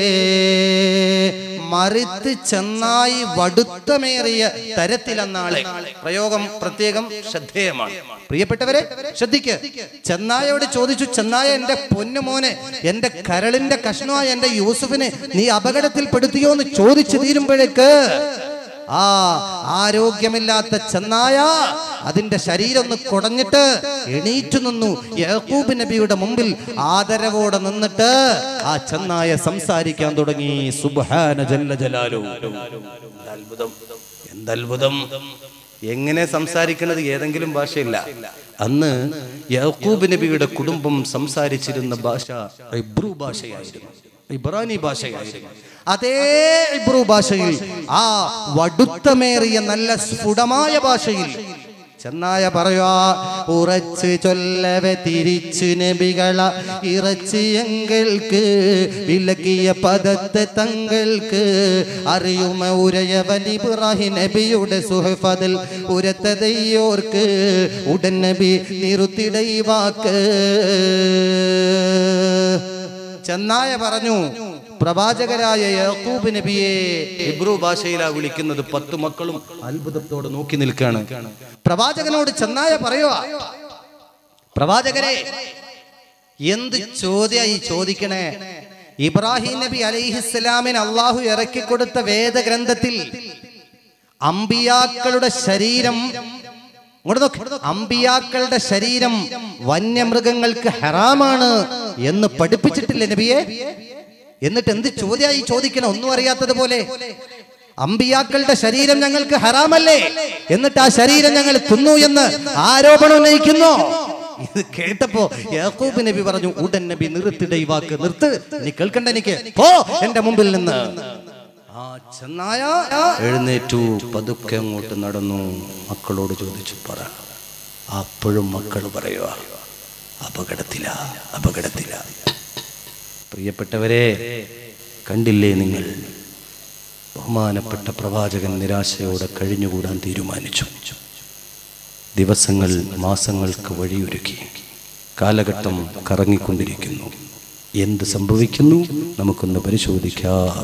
മറിത്ത് ചെന്നായി വടുത്തമേറിയ തരത്തിലെന്നാളെ പ്രയോഗം പ്രത്യേകം ശ്രദ്ധേയമാണ് പ്രിയപ്പെട്ടവരെ ശ്രദ്ധിക്ക് ചെന്നായോട് ചോദിച്ചു ചെന്നായ എന്റെ പൊന്നുമോനെ എന്റെ കരളിന്റെ കഷ്ണമായ എന്റെ യൂസുഫിനെ നീ അപകടത്തിൽപ്പെടുത്തിയോ എന്ന് ചോദിച്ചു തീരുമ്പോഴേക്ക് ആ ആരോഗ്യമില്ലാത്ത ചെന്നായ അതിന്റെ ശരീരം ഒന്ന് കുടഞ്ഞിട്ട് എണീറ്റു നിന്നു യാക്കൂബ് നബിയുടെ മുമ്പിൽ ആദരവോടെ നിന്നിട്ട് ആ ചെന്നായ സംസാരിക്കാൻ തുടങ്ങി സുബ്ഹാന ജല്ല ജലാലു അത്ഭുതം എന്തത്ഭുതം എങ്ങനെ സംസാരിക്കുന്നത് ഏതെങ്കിലും ഭാഷയില്ല അന്ന് യാക്കൂബ് നബിയുടെ കുടുംബം സംസാരിച്ചിരുന്ന ഭാഷ ഇബ്രു ഭാഷയായിരുന്നു ഇബ്രാനി ഭാഷയായിരുന്നു അതേ ഇബ്രു ഭാഷയിൽ ആ വടുത്തമേറിയ നല്ല സ്ഫുടമായ ഭാഷയിൽ ചെന്നായ പറയുക ഉറച്ച് ചൊല്ലവെ തിരിച്ചു നബികള ഇറച്ച് എങ്ങൾക്ക് വിലക്കിയ പദത്തെ തങ്ങൾക്ക് അറിയുമ ഉരയവൻ ഇബ്രാഹിം നബിയുടെ സുഹഫതിൽ ഉരത്തതയോർക്ക് ഉടൻ നബി നിറുത്തിടൈ വാക്ക് ചെന്നായ പറഞ്ഞു പ്രവാചകരായ യാക്കൂബ് നബിയെ ഇബ്രു ഭാഷയിലാ വിളിക്കുന്നത് പത്ത് മക്കളും അത്ഭുതത്തോടെ നോക്കി നിൽക്കാണ് പ്രവാചകനോട് ചെന്നായ പറയുക പ്രവാചകരെ എന്ത് ചോദ്യായി ചോദിക്കണേ ഇബ്രാഹിം നബി അലൈഹിസ്സലാമിന് അള്ളാഹു ഇറക്കിക്കൊടുത്ത വേദഗ്രന്ഥത്തിൽ അമ്പിയാക്കളുടെ ശരീരം ഇങ്ങോട്ട് നോക്ക്. അമ്പിയാക്കളുടെ ശരീരം വന്യമൃഗങ്ങൾക്ക് ഹറാമാണ് എന്ന് പഠിപ്പിച്ചിട്ടില്ലേ നബിയെ എന്നിട്ട് എന്ത് ചോദ്യമായി ചോദിക്കണം ഒന്നും അറിയാത്തത് പോലെ അമ്പിയാക്കളുടെ ശരീരം ഞങ്ങൾക്ക് ഹറാമല്ലേ എന്നിട്ട് ആ ശരീരം ഞങ്ങൾ തിന്നു എന്ന് ആരോപണം ഉന്നയിക്കുന്നു ഇത് കേട്ടപ്പോ യാക്കൂബ് നബി പറഞ്ഞു ഉടൻ നബി നിർത്തിട ഈ വാക്ക് നിർത്ത് നീ കേൾക്കണ്ട എനിക്ക് പോ എന്റെ മുമ്പിൽ നിന്ന് ആ ചെന്നായ എഴുന്നേറ്റു പതുക്കെ അങ്ങോട്ട് നടന്നു മക്കളോട് ചോദിച്ചു പറ അപ്പോഴും മക്കൾ പറയുക അപകടത്തില അപകടത്തില പ്രിയപ്പെട്ടവരെ കണ്ടില്ലേ നിങ്ങൾ ബഹുമാനപ്പെട്ട പ്രവാചകൻ നിരാശയോടെ കഴിഞ്ഞുകൂടാൻ തീരുമാനിച്ചു ദിവസങ്ങൾ മാസങ്ങൾക്ക് വഴിയൊരുക്കി കാലഘട്ടം കറങ്ങിക്കൊണ്ടിരിക്കുന്നു എന്ത് സംഭവിക്കുന്നു നമുക്കൊന്ന് പരിശോധിക്കാം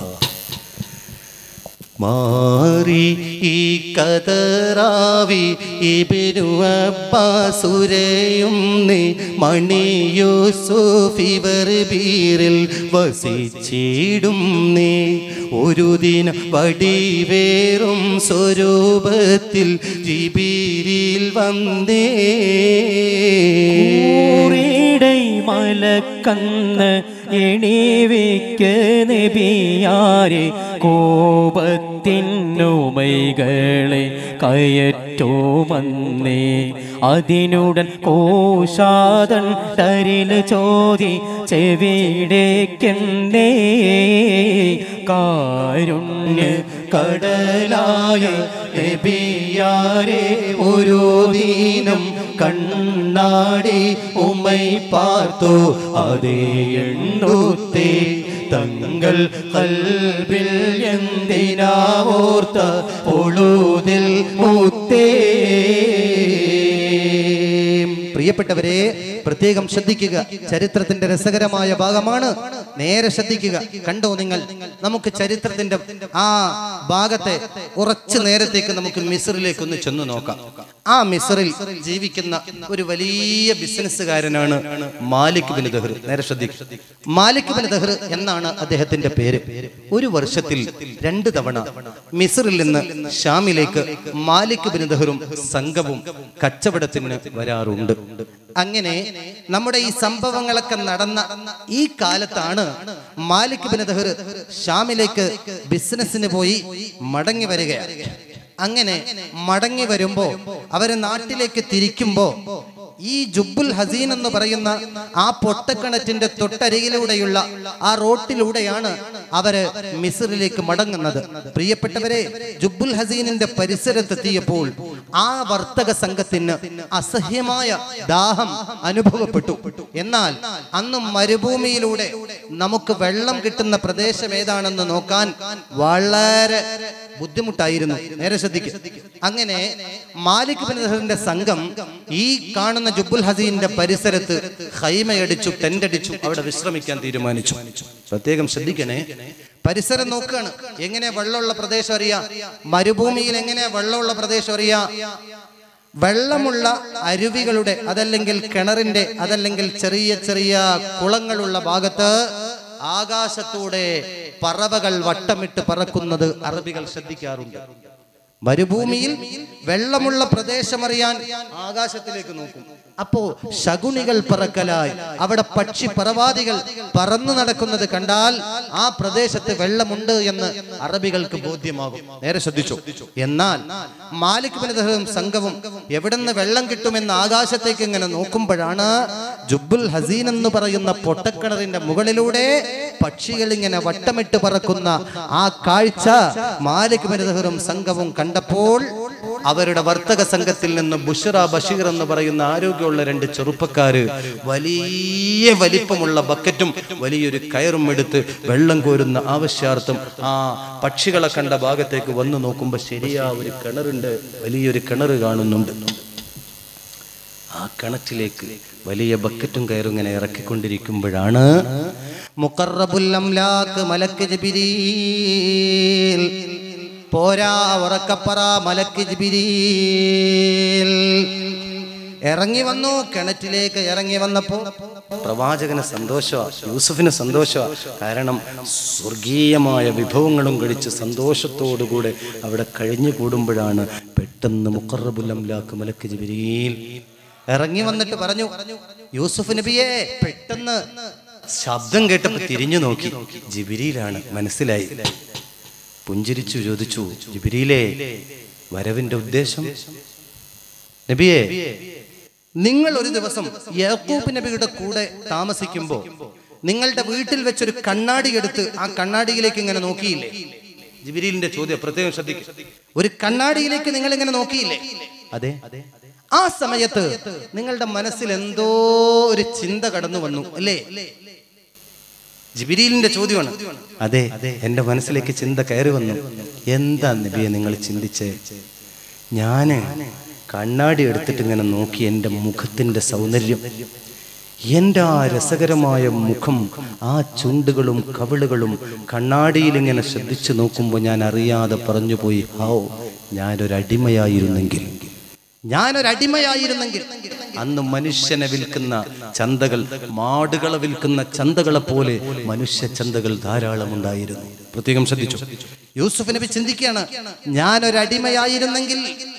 മാറി ഈ കതറാവി ഇബിനുവപ്പാസുരയും നീ മണിയൂസുഫിവർ ബീറിൽ വസിച്ചിടും നീ ഒരു ദിന വടിവേറും സ്വരൂപത്തിൽ ജിബിരിൽ വന്നേ ൂറിടൈ മലക്കന്ന് എണീവിക്ക് നബിയാരെ കോപത്തിനുമൈകളെ കയറ്റോമന്നേ അതിനുടൻ കോശാതൻ തരിൽ ചോദി ചെവിടേക്കെന്നേ കാരുണ്യ കടലായ നബിയാരെ ഒരു ദീനം കണ്ണാടി ഉമ്മൈ പാർത്തു അതേ എണ്ണൂത്തേ തങ്ങൾ കൽബിൽ എന്തിനാവോർത്ത പൊളുതിൽ മുത്തേ പ്രിയപ്പെട്ടവരെ പ്രത്യേകം ശ്രദ്ധിക്കുക ചരിത്രത്തിന്റെ രസകരമായ ഭാഗമാണ് നേരെ ശ്രദ്ധിക്കുക കണ്ടോ നിങ്ങൾ നമുക്ക് ചരിത്രത്തിന്റെ ആ ഭാഗത്തെ കുറച്ച് നേരത്തേക്ക് നമുക്ക് മിസറിലേക്ക് ഒന്ന് ചെന്ന് നോക്കാം ആ മിസറിൽ ജീവിക്കുന്ന ഒരു വലിയ ബിസിനസ്സുകാരനാണ് മാലിക് ബിൻ ദഹർ നേരെ ശ്രദ്ധിക്കുക മാലിക് ബിൻ ദഹർ എന്നാണ് അദ്ദേഹത്തിന്റെ പേര് ഒരു വർഷത്തിൽ രണ്ട് തവണ മിസറിൽ നിന്ന് ഷാമിലേക്ക് മാലിക് ബിൻ ദഹറും സംഘവും കച്ചവടത്തിന് വരാറുണ്ട് അങ്ങനെ നമ്മുടെ ഈ സംഭവങ്ങളൊക്കെ നടന്ന ഈ കാലത്താണ് മാലിക് ബിൻ ദഹർ ഷാമിലേക്ക് ബിസിനസ്സിന് പോയി മടങ്ങി വരികയാണ് അങ്ങനെ മടങ്ങി വരുമ്പോ അവര് നാട്ടിലേക്ക് തിരിക്കുമ്പോ ഈ ജുബുൽ ഹസീൻ എന്ന് പറയുന്ന ആ പൊട്ടക്കിണറ്റിന്റെ തൊട്ടരികിലൂടെയുള്ള ആ റോട്ടിലൂടെയാണ് അവര് മിസറിലേക്ക് മടങ്ങുന്നത് പ്രിയപ്പെട്ടവരെ ജുബുൽ ഹസീനിന്റെ പരിസരത്തെത്തിയപ്പോൾ ആ വർത്തക സംഘത്തിന് അസഹ്യമായ ദാഹം അനുഭവപ്പെട്ടു എന്നാൽ അന്ന് മരുഭൂമിയിലൂടെ നമുക്ക് വെള്ളം കിട്ടുന്ന പ്രദേശം ഏതാണെന്ന് നോക്കാൻ വളരെ ബുദ്ധിമുട്ടായിരുന്നു നേരെ ശ്രദ്ധിക്കും അങ്ങനെ മാലിക് ബിൻ ദഹറിന്റെ സംഘം ഈ കാണുന്ന ജുബുൽ ഹസീന്റെ പരിസരത്ത് ഹൈമയടിച്ചു ടെന്റടിച്ചു അവിടെ വിശ്രമിക്കാൻ തീരുമാനിച്ചു പ്രത്യേകം ശ്രദ്ധിക്കണേ പരിസരം നോക്കുകയാണ് എങ്ങനെ വെള്ളമുള്ള പ്രദേശം അറിയാം മരുഭൂമിയിൽ എങ്ങനെ വെള്ളമുള്ള പ്രദേശം അറിയാം വെള്ളമുള്ള അരുവികളുടെ അതല്ലെങ്കിൽ കിണറിന്റെ അതല്ലെങ്കിൽ ചെറിയ ചെറിയ കുളങ്ങളുള്ള ഭാഗത്ത് ആകാശത്തൂടെ പറവകൾ വട്ടമിട്ട് പറക്കുന്നത് അറബികൾ ശ്രദ്ധിക്കാറുണ്ട് മരുഭൂമിയിൽ വെള്ളമുള്ള പ്രദേശമറിയാൻ ആകാശത്തിലേക്ക് നോക്കും അപ്പോ ശകുനികൾ പറക്കലായി അവിടെ പക്ഷി പറവാദികൾ പറന്നു നടക്കുന്നത് കണ്ടാൽ ആ പ്രദേശത്ത് വെള്ളമുണ്ട് എന്ന് അറബികൾക്ക് ബോധ്യമാകും നേരെ ശ്രദ്ധിച്ചു എന്നാൽ മാലിക് ബിൻ ദഹറും സംഘവും എവിടുന്ന് വെള്ളം കിട്ടുമെന്ന് ആകാശത്തേക്ക് ഇങ്ങനെ നോക്കുമ്പോഴാണ് ജുബുൽ ഹസീൻ എന്ന് പറയുന്ന പൊട്ടക്കിണറിന്റെ മുകളിലൂടെ പക്ഷികൾ ഇങ്ങനെ വട്ടമിട്ട് പറക്കുന്ന ആ കാഴ്ച മാലിക് ബിൻ ദഹറും സംഘവും കണ്ടപ്പോൾ അവരുടെ വർത്തക സംഘത്തിൽ നിന്ന് ബുഷറ ബഷീർ എന്ന് പറയുന്ന ആരോഗ്യമുള്ള രണ്ട് ചെറുപ്പക്കാര് വലിയ വലിപ്പമുള്ള ബക്കറ്റും വലിയൊരു കയറും എടുത്ത് വെള്ളം കോരുന്ന ആവശ്യാർത്ഥം ആ പക്ഷികളെ കണ്ട ഭാഗത്തേക്ക് വന്നു നോക്കുമ്പോൾ ശരിയാ ഒരു കിണറുണ്ട് വലിയൊരു കിണർ കാണുന്നുണ്ട് ആ കിണറ്റിലേക്ക് വലിയ ബക്കറ്റും കയറും ഇങ്ങനെ ഇറക്കിക്കൊണ്ടിരിക്കുമ്പോഴാണ് മുഖറബുൽ അംലാക്ക് മലക്ക് ജിബിരീൽ പോരാ ഉറക്കപ്പറ മലക്ക് ജിബിരീൽ ഇറങ്ങി വന്നു കിണറ്റിലേക്ക് ഇറങ്ങി വന്നപ്പോ പ്രവാചകന് സന്തോഷമാ യൂസുഫിന് സന്തോഷമാ കാരണം സ്വർഗീയമായ വിഭവങ്ങളും കഴിച്ച് സന്തോഷത്തോടുകൂടെ അവിടെ കഴിഞ്ഞു കൂടുമ്പോഴാണ് പെട്ടെന്ന് മുക്കറബുല്ലംലാക്ക് മലക്ക് ജിബിരിയിൽ ഇറങ്ങി വന്നിട്ട് പറഞ്ഞു യൂസുഫ് നബിയെ പെട്ടെന്ന് ശബ്ദം കേട്ടപ്പോ തിരിഞ്ഞു നോക്കി ജിബിരിയിലാണ് മനസ്സിലായി പുഞ്ചിരിച്ചു ചോദിച്ചു ജിബിരിയിലെ വരവിന്റെ ഉദ്ദേശം നബിയെ നിങ്ങൾ ഒരു ദിവസം യാക്കൂബ് നബിയുടെ കൂടെ താമസിക്കുമ്പോൾ നിങ്ങളുടെ വീട്ടിൽ വെച്ചൊരു കണ്ണാടി എടുത്ത് ആ കണ്ണാടിയിലേക്ക് ഇങ്ങനെ നോക്കിയില്ലേ ജിബിരിലിന്റെ ചോദ്യം പ്രത്യേകം ശ്രദ്ധിക്കും ഒരു കണ്ണാടിയിലേക്ക് നിങ്ങൾ ഇങ്ങനെ നോക്കിയില്ലേ അതെ ആ സമയത്ത് നിങ്ങളുടെ മനസ്സിൽ എന്തോ ഒരു ചിന്ത കടന്നു വന്നു അല്ലേ ജിബിരിലിന്റെ ചോദ്യമാണ് അതെ എന്റെ മനസ്സിലേക്ക് ചിന്ത കയറി വന്നു എന്താ നബിയെ നിങ്ങൾ ചിന്തിച്ചേ ഞാന് കണ്ണാടി എടുത്തിട്ട് ഇങ്ങനെ നോക്കി എൻ്റെ മുഖത്തിന്റെ സൗന്ദര്യം എൻ്റെ ആ രസകരമായ മുഖം ആ ചുണ്ടുകളും കവിളുകളും കണ്ണാടിയിൽ ഇങ്ങനെ ശ്രദ്ധിച്ചു നോക്കുമ്പോൾ ഞാൻ അറിയാതെ പറഞ്ഞുപോയി ഹൗ ഞാനൊരു അടിമയായിരുന്നെങ്കിൽ ഞാനൊരു അടിമയായിരുന്നെങ്കിൽ അന്ന് മനുഷ്യനെ വിൽക്കുന്ന ചന്തകൾ മാടുകളെ വിൽക്കുന്ന ചന്തകളെ പോലെ മനുഷ്യ ചന്തകൾ ധാരാളം ഉണ്ടായിരുന്നു പ്രത്യേകം ശ്രദ്ധിച്ചു യൂസുഫ് നബി ചിന്തിക്കുകയാണ് ഞാനൊരു അടിമയായിരുന്നെങ്കിൽ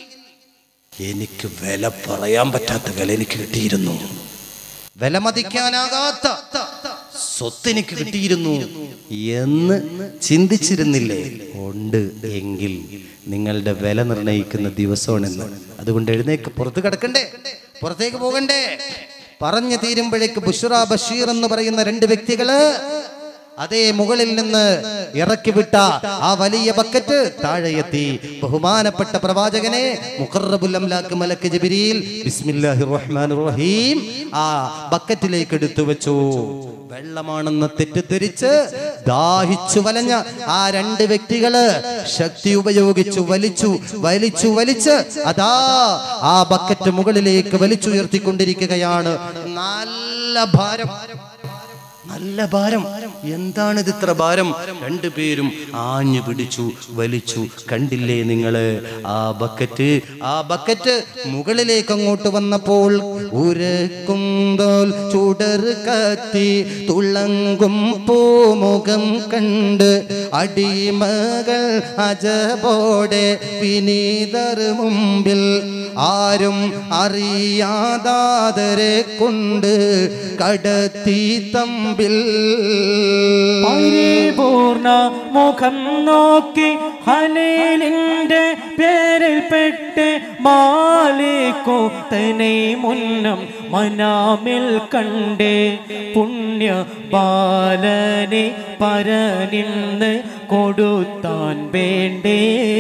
എനിക്ക് വില പറയാൻ പറ്റാത്ത വില എനിക്ക് കിട്ടിയിരുന്നു വിലമതിക്കാനാകാത്ത സ്വത്ത് എനിക്ക് കിട്ടിയിരുന്നു എന്ന് ചിന്തിച്ചിരുന്നില്ലേ ഉണ്ട് എങ്കിൽ നിങ്ങളുടെ വില നിർണയിക്കുന്ന ദിവസമാണെന്ന് അതുകൊണ്ട് എഴുന്നേക്ക് പുറത്ത് കിടക്കണ്ടേ പുറത്തേക്ക് പോകണ്ടേ പറഞ്ഞു തീരുമ്പോഴേക്ക് ബുഷറ ബഷീർ എന്ന് പറയുന്ന രണ്ട് വ്യക്തികള് അതേ മുകളിൽ നിന്ന് ഇറക്കി വിട്ട ആ വലിയ ബക്കറ്റ് താഴെ എത്തി ബഹുമാനപ്പെട്ട പ്രവാചകനെ മുഖറബുൽ അംലാക്ക് മലക്ക് ജിബിരിയിൽ ബിസ്മില്ലാഹിർ റഹ്മാനിർ റഹീം ആ ബക്കറ്റിലേക്ക് എടുത്തു വെച്ചു വെള്ളമാണെന്ന് തെറ്റിദ്ധരിച്ച് ദാഹിച്ചു വലഞ്ഞ ആ രണ്ട് വ്യക്തികള് ശക്തി ഉപയോഗിച്ചു വലിച്ചു വലിച്ചു വലിച്ച് അതാ ആ ബക്കറ്റ് മുകളിലേക്ക് വലിച്ചുയർത്തിക്കൊണ്ടിരിക്കുകയാണ് നല്ല ഭാരം നല്ല ഭാരം എന്താണ് ഇത് ഇത്ര ഭാരം രണ്ടുപേരും ആഞ്ഞു പിടിച്ചു വലിച്ചു കണ്ടില്ലേ നിങ്ങള് ആ ബക്കറ്റ് ആ ബക്കറ്റ് മുകളിലേക്ക് അങ്ങോട്ട് വന്നപ്പോൾ ഉരക്കുന്തോൽ ചുടർ കത്തി തുളങ്കും പൂമുഖം കണ്ട് അടിമകൾ അജബോടെ വിനീതർ മുമ്പിൽ ആരും അറിയാതാതരെ കൊണ്ട് കടത്തി തമ്പിൽ പരിപൂർണ മുഖം നോക്കി ഹലേലിന്റെ പേരിൽ പെട്ട് മാലിക്കോ തന്നെ മുന്നം മനാമിൽ കണ്ടേ പുണ്യ ബാലനെ പരനിന്ന് കൊടുത്താൻ വേണ്ടേ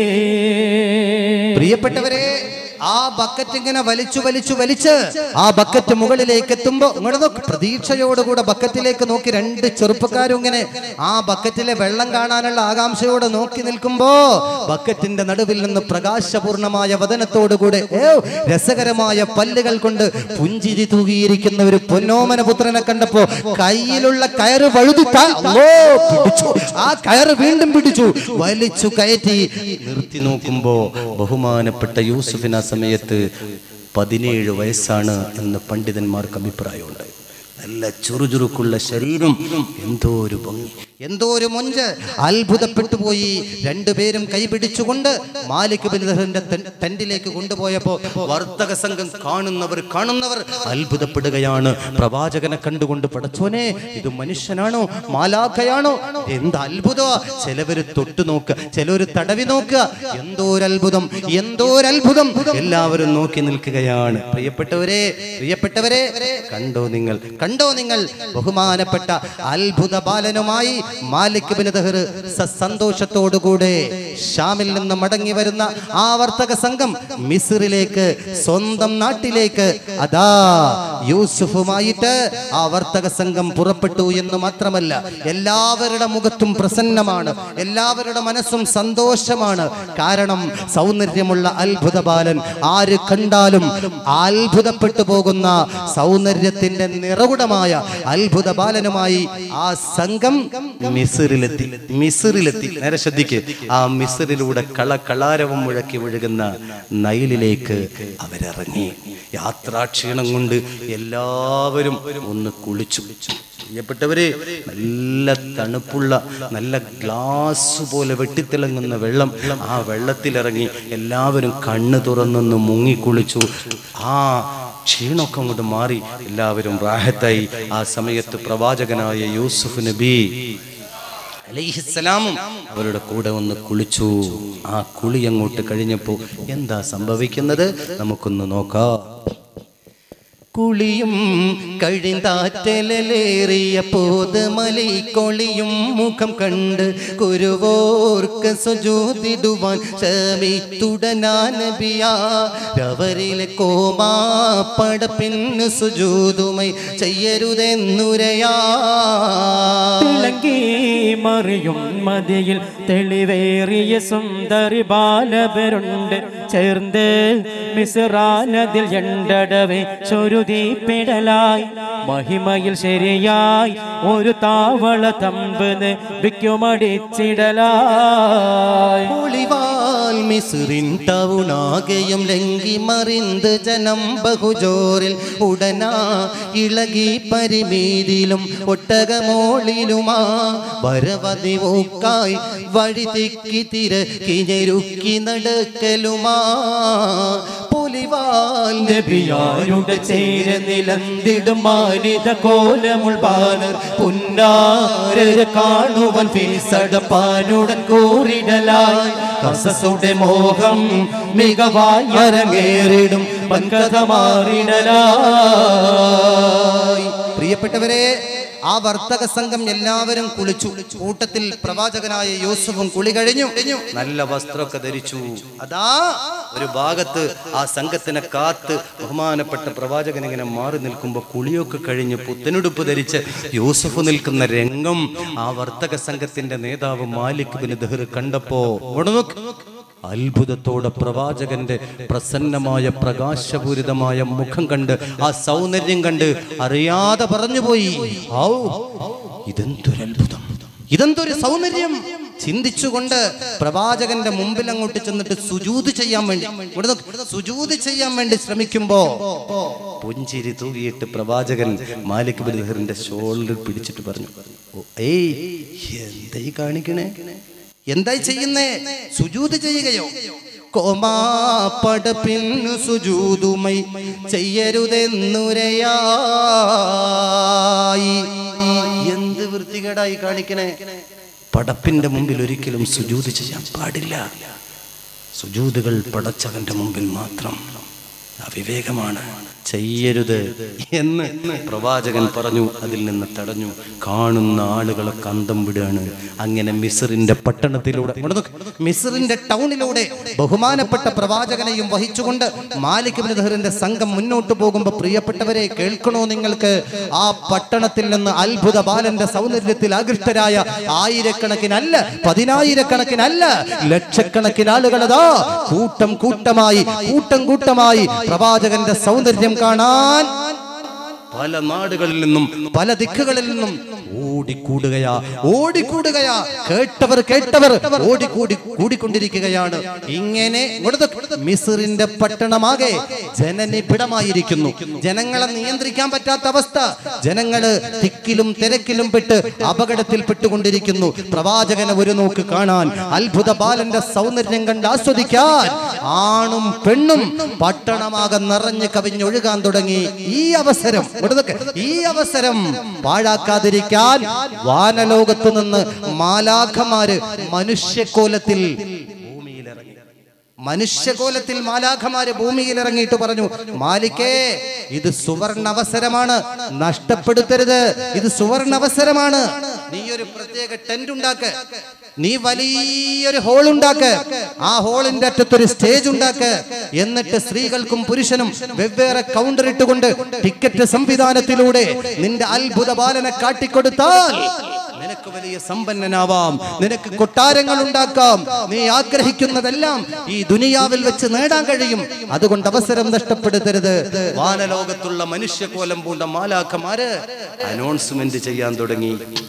പ്രിയപ്പെട്ടവരെ ആ ബക്കറ്റ് ഇങ്ങനെ വലിച്ചു വലിച്ചു വലിച്ച് ആ ബക്കറ്റ് മുകളിലേക്ക് എത്തുമ്പോ ഇങ്ങോട്ട് നോക്ക് പ്രതീക്ഷയോടുകൂടെ ബക്കറ്റിലേക്ക് നോക്കി രണ്ട് ചെറുപ്പക്കാരും ഇങ്ങനെ ആ ബക്കറ്റിലെ വെള്ളം കാണാനുള്ള ആകാംക്ഷയോടെ നോക്കി നിൽക്കുമ്പോ ബക്കറ്റിന്റെ നടുവിൽ നിന്ന് പ്രകാശപൂർണമായ വതനത്തോടുകൂടെ ഏ രസകരമായ പല്ലുകൾ കൊണ്ട് പുഞ്ചിരി തൂകിയിരിക്കുന്ന ഒരു പൊന്നോമന പുത്രനെ കണ്ടപ്പോ കയ്യിലുള്ള കയറ് വഴുതി താ- അല്ലോ, പിടിച്ചു ആ കയറ് വീണ്ടും പിടിച്ചു വലിച്ചു കയറ്റി നിർത്തി നോക്കുമ്പോ ബഹുമാനപ്പെട്ട യൂസുഫിന് ആ സമയത്ത് പതിനേഴ് വയസ്സാണ് എന്ന് പണ്ഡിതന്മാർക്ക് അഭിപ്രായമുണ്ട് നല്ല ചുറുചുറുക്കുള്ള ശരീരം എന്തോ ഒരു ഭംഗി എന്തോ ഒരു മൊഞ്ച് അത്ഭുതപ്പെട്ടു പോയി രണ്ടുപേരും കൈപിടിച്ചുകൊണ്ട് മാലിക് ബിൻദഹറിന്റെ ടെന്റിലേക്ക് കൊണ്ടുപോയപ്പോ വർത്തക സംഘം കാണുന്നവർ കാണുന്നവർ അത്ഭുതപ്പെടുകയാണ് പ്രവാചകനെ കണ്ടുകൊണ്ട് പടച്ചോനെ ഇത് മനുഷ്യനാണോ മാലാഖയാണോ എന്ത് അത്ഭുതം ചിലവര് തൊട്ടു നോക്കുക ചിലവര് തടവി നോക്കുക എന്തോ ഒരു അത്ഭുതം എന്തോ ഒരു അത്ഭുതം എല്ലാവരും നോക്കി നിൽക്കുകയാണ് പ്രിയപ്പെട്ടവരെ പ്രിയപ്പെട്ടവരെ കണ്ടോ നിങ്ങൾ കണ്ടോ നിങ്ങൾ ബഹുമാനപ്പെട്ട അത്ഭുത ബാലനുമായി മാലിക് ബിൻ ദഹർ സന്തോഷത്തോടുകൂടെ ഷാമിൽ നിന്ന് മടങ്ങി വരുന്ന ആ വർത്തക സംഘം മിസ്റിലേക്ക് സ്വന്തം നാട്ടിലേക്ക് അതാ യൂസുഫുമായിട്ട് ആ വർത്തക സംഘം പുറപ്പെട്ടു എന്ന് മാത്രമല്ല എല്ലാവരുടെ മുഖത്തും പ്രസന്നമാണ് എല്ലാവരുടെ മനസ്സും സന്തോഷമാണ് കാരണം സൗന്ദര്യമുള്ള അത്ഭുത ബാലൻ ആര് കണ്ടാലും അത്ഭുതപ്പെട്ടു പോകുന്ന സൗന്ദര്യത്തിന്റെ നിറകുടമായ അത്ഭുത ബാലനുമായി ആ സംഘം മിസറിലെത്തി മിസറിലെത്തി നേരെ ശ്രദ്ധിക്ക് ആ മിസറിലൂടെ കള കളാരവം മുഴക്കി ഒഴുകുന്ന നൈലിലേക്ക് അവരിറങ്ങി യാത്രാക്ഷീണം കൊണ്ട് എല്ലാവരും ഒന്ന് കുളിച്ചു പ്രിയപ്പെട്ടവരെ നല്ല തണുപ്പുള്ള നല്ല ഗ്ലാസ് പോലെ വെട്ടിത്തിളങ്ങുന്ന വെള്ളം ആ വെള്ളത്തിലിറങ്ങി എല്ലാവരും കണ്ണ് തുറന്നൊന്ന് മുങ്ങിക്കുളിച്ചു ആ ക്ഷീണമൊക്കെ അങ്ങോട്ട് മാറി എല്ലാവരും റാഹത്തായി ആ സമയത്ത് പ്രവാചകനായ യൂസുഫ് നബി അലൈഹിസ്സലാമും അവരുടെ കൂടെ ഒന്ന് കുളിച്ചു ആ കുളി അങ്ങോട്ട് കഴിഞ്ഞപ്പോൾ എന്താ സംഭവിക്കുന്നത് നമുക്കൊന്ന് നോക്കാം കുളിയും കഴിന്താറ്റലേറിയ പോതമലൈക്കൊളിയും മുഖം കണ്ട് കുരുവോർക്ക് സുജൂതിടുവാൻ ശ്രമിത്തുടനാനബിയാവരിലെ കോമാപ്പടപ്പിന് സുജൂതുമൈ ചെയ്യരുതെന്നുരയാ തിളങ്ങി മറിയും മതിയിൽ തെളിവേറിയ സുന്ദരി ബാലവരുണ്ട് ചേർന്ന് മിസ്റാനതിൽ എണ്ടടവേ ചൊരുതിപ്പിടലായി മഹിമയിൽ ശരിയായി ഒരു താവള തമ്പ് വിക്കുമടിച്ചിടലായി ഒളിവാൽ മിസുറിൻ ടൗണാകെയും ലങ്കി മറിന്ത് ജനം ബഹുജോറിൽ ഉടനാ ഇളകി പരിമീതിലും ഒട്ടകമോളിലുമാ വരവതി ഊക്കായി വഴി തെക്കി തിരക്കി ഞെരുക്കി നടക്കലുമാ പൊലിവാൽ നബിയാരുടെ ചേര നിലന്തിടും മാനിത കോലമുൾ ബാനർ പുന്നാരര കാണുവൻ ഫീസടപ്പാനുടൻ കൂറിടലായി കസസുടെ മോഹം മികവായി അരങ്ങേറിടും പങ്കത മാറിടലായി പ്രിയപ്പെട്ടവരെ ആ വർത്തക സംഘം എല്ലാവരും കുളിച്ചു കൂട്ടത്തിൽ പ്രവാചകനായ യൂസുഫും കുളി കഴിഞ്ഞു നല്ല വസ്ത്രമൊക്കെ ധരിച്ചു അതാ ഒരു ഭാഗത്ത് ആ സംഘത്തിനെ കാത്ത് ബഹുമാനപ്പെട്ട പ്രവാചകൻ ഇങ്ങനെ മാറി നിൽക്കുമ്പോൾ കുളിയൊക്കെ കഴിഞ്ഞ് പുത്തനുടുപ്പ് ധരിച്ച് യൂസുഫ് നിൽക്കുന്ന രംഗം ആ വർത്തക സംഘത്തിന്റെ നേതാവ് മാലിക് ബിൻ ദഹർ കണ്ടപ്പോ ഇവിടെ നോക്ക്. അത്ഭുതത്തോടെ പ്രവാചകന്റെ പ്രസന്നമായ പ്രകാശപൂരിതമായ മുഖം കണ്ട് ആ സൗന്ദര്യം കണ്ട് അറിയാതെ പറഞ്ഞുപോയി ഔ ഇതെന്തൊരു അത്ഭുതം ഇതെന്തൊരു സൗന്ദര്യം ചിന്തിച്ചുകൊണ്ട് പ്രവാചകന്റെ മുമ്പിൽ അങ്ങോട്ട് ചെന്നിട്ട് സുജൂത് ചെയ്യാൻ വേണ്ടി ഇവിടെ നോക്ക്. സുജൂത് ചെയ്യാൻ വേണ്ടി ശ്രമിക്കുമ്പോ പുഞ്ചിരി തൂകിയിട്ട് പ്രവാചകൻ മാലിക് ബിർഹറിന്റെ ഷോൾഡർ പിടിച്ചിട്ട് പറഞ്ഞു "ഓ, ഏയ് എന്തായി കാണിക്കണേ എന്തായി ചെയ്യുന്നേ സുജൂത് ചെയ്യുകയോ കോമാപ്പടപ്പിന്നു സുജൂതുമൈ ചെയ്യരുതെന്നുരയായി എന്ത് വൃത്തികേടായി കാണിക്കണേ പടപ്പിന്റെ മുമ്പിൽ ഒരിക്കലും സുജൂത് ചെയ്യാൻ പാടില്ല സുജൂതുകൾ പടച്ചവന്റെ മുമ്പിൽ മാത്രം അവിവേകമാണ് ചെയ്യരുത് എന്ന് പ്രവാചകൻ പറഞ്ഞു അതിൽ നിന്ന് തടഞ്ഞു കാണുന്ന ആളുകളെ കന്തം വിടുകയാണ് അങ്ങനെ മിസറിന്റെ പട്ടണത്തിലൂടെ ഇവിടെ നോക്ക്. മിസറിന്റെ ടൗണിലൂടെ ബഹുമാനപ്പെട്ട പ്രവാചകനെയും വഹിച്ചുകൊണ്ട് മാലിക് ബിൻ ദഹറിന്റെ സംഘം മുന്നോട്ട് പോകുമ്പോൾ പ്രിയപ്പെട്ടവരെ കേൾക്കണോ നിങ്ങൾക്ക് ആ പട്ടണത്തിൽ നിന്ന് അത്ഭുത ബാലന്റെ സൗന്ദര്യത്തിൽ ആകൃഷ്ടരായ ആയിരക്കണക്കിനല്ല പതിനായിരക്കണക്കിനല്ല ലക്ഷക്കണക്കിന് ആളുകളതാ കൂട്ടം കൂട്ടമായി കൂട്ടം കൂട്ടമായി പ്രവാചകന്റെ സൗന്ദര്യം കാണാൻ പല നാടുകളിൽ നിന്നും പല ദിക്കുകളിൽ നിന്നും ഓടിക്കൂടുകയാ ഓടിക്കൂടുകയാ കേട്ടവർ കേട്ടവർ ഓടിക്കൂടി കൂടിക്കൊണ്ടിരിക്കുകയാണ് ഇങ്ങനെ ഇവിടുത്തെ മിസറിന്റെ പട്ടണമാകെ ജനനിബിഡമായിരിക്കുന്നു ജനങ്ങളെ നിയന്ത്രിക്കാൻ പറ്റാത്ത അവസ്ഥ ജനങ്ങള് തിക്കിലും തിരക്കിലും പെട്ട് അപകടത്തിൽ പെട്ടുകൊണ്ടിരിക്കുന്നു പ്രവാചകനെ ഒരു നോക്ക് കാണാൻ അത്ഭുത ബാലന്റെ സൗന്ദര്യം കണ്ട് ആസ്വദിക്കാൻ ആണും പെണ്ണും പട്ടണമാകെ നിറഞ്ഞു കവിഞ്ഞൊഴുകാൻ തുടങ്ങി ഈ അവസരം ഇവിടുത്തെ ഈ അവസരം പാഴാക്കാതിരിക്കാൻ വാനലോകത്തു നിന്ന് മാലാഖമാര് മനുഷ്യക്കോലത്തിൽ ഭൂമിയിലിറങ്ങി മനുഷ്യകോലത്തിൽ മാലാഖമാര് ഭൂമിയിൽ ഇറങ്ങിയിട്ട് പറഞ്ഞു മാലിക്കേ ഇത് സുവർണ അവസരമാണ് നഷ്ടപ്പെടുത്തരുത് ഇത് സുവർണ അവസരമാണ് നീ ഒരു പ്രത്യേക ടെന്റ് ഉണ്ടാക്ക് നീ വലിയൊരു ഹോൾ ഉണ്ടാക്ക് ആ ഹോളിന്റെ അറ്റത്തൊരു സ്റ്റേജ് ഉണ്ടാക്ക് എന്നിട്ട് സ്ത്രീകൾക്കും പുരുഷനും വെവ്വേറെ കൗണ്ടർ ഇട്ടുകൊണ്ട് ടിക്കറ്റ് സംവിധാനത്തിലൂടെ നിന്റെ അത്ഭുത ബാലനെ കാട്ടിക്കൊടുത്താൽ നിനക്ക് വലിയ സമ്പന്നനാവാം നിനക്ക് കൊട്ടാരങ്ങൾ ഉണ്ടാക്കാം നീ ആഗ്രഹിക്കുന്നതെല്ലാം ഈ ദുനിയാവിൽ വെച്ച് നേടാൻ കഴിയും അതുകൊണ്ട് അവസരം നഷ്ടപ്പെടുത്തരുത് വാനലോകത്തുള്ള മനുഷ്യകോലം പൂണ്ട മാലാഖമാര് അനൗൺസ്മെന്റ് ചെയ്യാൻ തുടങ്ങി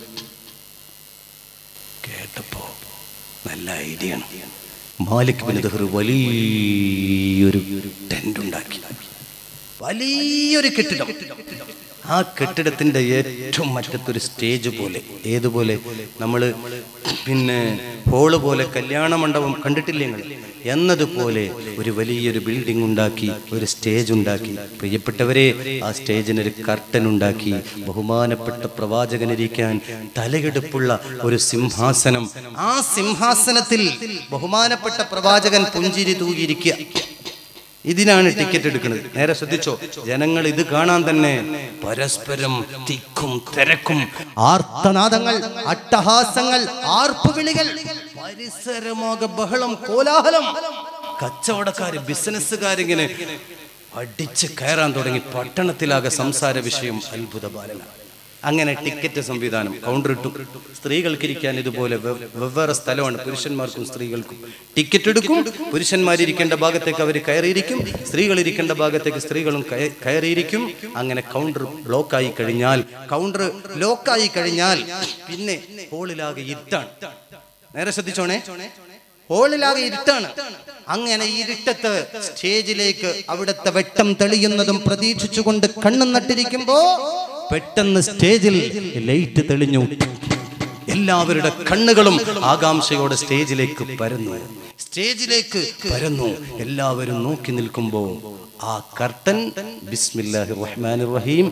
കേട്ടപ്പോ നല്ല ഐഡിയ മാലിക് ബിൻ ദഹർ വലിയൊരു ടെന്റ് ഉണ്ടാക്കി വലിയൊരു കെട്ടിടം ആ കെട്ടിടത്തിന്റെ ഏറ്റവും മറ്റത്തൊരു സ്റ്റേജ് പോലെ ഏതുപോലെ നമ്മൾ പിന്നെ ഹോള് പോലെ കല്യാണ മണ്ഡപം കണ്ടിട്ടില്ലേ നിങ്ങൾ എന്നതുപോലെ ഒരു വലിയൊരു ബിൽഡിംഗ് ഉണ്ടാക്കി ഒരു സ്റ്റേജ് ഉണ്ടാക്കി പ്രിയപ്പെട്ടവരെ ആ സ്റ്റേജിന് ഒരു കർട്ടൻ ഉണ്ടാക്കി ബഹുമാനപ്പെട്ട പ്രവാചകനിരിക്കാൻ തലയെടുപ്പുള്ള ഒരു സിംഹാസനം ആ സിംഹാസനത്തിൽ ബഹുമാനപ്പെട്ട പ്രവാചകൻ പുഞ്ചിരി തൂകിയിരിക്കുക ഇതിനാണ് ടിക്കറ്റ് എടുക്കുന്നത് നേരെ ശ്രദ്ധിച്ചോ ജനങ്ങൾ ഇത് കാണാൻ തന്നെ പരസ്പരം തിക്കും തിരക്കും ആർത്തനാദങ്ങൾ അട്ടഹാസങ്ങൾ ആർപ്പുവിളികൾ പരിസരമാകെ ബഹളം കോലാഹലം കച്ചവടക്കാര് ബിസിനസ്സുകാരിങ്ങനെ അടിച്ച് കയറാൻ തുടങ്ങി പട്ടണത്തിലാകെ സംസാര വിഷയം അത്ഭുത ബാലനാണ് അങ്ങനെ ടിക്കറ്റ് സംവിധാനം കൗണ്ടർ ഇട്ടു സ്ത്രീകൾക്കിരിക്കാൻ ഇതുപോലെ വെ- വെവ്വേറെ സ്ഥലമാണ് പുരുഷന്മാർക്കും സ്ത്രീകൾക്കും ടിക്കറ്റ് എടുക്കും പുരുഷന്മാരിരിക്കേണ്ട ഭാഗത്തേക്ക് അവർ കയറിയിരിക്കും സ്ത്രീകൾ ഇരിക്കേണ്ട ഭാഗത്തേക്ക് സ്ത്രീകളും കയ- കയറിയിരിക്കും അങ്ങനെ കൗണ്ടർ ബ്ലോക്കായി കഴിഞ്ഞാൽ കൗണ്ടർ ലോക്കായി കഴിഞ്ഞാൽ പിന്നെ ഹോളിലാകെ ഇരുട്ടാണ് നേരെ ശ്രദ്ധിച്ചോണേ ഹോളിലാകെ ഇരുട്ടാണ് അങ്ങനെ ഇരുട്ടത്ത് സ്റ്റേജിലേക്ക് അവിടുത്തെ വെട്ടം തെളിയുന്നതും പ്രതീക്ഷിച്ചുകൊണ്ട് കണ്ണും നട്ടിരിക്കുമ്പോ പെട്ടെന്ന് സ്റ്റേജിൽ ലൈറ്റ് തെളിഞ്ഞു എല്ലാവരുടെ കണ്ണുകളും ആകാംക്ഷയോടെ സ്റ്റേജിലേക്ക് പരന്നു സ്റ്റേജിലേക്ക് പരന്നു എല്ലാവരും നോക്കി നിൽക്കുമ്പോ ആ കർട്ടൻ ബിസ്മില്ലാഹി റഹ്മാൻ റഹീം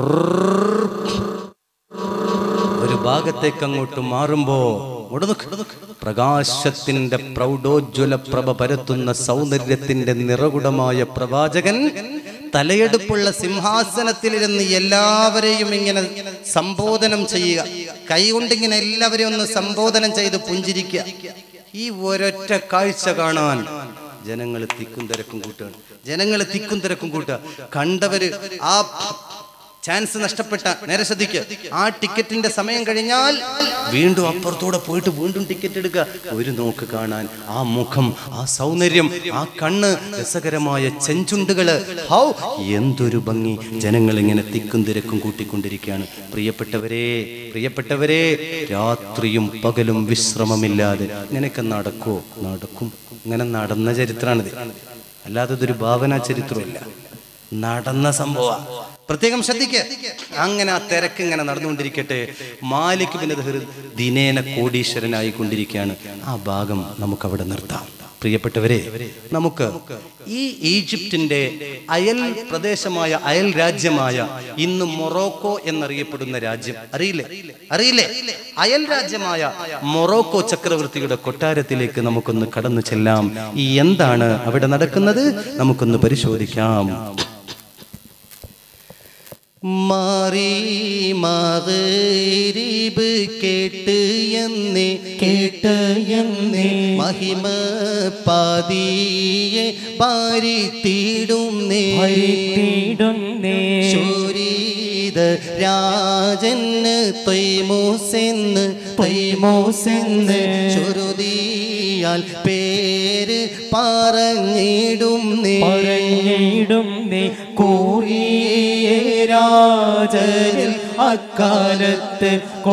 ഒരു ഭാഗത്തേക്ക് അങ്ങോട്ട് മാറുമ്പോ ഇവിടെ നോക്ക്, ഇവിടെ നോക്ക്. പ്രകാശത്തിന്റെ പ്രൗഢോജ്വല പ്രഭ പരത്തുന്ന സൗന്ദര്യത്തിന്റെ നിറകുടമായ പ്രവാചകൻ തലയെടുപ്പുള്ള സിംഹാസനത്തിലിരുന്ന് എല്ലാവരെയും ഇങ്ങനെ സംബോധനം ചെയ്യുക കൈകൊണ്ടിങ്ങനെ എല്ലാവരെയും ഒന്ന് സംബോധനം ചെയ്ത് പുഞ്ചിരിക്കുക ഈ ഒരൊറ്റ കാഴ്ച കാണാൻ ജനങ്ങൾ തിക്കും തിരക്കും കൂട്ടുകയാണ് ജനങ്ങൾ തിക്കും തിരക്കും കൂട്ടുക കണ്ടവര് ആ ചാൻസ് നഷ്ടപ്പെട്ട നേരെ ശ്രദ്ധിക്കുക ആ ടിക്കറ്റിന്റെ സമയം കഴിഞ്ഞാൽ വീണ്ടും അപ്പുറത്തൂടെ പോയിട്ട് വീണ്ടും ടിക്കറ്റ് എടുക്കുക ഒരു നോക്ക് കാണാൻ ആ മുഖം ആ സൗന്ദര്യം ആ കണ്ണ് രസകരമായ ചെഞ്ചുണ്ടുകള് ഹൗ എന്തൊരു ഭംഗി ജനങ്ങൾ ഇങ്ങനെ തിക്കും തിരക്കും കൂട്ടിക്കൊണ്ടിരിക്കുകയാണ് പ്രിയപ്പെട്ടവരെ പ്രിയപ്പെട്ടവരെ രാത്രിയും പകലും വിശ്രമമില്ലാതെ ഇങ്ങനെയൊക്കെ നടക്കുവോ നടക്കും ഇങ്ങനെ നടന്ന ചരിത്രമാണിത് അല്ലാതെ ഇതൊരു ഭാവനാ ചരിത്രമല്ല നടന്ന സംഭവ പ്രത്യേകം ശ്രദ്ധിക്കുക അങ്ങനെ ആ തിരക്ക് ഇങ്ങനെ നടന്നുകൊണ്ടിരിക്കട്ടെ മാലിക് ബിൻ ദഹ്ർ ദിനേന കോടീശ്വരനായി കൊണ്ടിരിക്കുകയാണ് ആ ഭാഗം നമുക്ക് അവിടെ നിർത്താം പ്രിയപ്പെട്ടവരെ നമുക്ക് ഈ ഈജിപ്തിന്റെ അയൽ പ്രദേശമായ അയൽ രാജ്യമായ ഇന്ന് മൊറോക്കോ എന്നറിയപ്പെടുന്ന രാജ്യം അറിയില്ലേ അറിയില്ലേ അയൽ രാജ്യമായ മൊറോക്കോ ചക്രവർത്തിയുടെ കൊട്ടാരത്തിലേക്ക് നമുക്കൊന്ന് കടന്നു ചെല്ലാം ഈ എന്താണ് അവിടെ നടക്കുന്നത് നമുക്കൊന്ന് പരിശോധിക്കാം മാറി മകരീബ് കേട്ട് എന്നേ കേട്ട് എന്നേ മഹിമ പാതിയെ പാരി തീടുന്നേ ഭരിത്തിടുന്നേ ശൂരീത രാജന് തൊയ്മൂസെന്ന് തൊയ്മൂസെന്ന് ചുരുതിയാൽ പേര് പറഞ്ഞിടുന്നേ പറഞ്ഞിടുന്നേ കൂറിയ രാജനിൽ അക്കാലത്ത്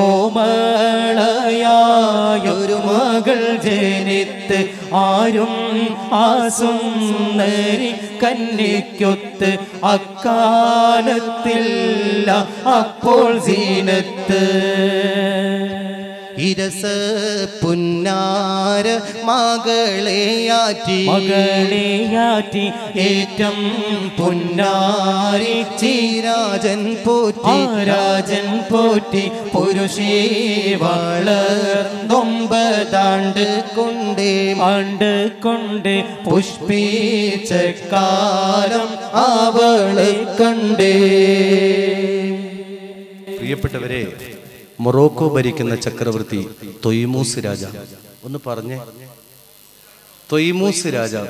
കോമളയായൊരു മകൾ ജനിത്ത് ആരും ആ സുന്ദരി കന്നിക്കൊത്ത് അക്കാലത്തില്ല അപ്പോൾ സീനത്ത് ഇരസ പുന്നാര മകളെയാറ്റി മകളെയാറ്റി ഏറ്റം പുന്നാരി ചീരാജൻ പോറ്റി രാജൻ പോറ്റി പുരുഷേ വളർന്നൊമ്പതാണ്ട് കൊണ്ടേ ആണ്ട് കൊണ്ട് പുഷ്പിച്ച കാലം അവളെ കണ്ടേ പ്രിയപ്പെട്ടവരെ മൊറോക്കോ ഭരിക്കുന്ന ചക്രവർത്തി തൊയ്മൂസ് രാജ ഒന്ന് പറഞ്ഞേ തൊയ്മൂസ് രാജാവ്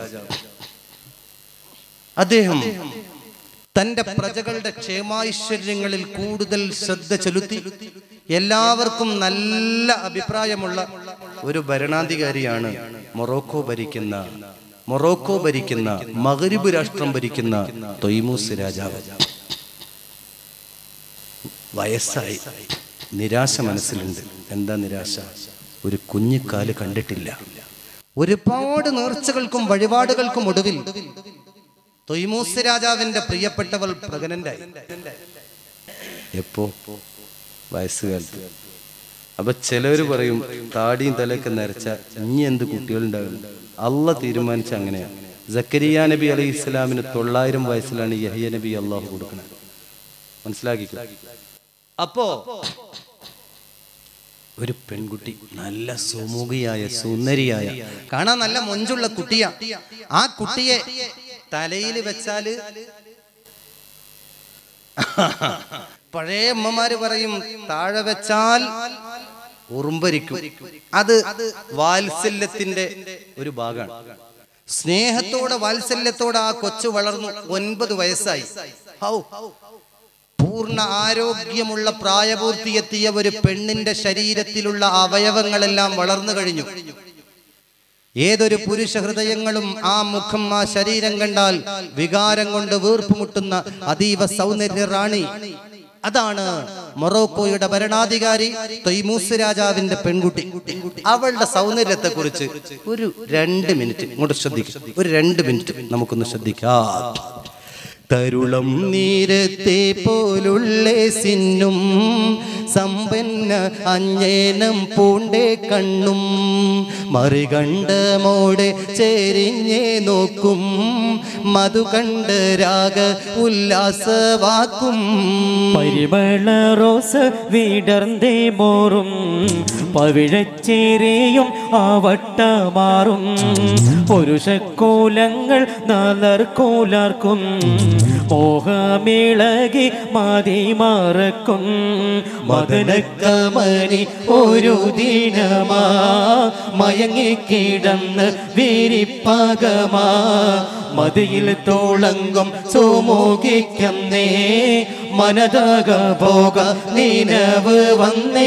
അദ്ദേഹം തന്റെ പ്രജകളുടെ ക്ഷേമാഐശ്വര്യങ്ങളിൽ കൂടുതൽ ശ്രദ്ധ ചെലുത്തി എല്ലാവർക്കും നല്ല അഭിപ്രായമുള്ള ഒരു ഭരണാധികാരിയാണ് മൊറോക്കോ ഭരിക്കുന്ന മൊറോക്കോ ഭരിക്കുന്ന മകരിബ് രാഷ്ട്രം ഭരിക്കുന്ന തൊയ്മൂസ് രാജാവ് വയസ്സായി നിരാശ മനസ്സിലുണ്ട് എന്താ നിരാശ ഒരു കുഞ്ഞിക്കാല് കണ്ടിട്ടില്ല ഒരുപാട് നേർച്ചകൾക്കും വഴിപാടുകൾക്കും ഒടുവിൽ തൊയ്മൂസ് രാജാവിന്റെ പ്രിയപ്പെട്ടവൾ പ്രഗ്നന്റായി എപ്പോ വയസ്സുകാലത്ത് അപ്പൊ ചിലവര് പറയും താടിയും തലയൊക്കെ നരച്ച ഇനി എന്ത് കുട്ടികളുണ്ടാകും അല്ല തീരുമാനിച്ച അങ്ങനെയാണ് ജക്കരിയ നബി അലൈഹി ഇസ്ലാമിന് തൊള്ളായിരം വയസ്സിലാണ് യഹിയ നബി അള്ളാഹു കൊടുക്കുന്നത് മനസ്സിലാക്കിക്കോ അപ്പോ ഒരു പെൺകുട്ടി നല്ല സുമുഖിയായ സുന്ദരിയായ കാണാൻ നല്ല മൊഞ്ചുള്ള കുട്ടിയാ ആ കുട്ടിയെ തലയിൽ വെച്ചാല് പഴയ അമ്മമാര് പറയും താഴെ വെച്ചാൽ ഉറുമ്പരിക്കും അത് വാത്സല്യത്തിന്റെ ഒരു ഭാഗമാണ് സ്നേഹത്തോടെ വാത്സല്യത്തോടെ ആ കൊച്ചു വളർന്നു ഒൻപത് വയസ്സായി ഹൗ പൂർണ്ണ ആരോഗ്യമുള്ള പ്രായപൂർത്തിയെത്തിയ ഒരു പെണ്ണിന്റെ ശരീരത്തിലുള്ള അവയവങ്ങളെല്ലാം വളർന്നു കഴിഞ്ഞു ഏതൊരു പുരുഷ ഹൃദയങ്ങളും ആ മുഖം ആ ശരീരം കണ്ടാൽ വികാരം കൊണ്ട് വീർപ്പുമുട്ടുന്ന അതീവ സൗന്ദര്യ റാണി അതാണ് മൊറോക്കോയുടെ ഭരണാധികാരി തൊയ്മൂസ് രാജാവിന്റെ പെൺകുട്ടി അവളുടെ സൗന്ദര്യത്തെ കുറിച്ച് ഒരു രണ്ട് മിനിറ്റ് ഇങ്ങോട്ട് ശ്രദ്ധിക്കാം ഒരു രണ്ട് മിനിറ്റ് നമുക്കൊന്ന് ശ്രദ്ധിക്കാം തരുളം നീരത്തെ പോലുള്ള സിന്നും സമ്പന്ന അഞ്ഞേനം പൂണ്ടേ കണ്ണും മറികണ്ഠമോടെ ചേരിഞ്ഞേ നോക്കും മധു കണ്ട് രാഗ ഉല്ലാസവാക്കും പരിമള റോസ് വിടർന്നേ മോറും പവിഴച്ചേരിയും ആവട്ടമാറും പുരുഷക്കോലങ്ങൾ നാലർക്കോലാർക്കും മോഹമിളകി മതി മറക്കും മദനക്കമനി ഒരു ദിനമാ മയങ്ങിക്കിടന്ന് വിരിപ്പകമാ മതിയിൽ തോളങ്കം സുമുഖിക്കുന്നേ മനതക പോക നിനവ് വന്നേ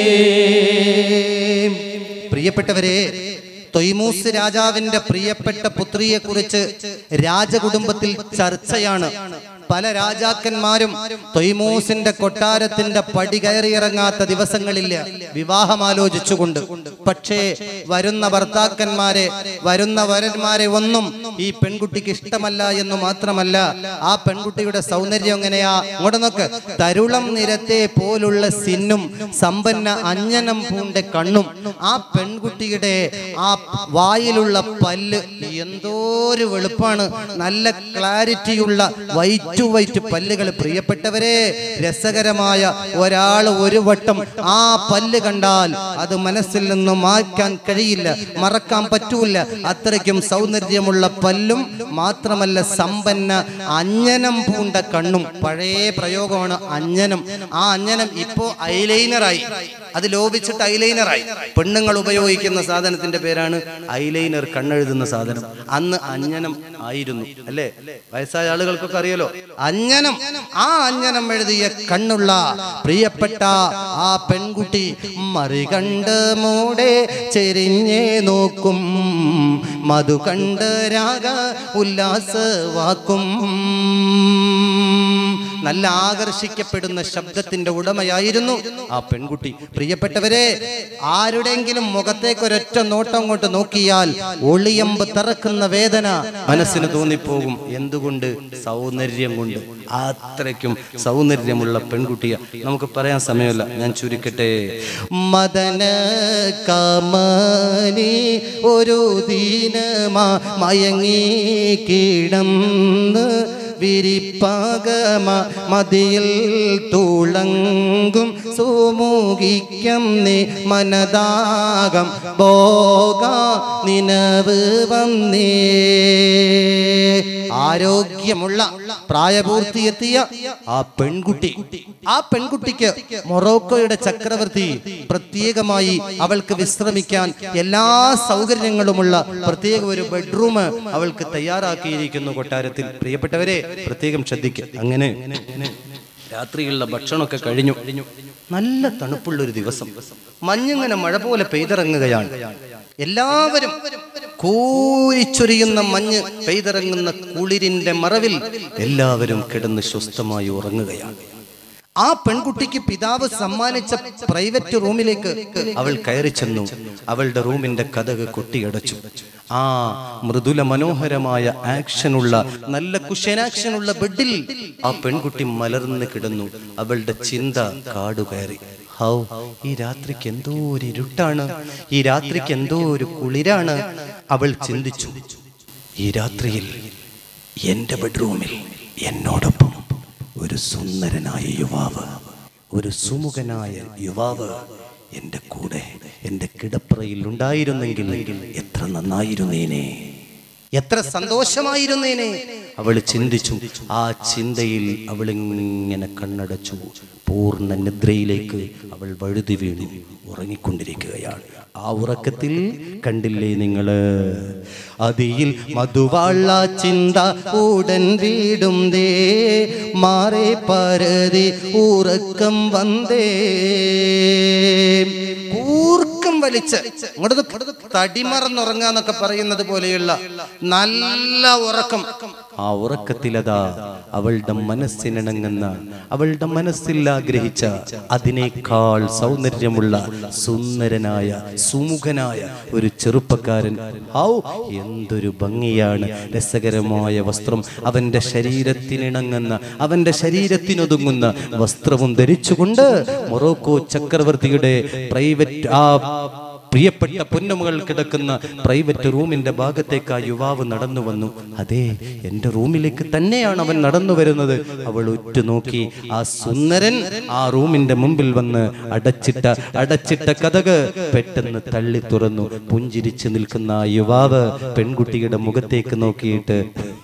പ്രിയപ്പെട്ടവരെ തൊയ്മൂസ് രാജാവിന്റെ പ്രിയപ്പെട്ട പുത്രിയെ കുറിച്ച് രാജകുടുംബത്തിൽ ചർച്ചയാണ് പല രാജാക്കന്മാരും തൊയ്മൂസിന്റെ കൊട്ടാരത്തിന്റെ പടി കയറിയിറങ്ങാത്ത ദിവസങ്ങളില്ല വിവാഹം ആലോചിച്ചുകൊണ്ട് പക്ഷേ വരുന്ന ഭർത്താക്കന്മാരെ വരുന്ന വരന്മാരെ ഒന്നും ഈ പെൺകുട്ടിക്ക് ഇഷ്ടമല്ല എന്ന് മാത്രമല്ല ആ പെൺകുട്ടിയുടെ സൗന്ദര്യം എങ്ങനെയാ ഇങ്ങോട്ട് നോക്ക് തരുളം നിരത്തെ പോലുള്ള സിന്നും സമ്പന്ന അഞ്ഞനം പൂണ്ട കണ്ണും ആ പെൺകുട്ടിയുടെ ആ വായിലുള്ള പല്ല് എന്തോ ഒരു വെളുപ്പാണ് നല്ല ക്ലാരിറ്റിയുള്ള വൈറ്റ് ടു വൈറ്റ് പല്ലുകൾ പ്രിയപ്പെട്ടവരെ രസകരമായ ഒരാൾ ഒരു വട്ടം ആ പല്ല് കണ്ടാൽ അത് മനസ്സിൽ നിന്ന് മാറ്റാൻ കഴിയില്ല മറക്കാൻ പറ്റൂല അത്രയ്ക്കും സൗന്ദര്യമുള്ള പല്ലും മാത്രമല്ല സമ്പന്ന അഞ്ഞനം പൂണ്ട കണ്ണും പഴയ പ്രയോഗമാണ് അഞ്ഞനം ആ അഞ്ഞനം ഇപ്പോ ഐലൈനറായി അത് ലോപിച്ചിട്ട് ഐലൈനറായി പെണ്ണുങ്ങൾ ഉപയോഗിക്കുന്ന സാധനത്തിന്റെ പേരാണ് ഐലൈനർ കണ്ണെഴുതുന്ന സാധനം അന്ന് അഞ്ഞനം ആയിരുന്നു അല്ലേ വയസ്സായ ആളുകൾക്കൊക്കെ അറിയാലോ അഞ്ഞനം ആ അഞ്ഞനം എഴുതിയ കണ്ണുള്ള പ്രിയപ്പെട്ട ആ പെൺകുട്ടി മറികണ്ട് മൂടെ ചെരിഞ്ഞേ നോക്കും മധു കണ്ട് രാഗ ഉല്ലാസവാക്കും നല്ല ആകർഷിക്കപ്പെടുന്ന ശബ്ദത്തിന്റെ ഉടമയായിരുന്നു ആ പെൺകുട്ടി പ്രിയപ്പെട്ടവരെ ആരുടെങ്കിലും മുഖത്തേക്ക് ഒരൊറ്റ നോട്ടം കൊണ്ട് നോക്കിയാൽ ഒളിയമ്പ് തറക്കുന്ന വേദന മനസ്സിന് തോന്നിപ്പോകും എന്തുകൊണ്ട് സൗന്ദര്യം കൊണ്ട് അത്രയ്ക്കും സൗന്ദര്യമുള്ള പെൺകുട്ടിയെ നമുക്ക് പറയാൻ സമയമില്ല ഞാൻ ചുരുക്കട്ടെ മദന കമനി ഒരു ദീനമാ മയങ്ങി കിടന്ന് വിരിപ്പാകമ മതിയിൽ തുളങ്കും സുമുഖിക്കം നീ മനദാകം ഭോഗ നിനവ് വന്നേ ആരോഗ്യമുള്ള പ്രായപൂർത്തിയെത്തിയ ആ പെൺകുട്ടി ആ പെൺകുട്ടിക്ക് മൊറോക്കോയുടെ ചക്രവർത്തി പ്രത്യേകമായി അവൾക്ക് വിശ്രമിക്കാൻ എല്ലാ സൗകര്യങ്ങളുമുള്ള പ്രത്യേക ഒരു ബെഡ്റൂം അവൾക്ക് തയ്യാറാക്കിയിരിക്കുന്നു കൊട്ടാരത്തിൽ പ്രിയപ്പെട്ടവരെ പ്രത്യേകം ശ്രദ്ധിക്കുക അങ്ങനെ രാത്രിയുള്ള ഭക്ഷണമൊക്കെ കഴിഞ്ഞു നല്ല തണുപ്പുള്ള ഒരു ദിവസം മഞ്ഞിങ്ങനെ മഴ പോലെ പെയ്തിറങ്ങുകയാണ് എല്ലാവരും കൂരിച്ചൊരിയുന്ന മഞ്ഞ് പെയ്തിറങ്ങുന്ന കുളിരിന്റെ മറവിൽ എല്ലാവരും കിടന്ന് സ്വസ്ഥമായി ഉറങ്ങുകയാണ് ആ പെൺകുട്ടിക്ക് പിതാവ് സമ്മാനിച്ച പ്രൈവറ്റ് റൂമിലേക്ക് അവൾ കയറി ചെന്നു അവളുടെ റൂമിന്റെ കഥക് കൊട്ടിയടച്ചു ആ മൃദുല മനോഹരമായ ആക്ഷനുള്ള നല്ല കുഷൻ ആക്ഷനുള്ള ബെഡിൽ ആ പെൺകുട്ടി മലർന്ന് കിടന്നു അവളുടെ ചിന്ത കാടുകയറി ഹൗ ഈ രാത്രിക്ക് എന്തോ ഒരു ഇരുട്ടാണ് ഈ രാത്രിക്ക് എന്തോ ഒരു കുളിരാണ് അവൾ ചിന്തിച്ചു ഈ രാത്രിയിൽ എൻ്റെ ബെഡ്റൂമിൽ എന്നോടൊപ്പം ഒരു സുന്ദരനായ യുവാവ് ഒരു സുമുഖനായ യുവാവ് എൻ്റെ കൂടെ എൻ്റെ കിടപ്പറയിൽ ഉണ്ടായിരുന്നെങ്കിൽ എത്ര നന്നായിരുന്നേനെ എത്ര സന്തോഷമായിരുന്നേനെ അവൾ ചിന്തിച്ചു ആ ചിന്തയിൽ അവൾ ഇങ്ങനെ കണ്ണടച്ചു പൂർണ്ണ നിദ്രയിലേക്ക് അവൾ വഴുതി വീണു ഉറങ്ങിക്കൊണ്ടിരിക്കുകയാണ് ആ ഉറക്കത്തിൽ കണ്ടില്ലേ നിങ്ങള് അതിയിൽ മധുവാള ചിന്ത ഉടൻ വീടും ദേ മാറെ പരതി ഉറക്കം വന്നേ കൂർക്കം വലിച്ച് അങ്ങോട്ട് തടിമറന്നുറങ്ങാന്നൊക്കെ പറയുന്നത് പോലെയുള്ള നല്ല ഉറക്കം ആ ഉറക്കത്തിലതാ അവളുടെ മനസ്സിനിണങ്ങുന്ന അവളുടെ മനസ്സിൽ ആഗ്രഹിച്ച അതിനേക്കാൾ സൗന്ദര്യമുള്ള സുന്ദരനായ സുമുഖനായ ഒരു ചെറുപ്പക്കാരൻ ഔ എന്തൊരു ഭംഗിയാണ് രസകരമായ വസ്ത്രം അവന്റെ ശരീരത്തിനിണങ്ങുന്ന അവന്റെ ശരീരത്തിനൊതുങ്ങുന്ന വസ്ത്രവും ധരിച്ചുകൊണ്ട് മൊറോക്കോ ചക്രവർത്തിയുടെ പ്രൈവറ്റ് ആ പ്രിയപ്പെട്ട പൊന്നുമകൾ കിടക്കുന്ന പ്രൈവറ്റ് റൂമിന്റെ ഭാഗത്തേക്ക് ആ യുവാവ് നടന്നു വന്നു അതെ എന്റെ റൂമിലേക്ക് തന്നെയാണ് അവൻ നടന്നു വരുന്നത് അവൾ ഉറ്റുനോക്കി ആ സുന്ദരൻ ആ റൂമിന്റെ മുമ്പിൽ വന്ന് അടച്ചിട്ട അടച്ചിട്ട കഥക് പെട്ടെന്ന് തള്ളി തുറന്നു പുഞ്ചിരിച്ചു നിൽക്കുന്ന ആ യുവാവ് പെൺകുട്ടിയുടെ മുഖത്തേക്ക് നോക്കിയിട്ട്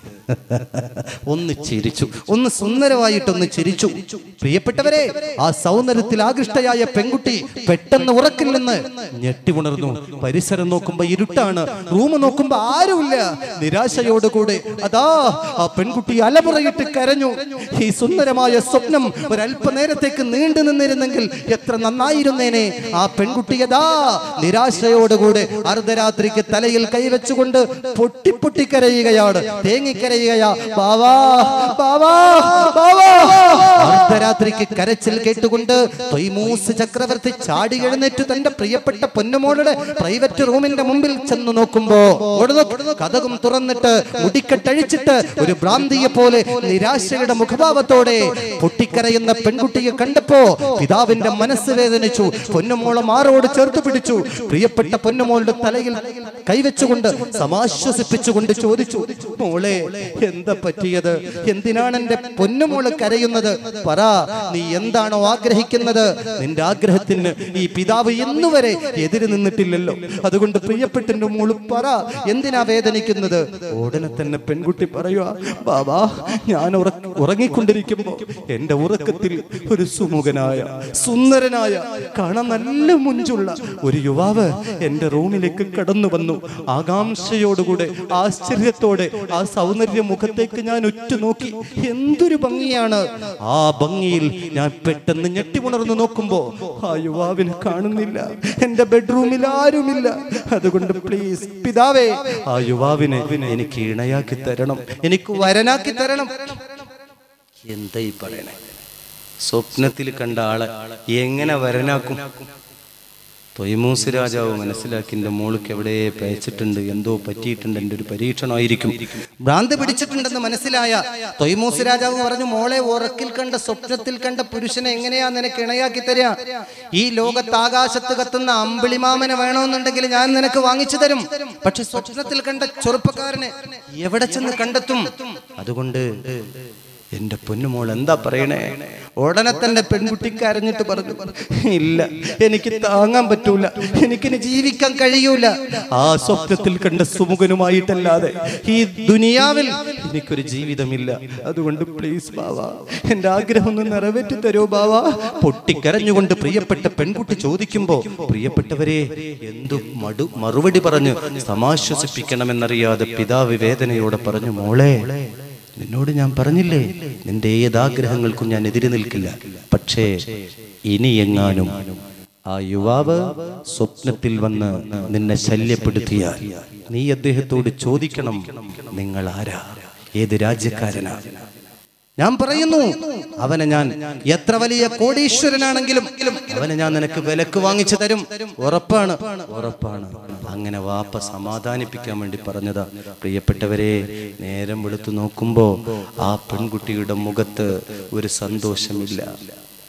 ഒന്ന് ചിരിച്ചു ഒന്ന് സുന്ദരമായിട്ടൊന്ന് ചിരിച്ചു പ്രിയപ്പെട്ടവരെ ആ സൗന്ദര്യത്തിൽ ആകൃഷ്ടയായ പെൺകുട്ടി പെട്ടെന്ന് ഉറക്കിൽ നിന്ന് ഞെട്ടി ഉണർന്നു പരിസരം നോക്കുമ്പോ ഇരുട്ടാണ് റൂം നോക്കുമ്പോ ആരുമില്ല നിരാശയോടുകൂടെ അതാ ആ പെൺകുട്ടി അലമുറയിട്ട് കരഞ്ഞു ഈ സുന്ദരമായ സ്വപ്നം ഒരല്പനേരത്തേക്ക് നീണ്ടു നിന്നിരുന്നെങ്കിൽ എത്ര നന്നായിരുന്നേനെ ആ പെൺകുട്ടി അതാ നിരാശയോടുകൂടെ അർദ്ധരാത്രിക്ക് തലയിൽ കൈവച്ചുകൊണ്ട് പൊട്ടി പൊട്ടി കരയുകയാണ് തേങ്ങിക്കരയുകയാ ബാവാ ബാവാ ബാവാ അർദ്ധരാത്രിക്ക് കരച്ചിൽ കേട്ടുകൊണ്ട് തൊയ്മൂസ് ചക്രവർത്തി ചാടി എഴുന്നേറ്റ് തന്റെ പ്രിയപ്പെട്ട പൊന്നുമോളുടെ പ്രൈവറ്റ് റൂമിന്റെ മുമ്പിൽ ചെന്ന് നോക്കുമ്പോ ഓട് നോക്ക്, കഥകും തുറന്നിട്ട് മുടിക്കെട്ടഴിച്ചിട്ട് ഒരു ഭ്രാന്തിയെ പോലെ നിരാശയുടെ മുഖഭാവത്തോടെ പൊട്ടിക്കരയുന്ന പെൺകുട്ടിയെ കണ്ടപ്പോ പിതാവിന്റെ മനസ്സ് വേദനിച്ചു പൊന്നുമോളെ മാറോട് ചേർത്ത് പിടിച്ചു പ്രിയപ്പെട്ട പൊന്നുമോളുടെ തലയിൽ കൈവച്ചുകൊണ്ട് സമാശ്വസിപ്പിച്ചുകൊണ്ട് ചോദിച്ചു മോളെ എന്താ പറ്റിയത് എന്തിനാണ് എന്റെ പൊന്നുമോള് കരയുന്നത് പറ നീ എന്താണോ ആഗ്രഹിക്കുന്നത് നിന്റെ ആഗ്രഹത്തിന് ഈ പിതാവ് ഇന്നുവരെ എതിര് നിന്നിട്ടില്ലല്ലോ അതുകൊണ്ട് പ്രിയപ്പെട്ട എന്റെ മോള് പറ എന്തിനാ വേദനിക്കുന്നത് ഉടനെ തന്നെ പെൺകുട്ടി പറയുക ബാബാ ഞാൻ ഉറ- ഉറങ്ങിക്കൊണ്ടിരിക്കുമ്പോ എന്റെ ഉറക്കത്തിൽ ഒരു സുമുഖനായ സുന്ദരനായ കാണാൻ നല്ല മുഞ്ചുള്ള ഒരു യുവാവ് എന്റെ റൂമിലേക്ക് കടന്നു വന്നു ആകാംക്ഷയോടുകൂടെ ആശ്ചര്യത്തോടെ ആ സൗന്ദര്യ മുഖത്തേക്ക് ഞാൻ ഉറ്റുനോക്കി എന്തൊരു ഭംഗിയാണ് ആ ഭംഗിയിൽ ഞാൻ പെട്ടെന്ന് ഞെട്ടിമുണർന്നു നോക്കുമ്പോ ആ യുവാവിനെ കാണുന്നില്ല എന്റെ ബെഡ്റൂമിൽ ആരുമില്ല അതുകൊണ്ട് പ്ലീസ് പിതാവേ ആ യുവാവിനെ എനിക്ക് ഇണയാക്കി തരണം എനിക്ക് വരനാക്കി തരണം എന്താ ഈ പറയണേ സ്വപ്നത്തിൽ കണ്ട ആളെ എങ്ങനെ വരനാക്കും തൊയ്മൂസ് രാജാവ് മനസ്സിലാക്കി എൻ്റെ മോൾക്ക് എവിടെ പേച്ചിട്ടുണ്ട് എന്തോ പറ്റിയിട്ടുണ്ട് എൻ്റെ ഒരു പരീക്ഷണമായിരിക്കും ഭ്രാന്ത് പിടിച്ചിട്ടുണ്ടെന്ന് മനസ്സിലായ തൊയ്മൂസ് രാജാവ് പറഞ്ഞു മോളെ ഉറക്കിൽ കണ്ട സ്വപ്നത്തിൽ കണ്ട പുരുഷനെ എങ്ങനെയാ നിനക്ക് ഇണയാക്കി തരിക ഈ ലോകത്ത് ആകാശത്ത് കത്തുന്ന അമ്പിളിമാമനെ വേണമെന്നുണ്ടെങ്കിൽ ഞാൻ നിനക്ക് വാങ്ങിച്ചു തരും പക്ഷെ സ്വപ്നത്തിൽ കണ്ട ചെറുപ്പക്കാരനെ എവിടെ ചെന്ന് കണ്ടെത്തും അതുകൊണ്ട് എന്റെ പൊന്നുമോൾ എന്താ പറയണേ ഉടനെ തന്നെ പെൺകുട്ടി കരഞ്ഞിട്ട് പറഞ്ഞു ഇല്ല എനിക്ക് താങ്ങാൻ പറ്റൂല എനിക്കിനി ജീവിക്കാൻ കഴിയൂല ആ സ്വപ്നത്തിൽ കണ്ട സുമുഖനുമായിട്ടല്ലാതെ ഈ ദുനിയാവിൽ എനിക്കൊരു ജീവിതമില്ല അതുകൊണ്ട് പ്ലീസ് ബാവ എന്റെ ആഗ്രഹം ഒന്ന് നിറവേറ്റി തരൂ ബാവ പൊട്ടിക്കരഞ്ഞുകൊണ്ട് പ്രിയപ്പെട്ട പെൺകുട്ടി ചോദിക്കുമ്പോ പ്രിയപ്പെട്ടവരെ എന്തു മടു മറുപടി പറഞ്ഞു സമാശ്വസിപ്പിക്കണമെന്നറിയാതെ പിതാവ് വേദനയോടെ പറഞ്ഞു മോളെ നിന്നോട് ഞാൻ പറഞ്ഞില്ലേ നിന്റെ ഏതാഗ്രഹങ്ങൾക്കും ഞാൻ എതിര് നിൽക്കില്ല പക്ഷേ ഇനി എങ്ങാനും ആ യുവാവ് സ്വപ്നത്തിൽ വന്ന് നിന്നെ ശല്യപ്പെടുത്തിയാൽ നീ അദ്ദേഹത്തോട് ചോദിക്കണം നിങ്ങൾ ആരാ ഏത് രാജ്യക്കാരനാ ഞാൻ പറയുന്നു അവനെ ഞാൻ എത്ര വലിയ കോടീശ്വരനാണെങ്കിലും അവനെ ഞാൻ നിനക്ക് വിലക്ക് വാങ്ങിച്ചു തരും ഉറപ്പാണ് ഉറപ്പാണ് അങ്ങനെ വാപ്പ സമാധാനിപ്പിക്കാൻ വേണ്ടി പറഞ്ഞതാ പ്രിയപ്പെട്ടവരെ നേരം വെളുത്തു നോക്കുമ്പോ ആ പെൺകുട്ടിയുടെ മുഖത്ത് ഒരു സന്തോഷമില്ല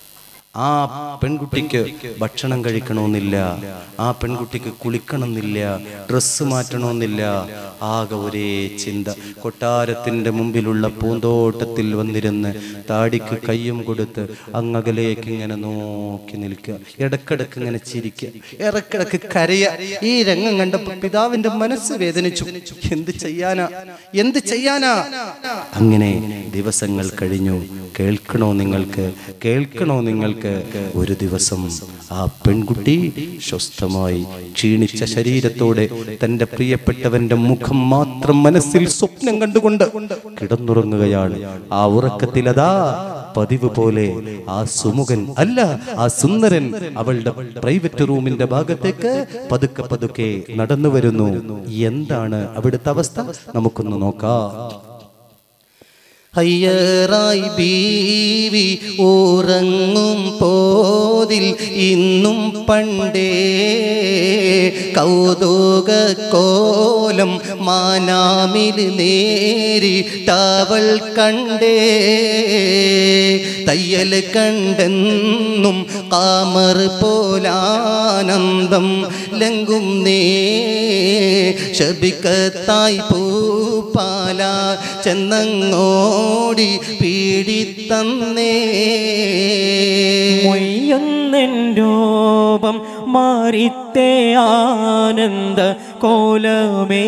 ആ പെൺകുട്ടിക്ക് ഭക്ഷണം കഴിക്കണമെന്നില്ല ആ പെൺകുട്ടിക്ക് കുളിക്കണമെന്നില്ല ഡ്രസ്സ് മാറ്റണമെന്നില്ല ആകെ ഒരേ ചിന്ത കൊട്ടാരത്തിന്റെ മുമ്പിലുള്ള പൂന്തോട്ടത്തിൽ വന്നിരുന്ന് താടിക്ക് കയ്യും കൊടുത്ത് അങ്ങകലേക്ക് ഇങ്ങനെ നോക്കി നിൽക്കുക ഇടക്കിടക്ക് ഇങ്ങനെ ചിരിക്കുക ഇടക്കിടക്ക് കരയ ഈ രംഗം കണ്ടപ്പോ പിതാവിന്റെ മനസ്സ് വേദനിച്ചു എന്ത് ചെയ്യാനാ എന്ത് ചെയ്യാനാ അങ്ങനെ ദിവസങ്ങൾ കഴിഞ്ഞു കേൾക്കണോ നിങ്ങൾക്ക് കേൾക്കണോ നിങ്ങൾക്ക് ഒരു ദിവസം ആ പെൺകുട്ടി സ്വസ്ഥമായി ക്ഷീണിച്ച ശരീരത്തോടെ തന്റെ പ്രിയപ്പെട്ടവന്റെ മുഖം മാത്രം മനസ്സിൽ സ്വപ്നം കണ്ടുകൊണ്ട് കിടന്നുറങ്ങുകയാണ് ആ ഉറക്കത്തിൽ അതാ പതിവ് പോലെ ആ സുമുഖൻ അല്ല ആ സുന്ദരൻ അവളുടെ പ്രൈവറ്റ് റൂമിന്റെ ഭാഗത്തേക്ക് പതുക്കെ പതുക്കെ നടന്നു വരുന്നു എന്താണ് അവിടുത്തെ അവസ്ഥ നമുക്കൊന്ന് നോക്കാം ഹയ്യറായി ബീവി ഉറങ്ങും പോതിൽ ഇന്നും പണ്ടേ കൗതുക കോലം മാനാമിൽ നേരിട്ടവൾ കണ്ടേ തയ്യൽ കണ്ടെന്നും കാമർ പോലാനന്ദം ലങ്കും നേ ശബിക്കത്തായി പൂപ്പാല ചെന്നങ്ങോടി പീഡിത്തന്നേ മൊയ്യുന്നെൻ രൂപം മാറിത്തേ ആനന്ദ കോലമേ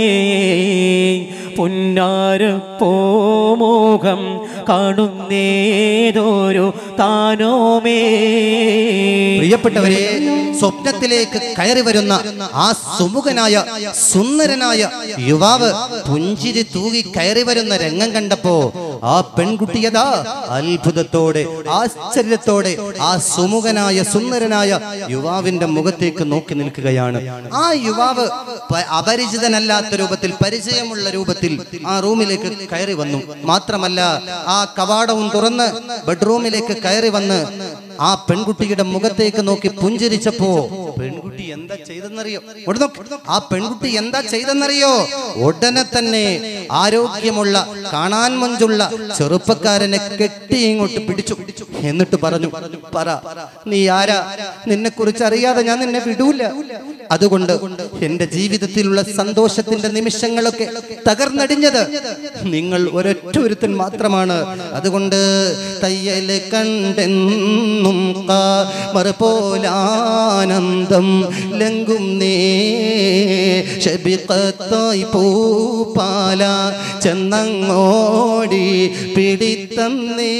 പുന്നാര പോമുഖം കാണുന്നേതൊരു താനോമേ പ്രിയപ്പെട്ടവരെ സ്വപ്നത്തിലേക്ക് കയറി വരുന്ന ആ സുമുഖനായ സുന്ദരനായ യുവാവ് പുഞ്ചിരി തൂകി കയറി വരുന്ന രംഗം കണ്ടപ്പോ ആ പെൺകുട്ടിയതാ അത്ഭുതത്തോടെ ആശ്ചര്യത്തോടെ ആ സുമുഖനായ സുന്ദരനായ യുവാവിന്റെ മുഖത്തേക്ക് നോക്കി നിൽക്കുകയാണ് ആ യുവാവ് പ- അപരിചിതനല്ലാത്ത രൂപത്തിൽ പരിചയമുള്ള രൂപത്തിൽ ആ റൂമിലേക്ക് കയറി വന്നു മാത്രമല്ല ആ കവാടവും തുറന്ന് ബെഡ്റൂമിലേക്ക് കയറി വന്ന് ആ പെൺകുട്ടിയുടെ മുഖത്തേക്ക് നോക്കി പുഞ്ചിരിച്ചപ്പോ പെൺകുട്ടി എന്താ ചെയ്തെന്നറിയോ ഇവിടെ നോക്ക്. ആ പെൺകുട്ടി എന്താ ചെയ്തെന്നറിയോ ഉടനെ തന്നെ ആരോഗ്യമുള്ള കാണാൻ മഞ്ചുള്ള ചെറുപ്പക്കാരനെ കെട്ടി ഇങ്ങോട്ട് പിടിച്ചു എന്നിട്ട് പറഞ്ഞു പറ നീ ആരാ നിന്നെ കുറിച്ച് അറിയാതെ ഞാൻ നിന്നെ വിടൂല അതുകൊണ്ട് എന്റെ ജീവിതത്തിലുള്ള സന്തോഷത്തിന്റെ നിമിഷങ്ങളൊക്കെ തകർന്നടിഞ്ഞത് നിങ്ങൾ ഒരൊറ്റ ഒരുത്തൻ മാത്രമാണ് അതുകൊണ്ട് തയ്യല് കണ്ടെന്നും മറുപോലാനന്ദം ലങ്കും നേ ശബിക്കത്തായി പൂപ്പാല ചെന്നങ്ങോടി പിടിത്തന്നേ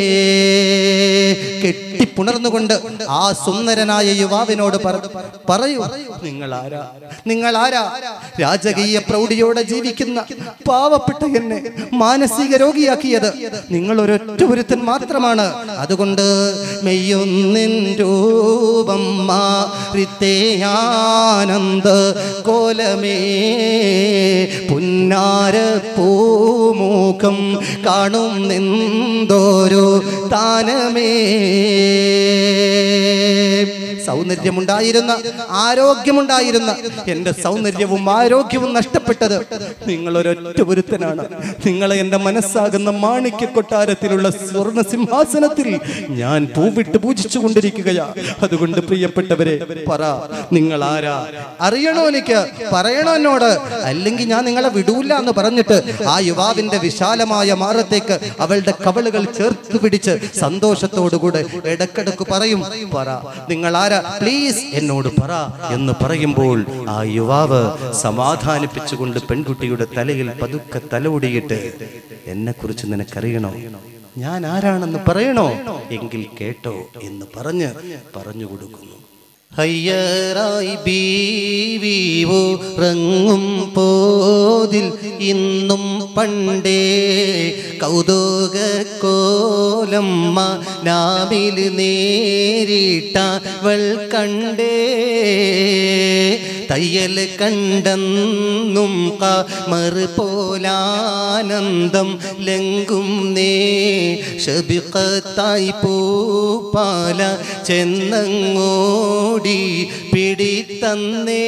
കെട്ടിപ്പുണർന്നുകൊണ്ട് ആ സുന്ദരനായ യുവാവിനോട് പറ- പറയൂ നിങ്ങൾ ആരാ നിങ്ങൾ ആരാ രാജകീയ പ്രൗഢിയോടെ ജീവിക്കുന്ന പാവപ്പെട്ട എന്നെ മാനസിക രോഗിയാക്കിയത് നിങ്ങൾ ഒരൊറ്റ ഒരുത്തൻ മാത്രമാണ് അതുകൊണ്ട് മെയ്യൊന്നിൻ രൂപം മാറിത്തേയാനന്ദ കോലമേ പുന്നാര പൂമുഖം കാണും നിന്തോരോ താനമേ സൗന്ദര്യമുണ്ടായിരുന്ന ആരോഗ്യമുണ്ടായിരുന്ന എന്റെ സൗന്ദര്യവും ആരോഗ്യവും നഷ്ടപ്പെട്ടത് നിങ്ങൾ ഒരൊറ്റ ഒരുത്തനാണ് നിങ്ങളെ എന്റെ മനസ്സാകുന്ന മാണിക്യ കൊട്ടാരത്തിലുള്ള സ്വർണ്ണ സിംഹാസനത്തിൽ ഞാൻ പൂവിട്ട് പൂജിച്ചു കൊണ്ടിരിക്കുകയാ അതുകൊണ്ട് പ്രിയപ്പെട്ടവരെ പറ നിങ്ങൾ ആരാ അറിയണോ എനിക്ക് പറയണോ എന്നോട് അല്ലെങ്കിൽ ഞാൻ നിങ്ങളെ വിടൂല എന്ന് പറഞ്ഞിട്ട് ആ യുവാവിന്റെ വിശാലമായ മാറത്തേക്ക് അവളുടെ കവളുകൾ ചേർത്ത് പിടിച്ച് സന്തോഷത്തോടുകൂടെ ഇടക്കിടക്ക് പറയും പറ നിങ്ങൾ ആരാ പ്ലീസ് എന്നോട് പറ എന്ന് പറയുമ്പോൾ ആ യുവാവ് സമാധാനിപ്പിച്ചുകൊണ്ട് പെൺകുട്ടിയുടെ തലയിൽ പതുക്കെ തലോടിയിട്ട് എന്നെ കുറിച്ച് നിനക്കറിയണോ ഞാൻ ആരാണെന്ന് പറയണോ എങ്കിൽ കേട്ടോ എന്ന് പറഞ്ഞ് പറഞ്ഞു കൊടുക്കുന്നു ഹയ്യറായി ബീവിവോ റങ്ങും പോതിൽ ഇന്നും പണ്ടേ കൗതുക കോലമ്മ നാവിൽ നേരിട്ടവൾ കണ്ടേ തയ്യൽ കണ്ടെന്നും കമറ് പോലാനന്ദം ലങ്കും നേ ശബിക്കത്തായി പൂപ്പാല ചെന്നങ്ങോടി പിടിത്തന്നേ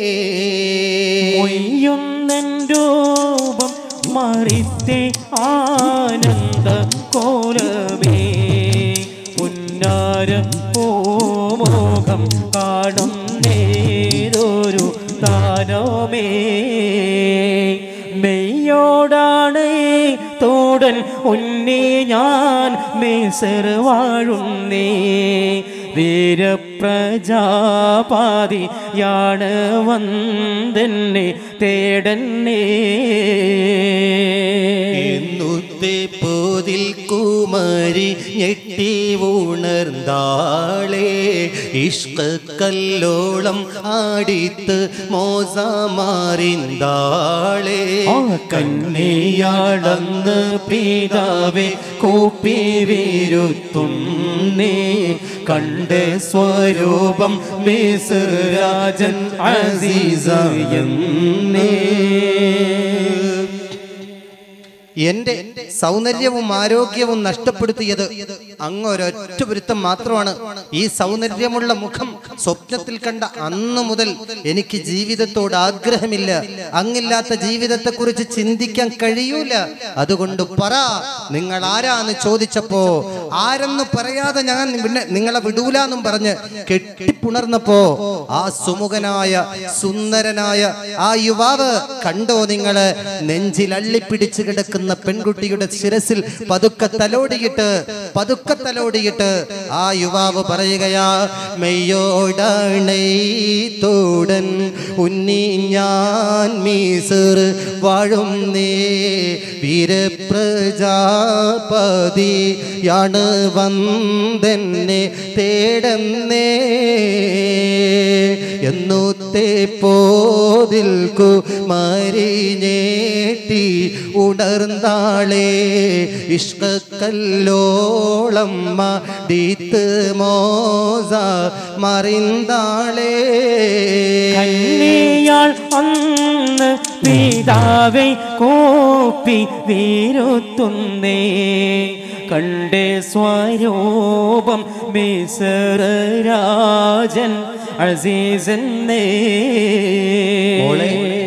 മൊയ്യുന്നെൻ രൂപം മാറിത്തേ ആനന്ദ കോലമേ പുന്ന പുന്നാരം പൂമുഖം കാണും നേരൊരു താനമേ മെയ്യോടാണ് തോടൻ ഉന്നി ഞാൻ മിസർ വാഴുന്നേ വീരപ്രജാപാതിയാണ് വന്നെന്നെ തേടന്നേ എന്നുത്തെ പോതിൽ കുമരി ഞെട്ടി ഉണർന്നാളേ ഇഷ്കല്ലോളം ആടിത്ത് മോസ മാറിന്താളേ ആ കന്നിയാളന്ന് പിതാവെ കൂപ്പി വീരുത്തുന്നേ കണ്ട സ്വരൂപം മിസ്രാജൻ അസീസ എന്നേ എന്റെ സൗന്ദര്യവും ആരോഗ്യവും നഷ്ടപ്പെടുത്തിയത് അങ്ങ് ഒരൊറ്റ പൊരുത്തം മാത്രമാണ് ഈ സൗന്ദര്യമുള്ള മുഖം സ്വപ്നത്തിൽ കണ്ട അന്ന് മുതൽ എനിക്ക് ജീവിതത്തോട് ആഗ്രഹമില്ല അങ്ങില്ലാത്ത ജീവിതത്തെക്കുറിച്ച് ചിന്തിക്കാൻ കഴിയൂല അതുകൊണ്ട് പറ നിങ്ങൾ ആരാന്ന് ചോദിച്ചപ്പോ ആരെന്ന് പറയാതെ ഞാൻ പിന്നെ നിങ്ങളെ വിടൂലെന്നും പറഞ്ഞ് കെട്ടിപ്പുണർന്നപ്പോ ആ സുമുഖനായ സുന്ദരനായ ആ യുവാവ് കണ്ടോ നിങ്ങള് നെഞ്ചിൽ അള്ളിപ്പിടിച്ച് കിടക്കുന്ന പെൺകുട്ടിയുടെ ശിരസിൽ പതുക്കെ തലോടിയിട്ട് പതുക്കെ തലോടിയിട്ട് ആ യുവാവ് പറയുകയാ മെയ്യോടണൈ തോടൻ ഉന്നി ഞാൻ മീസർ വാഴും നേ വീരപ്രജാപതിയാണ് വന്നെന്നെ തേടുന്നേ എന്നൂത്തെ പോതിൽക്കു മരിഞ്ഞേട്ടി ഉണർന്നാളേ ഇഷ്കല്ലോളം മടീത്ത് മോസ മറിന്താളേ കന്നിയാൾ അന്ന് പിതാവെ കോപ്പി വീരുത്തുന്നേ കണ്ടേ സ്വരൂപം മിസറാജൻ അസീസന്നേ മോളെ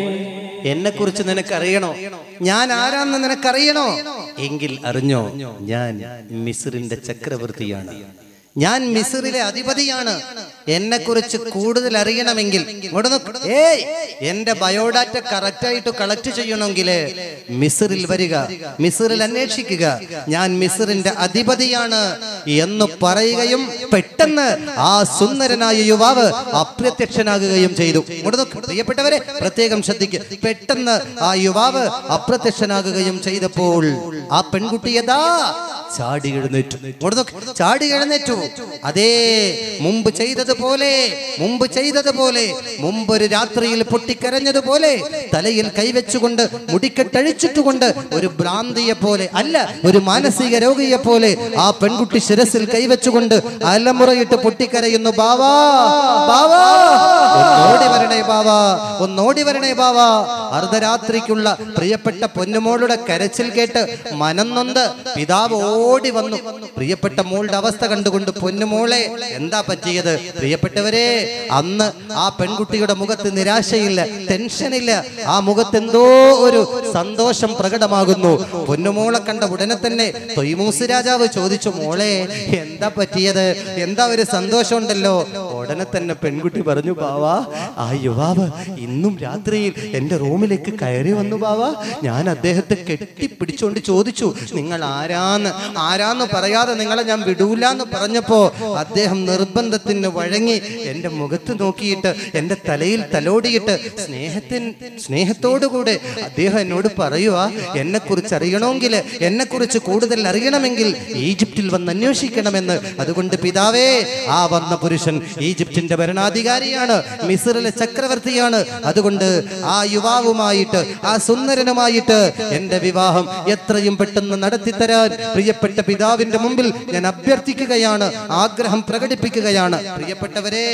എന്നെ കുറിച്ച് നിനക്കറിയണോ ഞാൻ ആരാന്ന് നിനക്കറിയണോ എങ്കിൽ അറിഞ്ഞോ ഞാൻ മിസ്റിന്റെ ചക്രവർത്തിയാണ് ഞാൻ മിസ്റിലെ അധിപതിയാണ് എന്നെ കുറിച്ച് കൂടുതൽ അറിയണമെങ്കിൽ ഇങ്ങോട്ട് നോക്ക്. ഏയ് എന്റെ ബയോഡാറ്റ കറക്റ്റ് ആയിട്ട് കളക്ട് ചെയ്യണമെങ്കിൽ മിസ്റിൽ വരിക മിസ്റിൽ അന്വേഷിക്കുക ഞാൻ മിസ്റിന്റെ അധിപതിയാണ് എന്ന് പറയുകയും പെട്ടെന്ന് ആ സുന്ദരനായ യുവാവ് അപ്രത്യക്ഷനാകുകയും ചെയ്തു ഇങ്ങോട്ട് നോക്ക്. പ്രിയപ്പെട്ടവരെ പ്രത്യേകം ശ്രദ്ധിക്കുക പെട്ടെന്ന് ആ യുവാവ് അപ്രത്യക്ഷനാകുകയും ചെയ്തപ്പോൾ ആ പെൺകുട്ടി യഥാ ചാടി എഴുന്നേറ്റു ഇങ്ങോട്ട് നോക്ക്. ചാടി എഴുന്നേറ്റു അതേ മുമ്പ് ചെയ്തതുപോലെ മുമ്പ് ചെയ്തതുപോലെ മുമ്പ് ഒരു രാത്രിയിൽ പൊട്ടിക്കരഞ്ഞതുപോലെ തലയിൽ കൈവച്ചുകൊണ്ട് മുടിക്കെട്ടഴിച്ചിട്ടുകൊണ്ട് ഒരു ഭ്രാന്തിയെ പോലെ അല്ല ഒരു മാനസിക രോഗിയെ പോലെ ആ പെൺകുട്ടി ശിരസിൽ കൈവച്ചുകൊണ്ട് അലമുറയിട്ട് പൊട്ടിക്കരയുന്നു ബാവാ ബാവാ ഒന്നോടി വരണേ ബാവാ ഒന്നോടി വരണേ ബാവാ അർദ്ധരാത്രിക്കുള്ള പ്രിയപ്പെട്ട പൊന്നുമോളുടെ കരച്ചിൽ കേട്ട് മനന്നൊന്ത് പിതാവ് ഓടി വന്നു പ്രിയപ്പെട്ട മോളുടെ അവസ്ഥ കണ്ടുകൊണ്ട് പൊന്നുമോളെ എന്താ പറ്റിയത് പ്രിയപ്പെട്ടവരെ അന്ന് ആ പെൺകുട്ടിയുടെ മുഖത്ത് നിരാശയില്ല ടെൻഷനില്ല ആ മുഖത്ത് എന്തോ ഒരു സന്തോഷം പ്രകടമാകുന്നു പൊന്നുമോളെ കണ്ട ഉടനെ തന്നെ തൊയ്മൂസ് രാജാവ് ചോദിച്ചു മോളെ എന്താ പറ്റിയത് എന്താ ഒരു സന്തോഷമുണ്ടല്ലോ ഉടനെ തന്നെ പെൺകുട്ടി പറഞ്ഞു ബാവാ ആ യുവാവ് ഇന്നും രാത്രിയിൽ എന്റെ റൂമിലേക്ക് കയറി വന്നു ബാവാ ഞാൻ അദ്ദേഹത്തെ കെട്ടിപ്പിടിച്ചുകൊണ്ട് ചോദിച്ചു നിങ്ങൾ ആരാന്ന് ആരാന്ന് പറയാതെ നിങ്ങളെ ഞാൻ വിടൂലെന്ന് പറഞ്ഞപ്പോ അദ്ദേഹം നിർബന്ധത്തിന് വഴങ്ങി എന്റെ മുഖത്ത് നോക്കിയിട്ട് എന്റെ തലയിൽ തലോടിയിട്ട് സ്നേഹത്തിൻ സ്നേഹത്തോടുകൂടെ അദ്ദേഹം എന്നോട് പറയുക എന്നെ കുറിച്ച് അറിയണമെങ്കിൽ എന്നെ കുറിച്ച് കൂടുതൽ അറിയണമെങ്കിൽ ഈജിപ്തിൽ വന്ന് അന്വേഷിക്കണമെന്ന് അതുകൊണ്ട് പിതാവേ ആ വന്ന പുരുഷൻ ഈജിപ്തിന്റെ ഭരണാധികാരിയാണ് മിസ്റിലെ ചക്രവർത്തിയാണ് അതുകൊണ്ട് ആ യുവാവുമായിട്ട് ആ സുന്ദരനുമായിട്ട് എന്റെ വിവാഹം എത്രയും പെട്ടെന്ന് നടത്തിത്തരാൻ പ്രിയപ്പെട്ട പിതാവിന്റെ മുമ്പിൽ ഞാൻ അഭ്യർത്ഥിക്കുകയാണ് ആഗ്രഹം പ്രകടിപ്പിക്കുകയാണ് പ്രിയപ്പെട്ടവരെ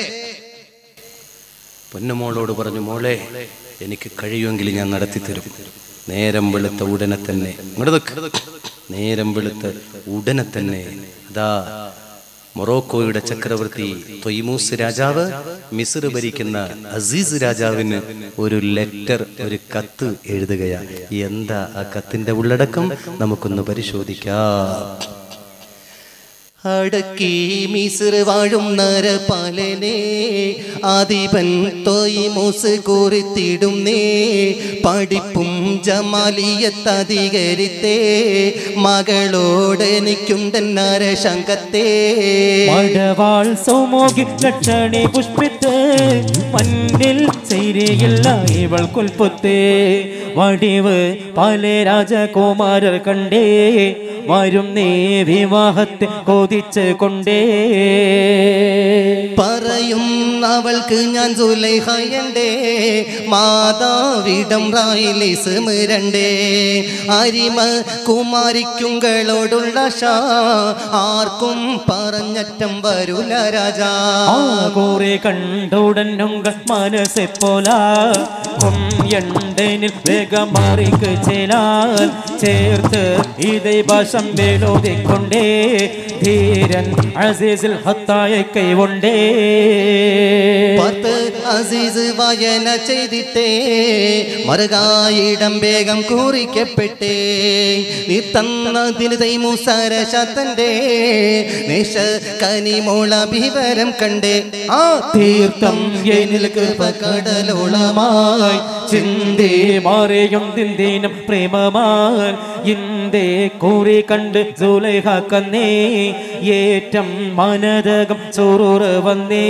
പൊന്നുമോളോട് പറഞ്ഞു മോളെ എനിക്ക് കഴിയുമെങ്കിൽ ഞാൻ നടത്തിത്തരും നേരം വെളുത്ത ഉടനെ തന്നെ ഇങ്ങോട്ട് നിക്ക്. നേരം വെളുത്ത ഉടനെ തന്നെ അതാ മൊറോക്കോയുടെ ചക്രവർത്തി തൊയ്മൂസ് രാജാവ് മിസ്ർ ഭരിക്കുന്ന അസീസ് രാജാവിന് ഒരു ലെറ്റർ ഒരു കത്ത് എഴുതുകയാണ് എന്താ ആ കത്തിന്റെ ഉള്ളടക്കം നമുക്കൊന്ന് പരിശോധിക്കാം അടക്കി മിസിർ വാഴും നരപാലനെ ആദിപൻ തോയി മൂസ് കുറിത്തിടും നേ പഠിപ്പും ജമാലിയത്തധികരിത്തേ മകളോട് എനിക്കുണ്ടൻ നരശങ്കത്തെ മഴവാൾ സൗമോഗി ലക്ഷണി പുഷ്പിത്ത് മണ്ണിൽ ചെയ്തില്ല ഇവൾ കൊൽപ്പത്ത് വടിവ് പല രാജകുമാരർ കണ്ടേ വരും നീ വിവാഹത്തെ കൊതിച്ച് കൊണ്ടേ പറയും അവൾക്ക് ഞാൻ സുലൈഹയണ്ടേ മാതാവിടം റായിലിസ്മരണ്ടേ അരിമ കുമാരിക്കുങ്ങളോടുള്ള ഷാ ആർക്കും പറഞ്ഞറ്റം വരൂല രാജാ ആ കൂറെ കണ്ടുടനുങ്ക മനസ്സെ പോല എണ്ടനിൽ വേഗം മാറിക്ക് ചേലാൽ ചേർത്ത് ഇതേ ഭാഷം വേലോതിക്കൊണ്ടേ ധീരൻ അസീസിൽ ഹത്തായ കൈകൊണ്ടേ പത്ത് അസീസ് വായന ചെയ്തിട്ടേ മറുകായിടം വേഗം കുറിക്കപ്പെട്ടേ നീ തന്നതിന് തൈമുസരശത്തന്റെ നേശ കനിമോള വിവരം കണ്ടേ ആ തീർത്ഥം എന്നിൽ കൃപകടലോളമായി ചിന്തേ മാറിയും ദിന്തീനം പ്രേമമാൻ ഇന്ദേ കൂറി കണ്ട് സുലൈഹ കന്നേ ഏറ്റം മനതകം ചോറൂറ് വന്നേ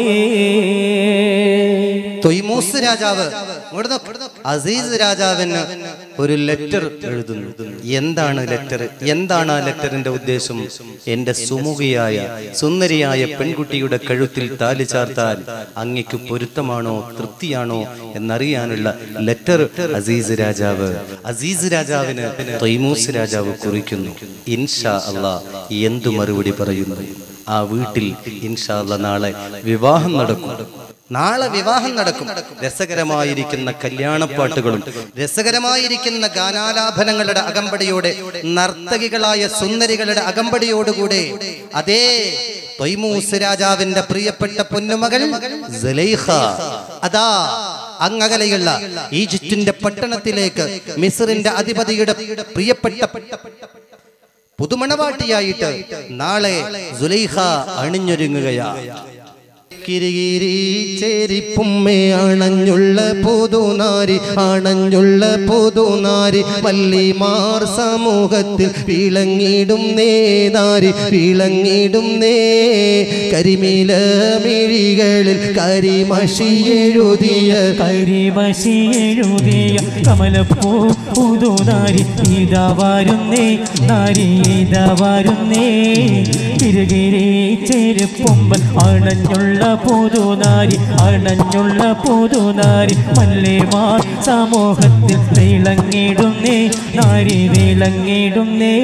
തൊയ്മൂസ് രാജാവ് ഇങ്ങോട്ട് നോക്ക്. അസീസ് രാജാവിന് ഒരു ലെറ്റർ എഴുതുന്നു എന്താണ് ലെറ്റർ എന്താണ് ആ ലെറ്ററിന്റെ ഉദ്ദേശം എന്റെ സുമുഖിയായ സുന്ദരിയായ പെൺകുട്ടിയുടെ കഴുത്തിൽ താലി ചാർത്താൻ അങ്ങയ്ക്ക് പൊരുത്തമാണോ തൃപ്തിയാണോ എന്നറിയാനുള്ള ലെറ്റർ അസീസ് രാജാവ് അസീസ് രാജാവിന് തൊയ്മൂസ് രാജാവ് കുറിക്കുന്നു ഇൻഷാ അള്ളാ എന്തു മറുപടി പറയുന്നു ആ വീട്ടിൽ ഇൻഷാ അള്ളാ നാളെ വിവാഹം നടക്കും നാളെ വിവാഹം നടക്കും രസകരമായിരിക്കുന്ന കല്യാണപ്പാട്ടുകളും രസകരമായിരിക്കുന്ന ഗാനാലാപനങ്ങളുടെ അകമ്പടിയോടെ നർത്തകികളായ സുന്ദരികളുടെ അകമ്പടിയോടുകൂടെ അതേ തൊയ്മൂസ് രാജാവിന്റെ പ്രിയപ്പെട്ട പൊന്നുമകൾ സലൈഖ അതാ അങ്ങകലെയുള്ള ഈജിപ്തിന്റെ പട്ടണത്തിലേക്ക് മിസ്റിന്റെ അധിപതിയുടെ പ്രിയപ്പെട്ട പുതുമണവാട്ടിയായിട്ട് നാളെ സുലൈഖ അണിഞ്ഞൊരുങ്ങുകയാണ് കിരികിരി ചേരിപ്പുമ്മേ അണഞ്ഞുള്ള പുതുനാരി അണഞ്ഞുള്ള പുതുനാരി വല്ലിമാർ സമൂഹത്തിൽ വിളങ്ങിടും നേതാരി വിളങ്ങിടും നേ കരിമീല മിഴികളിൽ കരിമഷി എഴുതിയ കരിമശി എഴുതിയ കമലപ്പൂ പുതുനാരി ഇതാ വരുന്നേ നാരി ഇതാ വരുന്നേ കിരുകിരി ചെരുപ്പുമ്പൻ അണഞ്ഞുള്ള പുതുനാരി അണഞ്ഞുള്ള പുതുനാരി മല്ലിമാർ സമൂഹത്തിൽ വിളങ്ങിടുന്നേ നാരി വിളങ്ങിടുന്നേ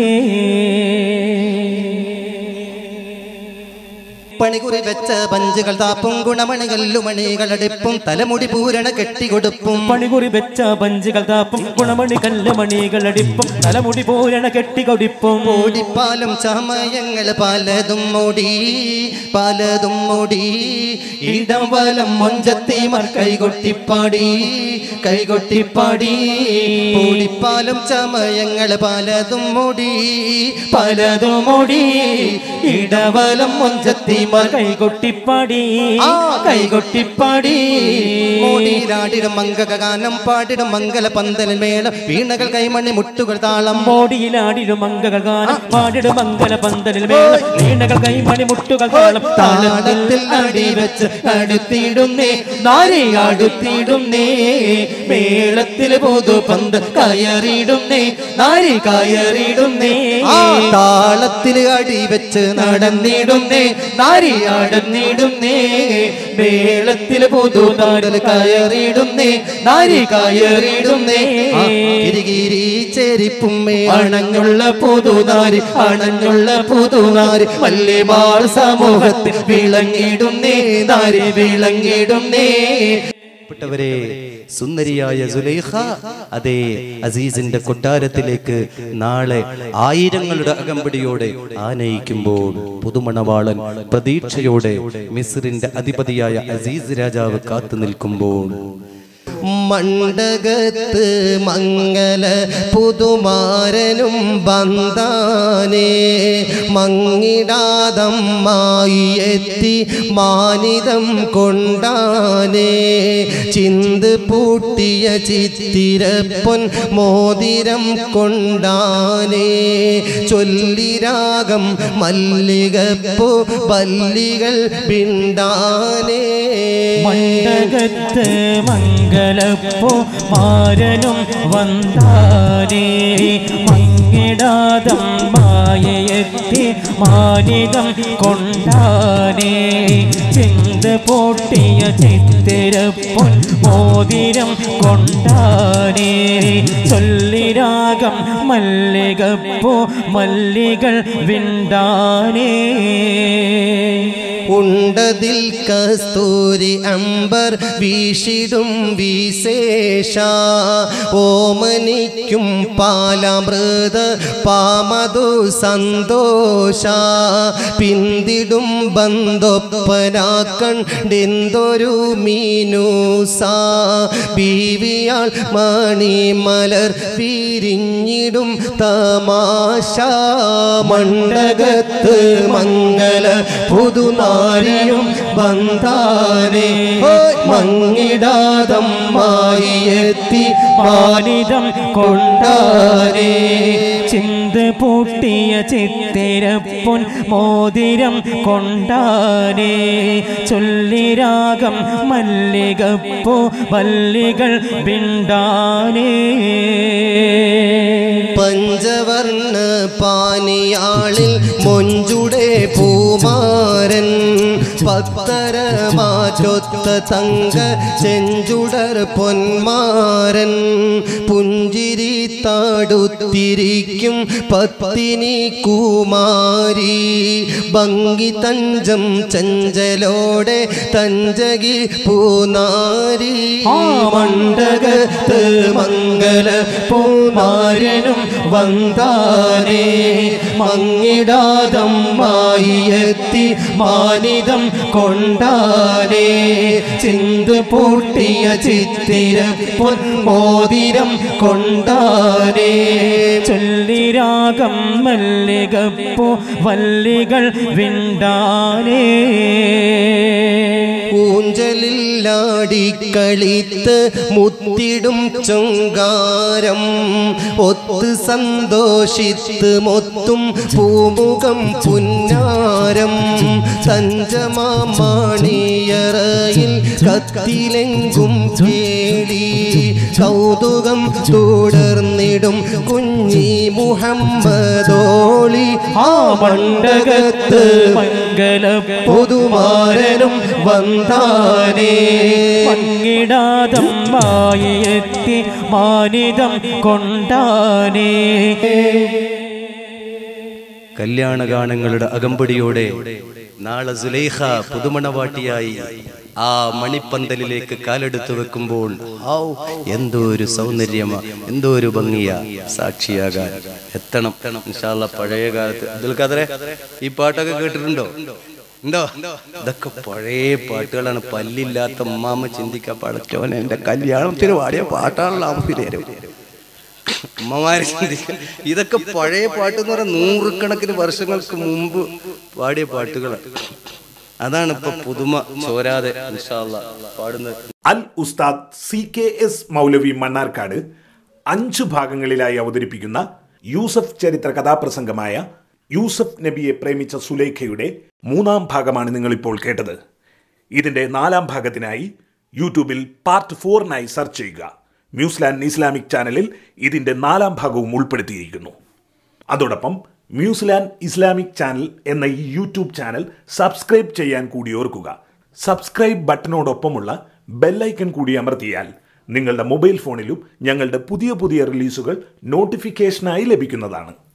പണികുറി വെച്ച പഞ്ചുകൾ താപ്പും ഗുണമണികല്ലുമണികളടിപ്പും തലമുടി പൂരണ കെട്ടിക്കൊടുപ്പും പണികുറി വെച്ച പഞ്ചുകൾ താപ്പും ഗുണമണി കല്ലുമണികളടിപ്പും തലമുടി പൂരണ കെട്ടികൊടിപ്പും ഓടിപ്പാലും ചമയങ്ങൾ പലതും മൂടി പലതും മൂടി ഇടം വലം മൊഞ്ചത്തിമാർ കൈകൊട്ടിപ്പാടി കൈകൊട്ടിപ്പാടി ഓടിപ്പാലും ചമയങ്ങൾ പലതും മൂടി പലതും മൂടി ഇടവലം മൊഞ്ചത്തിമാർ കൈകൊട്ടിപ്പാടി ആ, കൈകൊട്ടിപ്പാടി മോടിയിലാടിടും മംഗഗാനം പാടിടും മംഗല പന്തൽ മേളം വീണകൾ കൈമണി മുട്ടുകൾ താളം മോടിയിലാടിടും മംഗകൾ ഗാനം പാടിടും മംഗല പന്തലിൽ മേളം വീണകൾ കൈമണി മുട്ടുകൾ താളം താളത്തിൽ അടി വെച്ച് അടുത്തിടുന്നേ നാരി അടുത്തിടുന്നേ മേളത്തിൽ പൊതു പന്ത് കയറിടുന്നേ നാരി കയറിടുന്നേ താളത്തിൽ അടി വെച്ച് നടന്നിടുന്നേ നാരി അടന്നിടുന്നേ മേളത്തിൽ പൊതു നാടൽ കയറിടുന്നേ നാരി കയറിടുന്നേ ഗിരിഗിരി ചെരിപ്പുമ്മേ അണഞ്ഞുള്ള പുതുനാരി അണഞ്ഞുള്ള പുതുനാരി വല്യമാൾ സമൂഹത്തിൽ വിളങ്ങിടുന്നേ നാരി വിളങ്ങിടുന്നേ പ്പെട്ടവരെ സുന്ദരിയായ സുലൈഖ അതേ അസീസിന്റെ കൊട്ടാരത്തിലേക്ക് നാളെ ആയിരങ്ങളുടെ അകമ്പടിയോടെ ആനയിക്കുമ്പോൾ പുതുമണവാളൻ പ്രതീക്ഷയോടെ മിസ്രിന്റെ അധിപതിയായ അസീസ് രാജാവ് കാത്തു നിൽക്കുമ്പോൾ മണ്ടകത്ത് മംഗല പുതുമാരനും ബന്ധാനേ മങ്ങിടാതമ്മായി എത്തി മാനിതം കൊണ്ടാനേ ചിന്ത് പൂട്ടിയ ചിത്തിരപ്പൊൻ മോതിരം കൊണ്ടാനേ ചൊല്ലിരാഗം മല്ലികപ്പൂ പല്ലികൾ പിണ്ടാനേ മണ്ഡകത്ത് മംഗലപ്പോ മാരനും വന്താനേ മങ്ങിടാതം മായയെത്തി മാനിതം കൊണ്ടാനേ ചിന്ത് പൊട്ടിയ ചിത്തിരപ്പൊൻ മോതിരം കൊണ്ടാനേ ചൊല്ലിരാഗം മല്ലികപ്പോ മല്ലികൾ വിണ്ടാനേ ഉണ്ടതിൽ കസ്തൂരി അമ്പർ വീശിടും വിശേഷ ഓമനിക്കും പാലാമൃത പാമതു സന്തോഷ പിന്തിടും ബന്ധൊപ്പനാക്കണ്ടെന്തൊരു മീനൂസ ബീവിയാൾ മണിമലർ പിരിഞ്ഞിടും തമാശ മണ്ഡകത്ത് മംഗല പുതുനാരിയും ബന്ധാരേ മങ്ങിടാതമ്മായി എത്തി പാലിതം കൊണ്ടാരേ ചിന്ത് പൂട്ടിയ ചിത്തിരപ്പൊൻ മോതിരം കൊണ്ടാരേ ചൊല്ലിരാഗം മല്ലികപ്പൂ വല്ലികൾ വിണ്ടാനേ പഞ്ചവർണ്ണ പാനിയാളിൽ മൊഞ്ചുടെ പൂമാരൻ പത്തരമാറ്റൊത്ത തങ്ക ചെഞ്ചുടർ പൊന്മാരൻ പുഞ്ചിരി താടുത്തിരിക്കും പത്തിനി കുമാരി ഭംഗി തഞ്ചം ചഞ്ചലോടെ തഞ്ചകി പൂനാരി മണ്ഡകത്ത് മംഗല പൂമാരനും വന്താരേ മങ്ങിടാതമ്മായി എത്തി മാനിതം കൊണ്ടാരേ ചിന്ത് പൂട്ടിയ ചിത്തിര പൊന്മോതിരം കൊണ്ടാരേ ചൊല്ലിരാഗം മല്ലികപ്പൂ വല്ലികൾ വിണ്ടാനേ ഊഞ്ചലില്ലാടിക്കളിത്ത് മുത്തിടും ചൊങ്കാരം ഒത്ത് സന്തോഷിത്ത് മൊത്തും പൂമുഖം പുന്നാരം സഞ്ചമാണിയറയിൽ കത്തിലെങ്കും കേളി കൗതുകം തുടർന്നിടും കുഞ്ഞി മുഹമ്മദോളി ആ മണ്ഡകത്ത് മംഗലപ്പൂ പുതുമാരനും വന്താനേ മങ്ങിടാതം മായെത്തി മാനിതം കൊണ്ടാനേ കല്യാണ ഗാനങ്ങളുടെ അകമ്പടിയോടെ നാളെ സുലൈഖ പുതുമണവാട്ടിയായി ആ മണിപ്പന്തലിലേക്ക് കാലെടുത്തു വെക്കുമ്പോൾ ഔ എന്തോ ഒരു സൗന്ദര്യമാ എന്തോ ഒരു ഭംഗിയാ സാക്ഷിയാകാൻ എത്തണം ഇൻഷാല്ല പഴയ കാലത്ത് അബ്ദുൽ ഖാദറെ ഈ പാട്ടൊക്കെ കേട്ടിട്ടുണ്ടോ ഉണ്ടോ ഇതൊക്കെ പഴയ പാട്ടുകളാണ് പല്ലില്ലാത്ത ഉമ്മാമ ചിന്തിക്കാൻ പടച്ചോനെ എന്റെ കല്യാണത്തിന് പാടിയ പാട്ടാണല്ലോ ആംഫിലേരും അമ്മമാരെ ചിന്തിക്കുക ഇതൊക്കെ പഴയ പാട്ട് എന്ന് പറഞ്ഞാൽ നൂറുകണക്കിന് വർഷങ്ങൾക്ക് മുമ്പ് പാടിയ പാട്ടുകൾ അതാണ് ഇപ്പൊ പുതുമ ചോരാതെ ഇൻഷാല്ല പാടുന്നത് അൽ ഉസ്താദ് സി കെ എസ് മൗലവി മണ്ണാർക്കാട് അഞ്ചു ഭാഗങ്ങളിലായി അവതരിപ്പിക്കുന്ന യൂസഫ് ചരിത്ര കഥാപ്രസംഗമായ യൂസഫ് നബിയെ പ്രേമിച്ച സുലേഖയുടെ മൂന്നാം ഭാഗമാണ് നിങ്ങളിപ്പോൾ കേട്ടത് ഇതിന്റെ നാലാം ഭാഗത്തിനായി യൂട്യൂബിൽ പാർട്ട് ഫോറിനായി സെർച്ച് ചെയ്യുക ന്യൂസിലാൻഡ് ഇസ്ലാമിക് ചാനലിൽ ഇതിന്റെ നാലാം ഭാഗവും ഉൾപ്പെടുത്തിയിരിക്കുന്നു അതോടൊപ്പം ന്യൂസിലാൻഡ് ഇസ്ലാമിക് ചാനൽ എന്ന ഈ യൂട്യൂബ് ചാനൽ സബ്സ്ക്രൈബ് ചെയ്യാൻ കൂടി ഓർക്കുക സബ്സ്ക്രൈബ് ബട്ടണോടൊപ്പമുള്ള ബെല്ലൈക്കൺ കൂടി അമർത്തിയാൽ നിങ്ങളുടെ മൊബൈൽ ഫോണിലും ഞങ്ങളുടെ പുതിയ പുതിയ റിലീസുകൾ നോട്ടിഫിക്കേഷനായി ലഭിക്കുന്നതാണ്